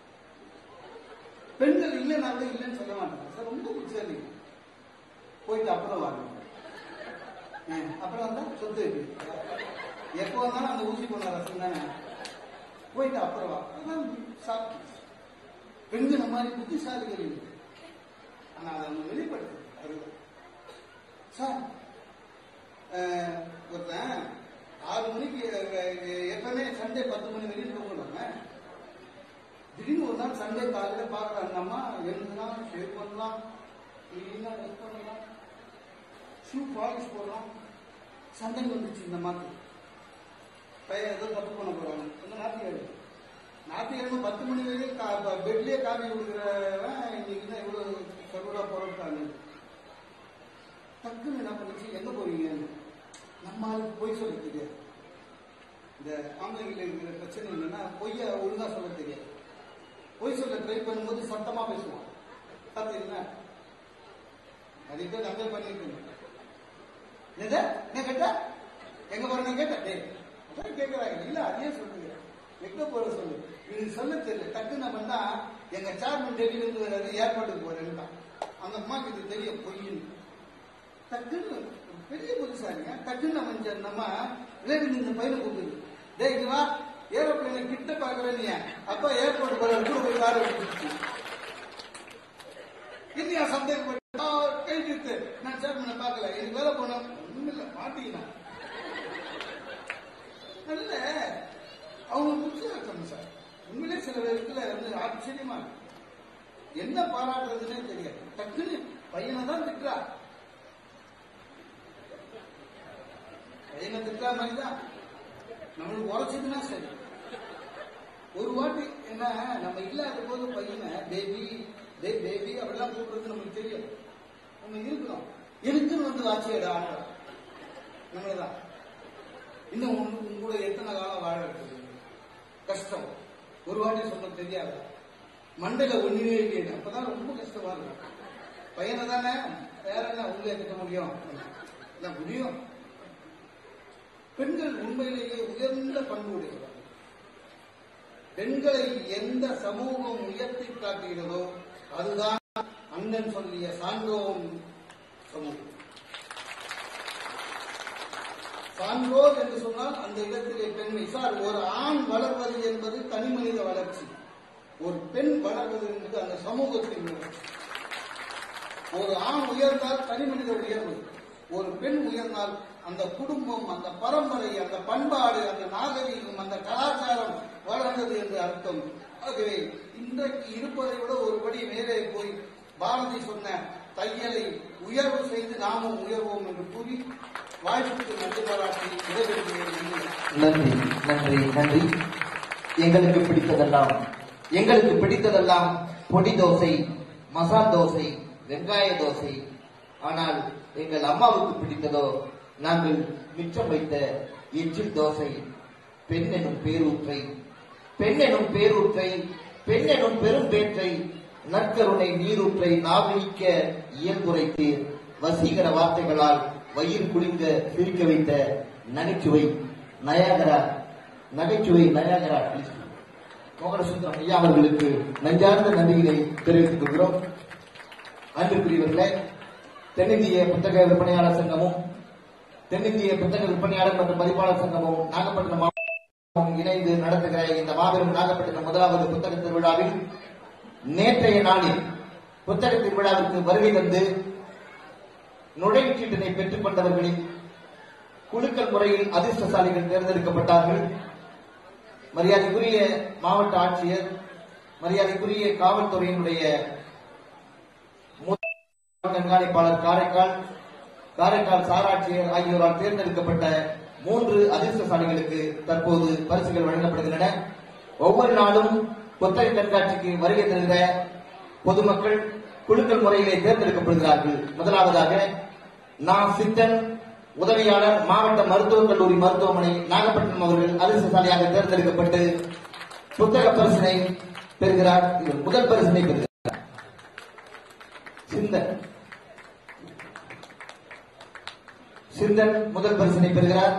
பெண்கள் இல்லைன்னா கூட இல்லைன்னு சொல்ல மாட்டாங்க சார் ரொம்ப புத்திசாலி போயிட்டு அப்புறம் வாங்க ஆ, அப்புறம் வந்தா சொத்து இருக்கு எப்போ வந்தாலும் அந்த ஊசி போன ரசம் தானே போயிட்டு அப்புறம் வா அதான் சாப்பிட்டு பெண்கள் மாதிரி புத்திசாலிகள் இல்லை ஆனா அதை அவங்க வெளிப்படுத்து அதுதான் சார் அஹ், ஒருத்தன் ஆறு மணிக்கு அஹ், எப்பவுமே சண்டே பத்து மணி வரைக்கும் தூங்குறாங்க திடீர்னு ஒரு நாள் சண்டே காலையில பாக்குறாங்க அந்த அம்மா எழுந்தலாம் ஷேவ் பண்ணலாம் கிளீனா ட்ரெஸ் பண்ணலாம் ஷூ பாலிஷ் போடலாம் சண்டை வந்துச்சு இந்த மாதிரி பையன் ஏதோ தப்பு பண்ண போறாங்க இந்த ஞாயிற்றுக்கிழமை ஞாயிற்றுக்கிழமை பத்து மணி வரைக்கும் கா- ப- பெட்லயே காபி கொடுக்குறவன் இன்னைக்கு தான் இவ்வளவு சர்வரா போறாங்க டக்குன்னு என்ன பண்ணுச்சு எங்க போறீங்க நம்ம ஆளுக்கு பொய் சொல்ல தெரியாது இந்த ஆம்பளைங்கள இருக்கிற பிரச்சனை என்னன்னா பொய்ய ஒழுங்கா சொல்ல தெரியாது பொய் சொல்ல ட்ரை பண்ணும்போது சத்தமா பேசுவான் பாத்தீங்களா நிறைய பேர் அங்கே பண்ணிருக்கீங்க என்னது என்ன கேட்டா எங்க போறேன்னு கேட்ட டேய் அதான் கேட்கறாங்க இல்ல அதையே சொல்லுங்க எங்க போற சொல்லு இது சொல்ல தெரியல டக்குன்னு பண்ணா எங்க சேர்மன் டெல்லியில இருந்து வர்றாரு ஏர்போர்ட்டுக்கு போறேன்னு அந்த அம்மாக்கு இது தெரியும் பொய்ன்னு டக்குன்னு ஒரு பெரிய புதுசாங்க டக்குன்னு நம்ம நம்ம விளையாட்டு இந்த பையனை கூப்பிடுது டேய் இங்க வா ஏரோப்ளைனை கிட்ட பாக்குறேன் நீ அப்பா ஏர்போர்ட் போற கூட போய் காரை எடுத்துச்சு இல்லையா சந்தேகப்பட்டு கை கிட்டு நான் சேர்மனை பார்க்கல எனக்கு வேலை போனோம் ஒண்ணும் இல்ல மாட்டிக்கினா நல்ல அவங்க புத்திசாலித்தனம் சார் உண்மையிலே சில பேருக்குல வந்து ஆச்சரியமா இருக்கு. என்ன பாராட்டுறதுன்னே தெரியாது டக்குன்னு பையனை தான் திட்டுறா பையனை திட்டுறா மாதிரி தான் நம்மளுக்கு உரைச்சதுன்னா சரி ஒரு வாட்டி என்ன நம்ம இல்லாத போது பையனை பேபி டே பேபி அப்படிலாம் கூப்பிடுறது நமக்கு தெரியும் நம்ம இருக்கணும் இருக்குன்னு வந்து வாட்சியடா நம்மளதான் இன்னும் உன் உன் கூட எத்தனை காலம் வாழ இருக்குது கஷ்டம் ஒரு வாட்டி சொல்ல தெரியாது மண்டையில ஒண்ணுமே இல்லையே அப்பதான் ரொம்ப கஷ்டமா இருக்கும் பையனை தானே வேற என்ன உங்களை ஏத்துக்க முடியும் இல்ல முடியும் பெண்கள் உண்மையிலேயே உயர்ந்த பண்பு உடையவர் பெண்களை எந்த சமூகம் உயர்த்தி காட்டுகிறதோ அதுதான் அண்ணன் சொல்லிய சான்றோம் சமூகம் சான்றோர் என்று சொன்னால் அந்த இடத்திலே பெண்மை சார் ஒரு ஆண் வளர்வது என்பது தனி மனித வளர்ச்சி ஒரு பெண் வளர்வது என்பது அந்த சமூகத்தின் வளர்ச்சி ஒரு ஆண் உயர்ந்தால் தனி மனித உயர்வு ஒரு பெண் உயர்ந்தால் அந்த குடும்பம் அந்த பரம்பரை அந்த பண்பாடு அந்த நாகரீகம் அந்த கலாச்சாரம் வளர்ந்தது என்று அர்த்தம் ஆகவே இன்றைக்கு இருப்பதை விட ஒரு படி மேலே போய் பாரதி சொன்ன தையலை உயர்வு செய்து நாமும் உயர்வோம் என்று கூறி வாழ்வுக்கு நன்றி பாராட்டி விடைபெறுகிறேன் நன்றி நன்றி நன்றி எங்களுக்கு பிடித்ததெல்லாம் எங்களுக்கு பிடித்ததெல்லாம் பொடி தோசை மசால் தோசை வெங்காய தோசை ஆனால் எங்கள் அம்மாவுக்கு பிடித்ததோ நாங்கள் மிச்சம் வைத்த எச்சில் தோசை பெண் எனும் பேரூற்றை பெண் எனும் பேரூற்றை பெண் எனும் பெரும் பேற்றை நற்கருணை நீரூற்றை நாவிக்க இயல்புரைத்தீர் வசீகர வார்த்தைகளால் வயிறு குளிங்க சிரிக்க வைத்த நகைச்சுவை நயாகரா நகைச்சுவை நயாகரா மோகனசுந்தரம் ஐயா அவர்களுக்கு நெஞ்சார்ந்த நன்றியினை தெரிவித்துக் கொள்கிறோம் அன்புக்குரியவர்களே தென்னிந்திய புத்தக விற்பனையாளர் சங்கமும் தென்னிந்திய புத்தக விற்பனையாளர் மற்றும் பதிப்பாளர் சங்கமும் நாகப்பட்டினம் மாவட்டமும் இணைந்து நடத்துகிற இந்த மாபெரும் நாகப்பட்டினம் முதலாவது புத்தக திருவிழாவில் நேற்றைய நாளில் புத்தக திருவிழாவிற்கு வருகை தந்து நுழைவுச்சீட்டினை பெற்றுக் கொண்டவர்களில் குழுக்கள் முறையில் அதிர்ஷ்டசாலிகள் தேர்ந்தெடுக்கப்பட்டார்கள் மரியாதைக்குரிய மாவட்ட ஆட்சியர் மரியாதைக்குரிய காவல்துறையினுடைய மூத்த கண்காணிப்பாளர் காரைக்கால் காரைக்கால் சாராட்சியர் ஆகியோரால் தேர்ந்தெடுக்கப்பட்ட மூன்று அதிர்ஷ்டசாலிகளுக்கு தற்போது பரிசுகள் வழங்கப்படுகின்றன ஒவ்வொரு நாளும் புத்தக கண்காட்சிக்கு வருகை தருகிற பொதுமக்கள் குழுக்கள் முறையிலே தேர்ந்தெடுக்கப்படுகிறார்கள் முதலாவதாக நான் சித்தன் உதவியாளர் மாவட்ட மருத்துவக் கல்லூரி மருத்துவமனை நாகப்பட்டினம் அவர்கள் அதிர்ஷ்டசாலியாக தேர்ந்தெடுக்கப்பட்டு புத்தக பரிசினை பெறுகிறார் இவர் முதல் பரிசினை பெறுகிறார் சிந்தன் சிந்தன் முதல் பரிசினை பெறுகிறார்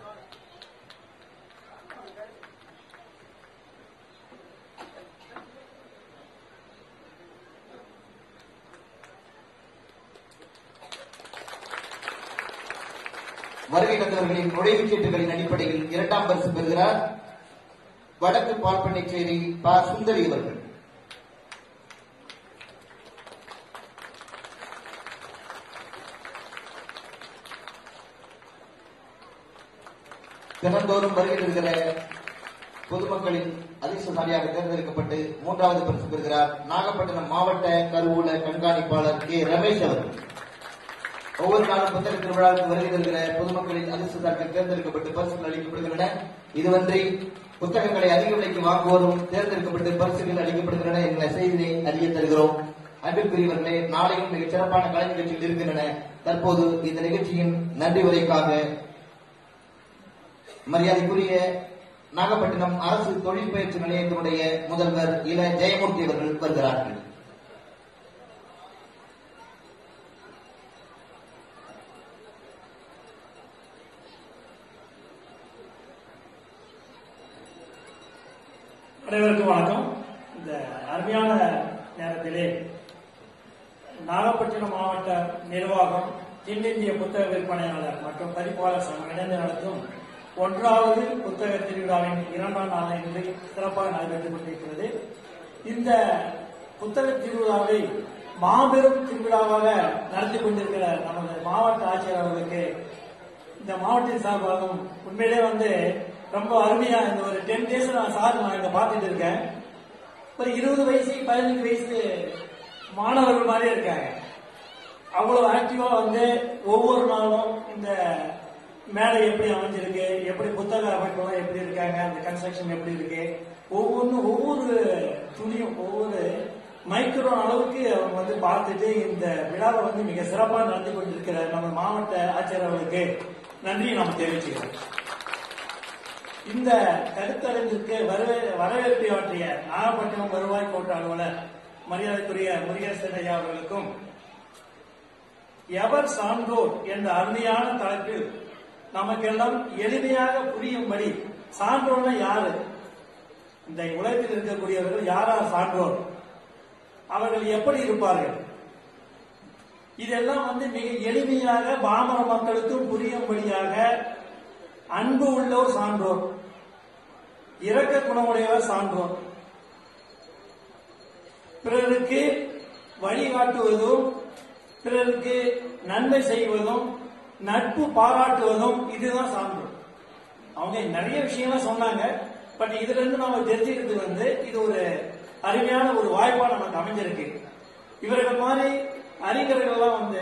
வருகை தந்தவர்களின் நுழைவுச் சீட்டுகளின் அடிப்படையில் இரண்டாம் பரிசு பெறுகிறார் வடக்கு பால்பண்ணைச்சேரி ப சுந்தரி அவர்கள் தினந்தோறும் வருகை தருகிற பொதுமக்களின் அதிர்ஷ்டசாலியாக தேர்ந்தெடுக்கப்பட்டு மூன்றாவது பரிசு பெறுகிறார் நாகப்பட்டினம் மாவட்ட கருவூல கண்காணிப்பாளர் கே ரமேஷ் அவர்கள் ஒவ்வொரு நாளும் புத்தக திருவிழாவுக்கு வருகை தருகிற பொதுமக்களின் அதிர்ஷ்டத்தார்கள் தேர்ந்தெடுக்கப்பட்டு பரிசுகள் அளிக்கப்படுகின்றன இதுவன்றி புத்தகங்களை அதிக விலைக்கு வாங்குவோரும் தேர்ந்தெடுக்கப்பட்டு பரிசுகள் அளிக்கப்படுகின்றன என்ற செய்தியை அறிய தருகிறோம் அன்பிற்குரியவர்களே நாளையும் மிகச் சிறப்பான கலை நிகழ்ச்சிகள் இருக்கின்றன தற்போது இந்த நிகழ்ச்சியின் நன்றி உரைக்காக மரியாதைக்குரிய நாகப்பட்டினம் அரசு தொழில் பயிற்சி நிலையத்தினுடைய முதல்வர் இள ஜெயமூர்த்தி அவர்கள் வருகிறார்கள் அனைவருக்கும் வணக்கம் இந்த அருமையான நேரத்திலே நாகப்பட்டினம் மாவட்ட நிர்வாகம் தென்னிந்திய புத்தக விற்பனையாளர் மற்றும் பதிப்பாளர் சங்கம் இணைந்து நடத்தும் ஒன்றாவது புத்தக திருவிழாவின் இரண்டாம் நாள் இன்று சிறப்பாக நடைபெற்றுக் கொண்டிருக்கிறது இந்த புத்தக திருவிழாவை மாபெரும் திருவிழாவாக நடத்தி கொண்டிருக்கிற நமது மாவட்ட ஆட்சியர் அவர்களுக்கு இந்த மாவட்டத்தின் சார்பாகவும் உண்மையிலே வந்து ரொம்ப அருமையா இந்த ஒரு டென் டேஸ் நான் சார் நான் இங்க பார்த்துட்டு இருக்கேன் ஒரு இருபது வயசு பதினஞ்சு வயசு மாணவர்கள் மாதிரி இருக்காங்க அவ்வளவு ஆக்டிவா வந்து ஒவ்வொரு நாளும் இந்த மேடை எப்படி அமைஞ்சிருக்கு எப்படி புத்தக அமைப்புலாம் எப்படி இருக்காங்க அந்த கன்ஸ்ட்ரக்ஷன் எப்படி இருக்கு ஒவ்வொன்றும் ஒவ்வொரு துணியும் ஒவ்வொரு மைக்ரோ அளவுக்கு அவங்க வந்து பார்த்துட்டு இந்த விழாவை வந்து மிக சிறப்பாக நடத்தி கொண்டிருக்கிற நம்ம மாவட்ட ஆட்சியர் அவர்களுக்கு நன்றி நாம் தெரிவிச்சுக்கிறோம் இந்த கருத்தரங்கிற்கு வரவே- வரவேற்பு ஆற்றிய நாகப்பட்டினம் வருவாய் கோட்ட அலுவலர் மரியாதைக்குரிய முருகேசன் ஐயா அவர்களுக்கும் எவர் சான்றோர் என்ற அருமையான தலைப்பில் நமக்கெல்லாம் எளிமையாக புரியும்படி சான்றோர்னா யாரு இந்த உலகத்தில் இருக்கக்கூடியவர்கள் யாரா சான்றோர் அவர்கள் எப்படி இருப்பார்கள் இதெல்லாம் வந்து மிக எளிமையாக பாமர மக்களுக்கும் புரியும்படியாக அன்பு உள்ளோர் சான்றோர் இரக்க குணமுடையவர் சான்றோர் பிறருக்கு வழிகாட்டுவதும் பிறருக்கு நன்மை செய்வதும் நட்பு பாராட்டுவதும் இதுதான் சான்றோர் அவங்க நிறைய விஷயம்லாம் சொன்னாங்க பட் இதுல இருந்து நாம தெரிஞ்சுக்கிறது வந்து இது ஒரு அருமையான ஒரு வாய்ப்பா நமக்கு அமைஞ்சிருக்கு இவர்கள் மாதிரி அறிஞர்கள்லாம் வந்து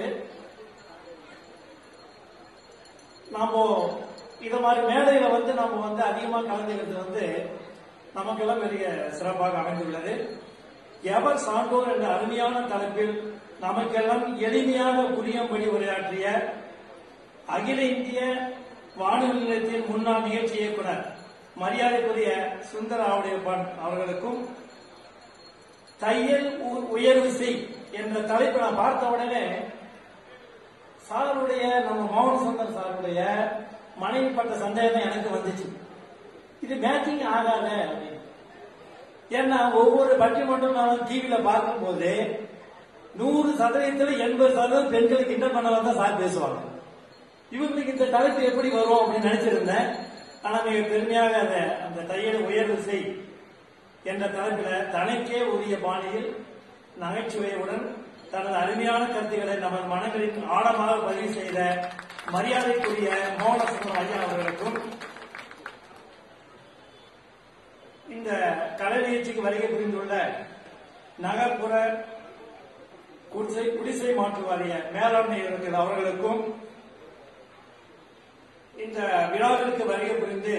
நாம இத மாதிரி மேடையில வந்து நாம வந்து அதிகமா கலந்துக்கிறது வந்து நமக்கெல்லாம் பெரிய சிறப்பாக அமைந்துள்ளது எவர் சான்றோர் என்ற அருமையான தலைப்பில் நமக்கெல்லாம் எளிமையாக புரியும்படி உரையாற்றிய அகில இந்திய வானொலி நிலையத்தின் முன்னாள் நிகழ்ச்சி இயக்குனர் மரியாதைக்குரிய சுந்தர ஆவுடையப்பன் அவர்களுக்கும் தையல் உ- உயர்வு செய் என்ற தலைப்பை நான் பார்த்த உடனே சாருடைய நம்ம மௌன சுந்தர் சாருடைய மனைவி பட்ட சந்தேகம் எனக்கு வந்துச்சு இது மேட்சிங் ஆகாத அப்படின்னு ஏன்னா ஒவ்வொரு பட்டிமன்றம் நான் டிவியில பார்க்கும்போது நூறு சதவீதத்துல எண்பது சதவீதம் பெண்களுக்கு கிண்டல் பண்ணலாம் தான் சார் பேசுவாங்க இவங்களுக்கு இந்த தலைப்பு எப்படி வரும் அப்படின்னு நினைச்சிருந்தேன் ஆனா மிக பெருமையாக அந்த அந்த தையல் உயர்வு செய் என்ற தலைப்பில தனக்கே உரிய பாணியில் நகைச்சுவையுடன் தனது அருமையான கருத்துக்களை நமது மனங்களின் ஆழமாக பதிவு செய்த மரியாதைக்குரிய மோகனசுந்தரம் ஐயா அவர்களுக்கும் இந்த கலை நிகழ்ச்சிக்கு வருகை புரிந்துள்ள நகர்ப்புற குடிசை குடிசை மாற்று வாரிய மேலாண்மை இருக்கிற அவர்களுக்கும் இந்த விழாவிற்கு வருகை புரிந்து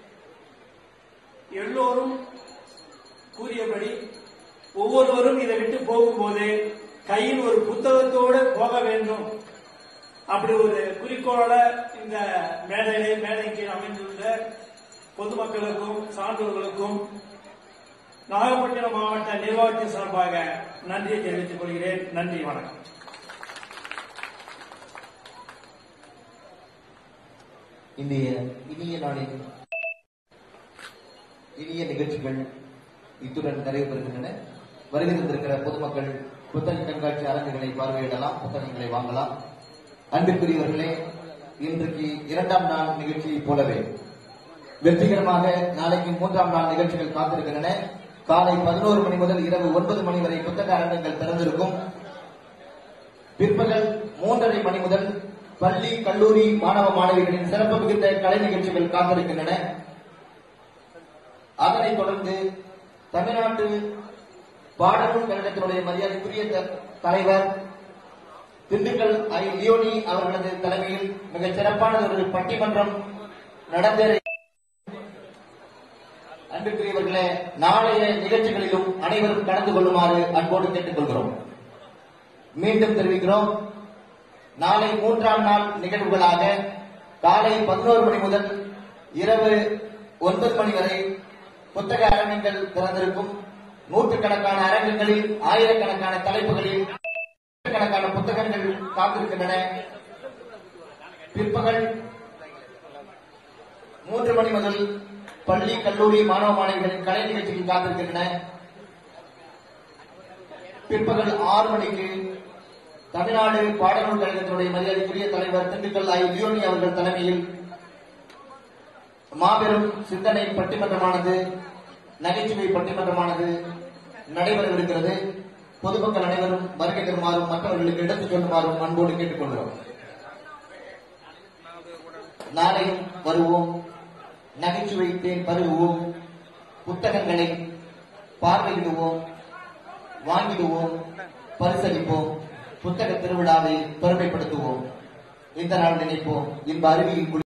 எல்லோரும் கூறியபடி ஒவ்வொருவரும் இதை விட்டு போகும்போது கையில் ஒரு புத்தகத்தோடு போக வேண்டும் அப்படி ஒரு குறிக்கோளோட இந்த மேடையிலே மேடைக்கு அமைந்துள்ள பொதுமக்களுக்கும் சான்றோர்களுக்கும் நாகப்பட்டினம் மாவட்ட நிர்வாகத்தின் சார்பாக நன்றியை தெரிவித்துக் கொள்கிறேன் நன்றி வணக்கம் இந்திய இனிய நாளின் இனிய நிகழ்ச்சிகள் இத்துடன் நிறைவு பெறுகின்றன வருகை தந்திருக்கிற பொதுமக்கள் புத்தக கண்காட்சி அரங்குகளை பார்வையிடலாம் புத்தகங்களை வாங்கலாம் அன்பிற்குரியவர்களே இன்றைக்கு இரண்டாம் நாள் நிகழ்ச்சியைப் போலவே வெற்றிகரமாக நாளைக்கு மூன்றாம் நாள் நிகழ்ச்சிகள் காத்திருக்கின்றன காலை பதினோரு மணி முதல் இரவு ஒன்பது மணி வரை புத்தக அரங்கங்கள் திறந்திருக்கும் பிற்பகல் மூன்றரை மணி முதல் பள்ளி கல்லூரி மாணவ மாணவிகளின் சிறப்பு மிகுந்த கலை நிகழ்ச்சிகள் காத்திருக்கின்றன அதனைத் தொடர்ந்து தமிழ்நாட்டு பாடநூல் கழகத்தினுடைய மரியாதைக்குரிய த- தலைவர் திண்டுக்கல் ஐ லியோனி அவர்களது தலைமையில் மிகச் சிறப்பான ஒரு பட்டிமன்றம் நடந்தேற அன்புக்குரியவர்களே நாளைய நிகழ்ச்சிகளிலும் அனைவரும் கலந்து கொள்ளுமாறு அன்போடு கேட்டுக் கொள்கிறோம் மீண்டும் தெரிவிக்கிறோம் நாளை மூன்றாம் நாள் நிகழ்வுகளாக காலை பதினோரு மணி முதல் இரவு ஒன்பது மணி வரை புத்தக அரங்கங்கள் திறந்திருக்கும் நூற்றுக்கணக்கான அரங்கங்களில் ஆயிரக்கணக்கான தலைப்புகளில் கணக்கான புத்தகங்கள் காத்திருக்கின்றன பிற்பகல் மூன்று மணி முதல் பள்ளி கல்லூரி மாணவ மாணவிகளின் கலை நிகழ்ச்சிகள் காத்திருக்கின்றன பிற்பகல் ஆறு மணிக்கு தமிழ்நாடு பாடநூல் கழகத்தினுடைய மரியாதைக்குரிய தலைவர் திண்டுக்கல் ஐ லியோனி அவர்கள் தலைமையில் மாபெரும் சிந்தனை பட்டிமன்றமானது நகைச்சுவை பட்டிமன்றமானது நடைபெறவிருக்கிறது பொதுமக்கள் அனைவரும் வருகை தருமாறும் மற்றவர்களுக்கு எடுத்துச் சொல்லுமாறும் அன்போடு கேட்டுக்கொள்கிறோம் நாளையும் வருவோம் நகைச்சுவை தேன் பருகுவோம் புத்தகங்களை பார்வையிடுவோம் வாங்கிடுவோம் பரிசளிப்போம் புத்தக திருவிழாவை பெருமைப்படுத்துவோம் இந்த நாள் நினைப்போம் இன்ப அருவியில் குளி-